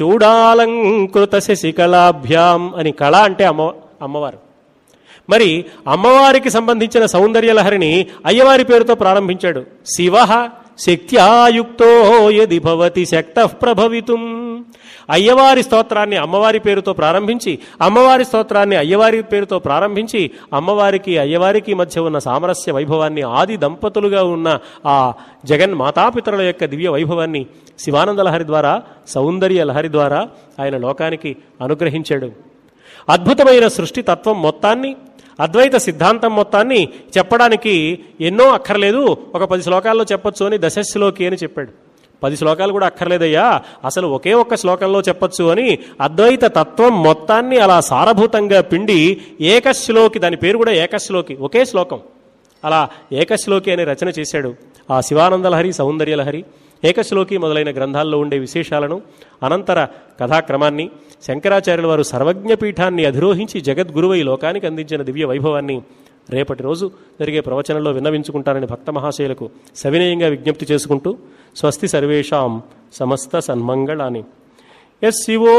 చూడాలంకృత శశికళాభ్యాం అని కళ అంటే అమ్మ అమ్మవారు మరి అమ్మవారికి సంబంధించిన సౌందర్య లహరిని అయ్యవారి పేరుతో ప్రారంభించాడు శివ శక్త్యాయుక్తో యది భవతి శక్త ప్రభవితుం అయ్యవారి స్తోత్రాన్ని అమ్మవారి పేరుతో ప్రారంభించి అమ్మవారి స్తోత్రాన్ని అయ్యవారి పేరుతో ప్రారంభించి అమ్మవారికి అయ్యవారికి మధ్య ఉన్న సామరస్య వైభవాన్ని ఆది దంపతులుగా ఉన్న ఆ జగన్ మాతాపితరుల యొక్క దివ్య వైభవాన్ని శివానంద లహరి ద్వారా సౌందర్య లహరి ద్వారా ఆయన లోకానికి అనుగ్రహించాడు అద్భుతమైన సృష్టి తత్వం మొత్తాన్ని అద్వైత సిద్ధాంతం మొత్తాన్ని చెప్పడానికి ఎన్నో అక్కర్లేదు ఒక పది శ్లోకాల్లో చెప్పొచ్చు అని దశశ్లోకి అని చెప్పాడు పది శ్లోకాలు కూడా అక్కర్లేదయ్యా అసలు ఒకే ఒక్క శ్లోకంలో చెప్పొచ్చు అని అద్వైత తత్వం మొత్తాన్ని అలా సారభూతంగా పిండి ఏకశ్లోకి దాని పేరు కూడా ఏకశ్లోకి ఒకే శ్లోకం అలా ఏకశ్లోకి అనే రచన చేశాడు ఆ శివానందలహరి సౌందర్యలహరి ఏకశ్లోకి మొదలైన గ్రంథాల్లో ఉండే విశేషాలను అనంతర కథాక్రమాన్ని శంకరాచార్యుల వారు సర్వజ్ఞపీఠాన్ని అధిరోహించి జగద్గురువై లోకానికి అందించిన దివ్య వైభవాన్ని రేపటి రోజు జరిగే ప్రవచనంలో విన్నవించుకుంటారని భక్త మహాశయులకు సవినయంగా విజ్ఞప్తి చేసుకుంటూ స్వస్తి సర్వేషాం సమస్త సన్మంగళాని యశివో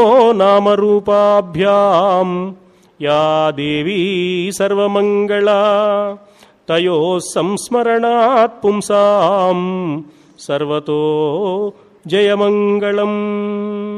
నామరూపాభ్యాం యా దేవీ సర్వమంగళ తయో సంస్మరణాత్ పుంసాం సర్వతో జయమంగళం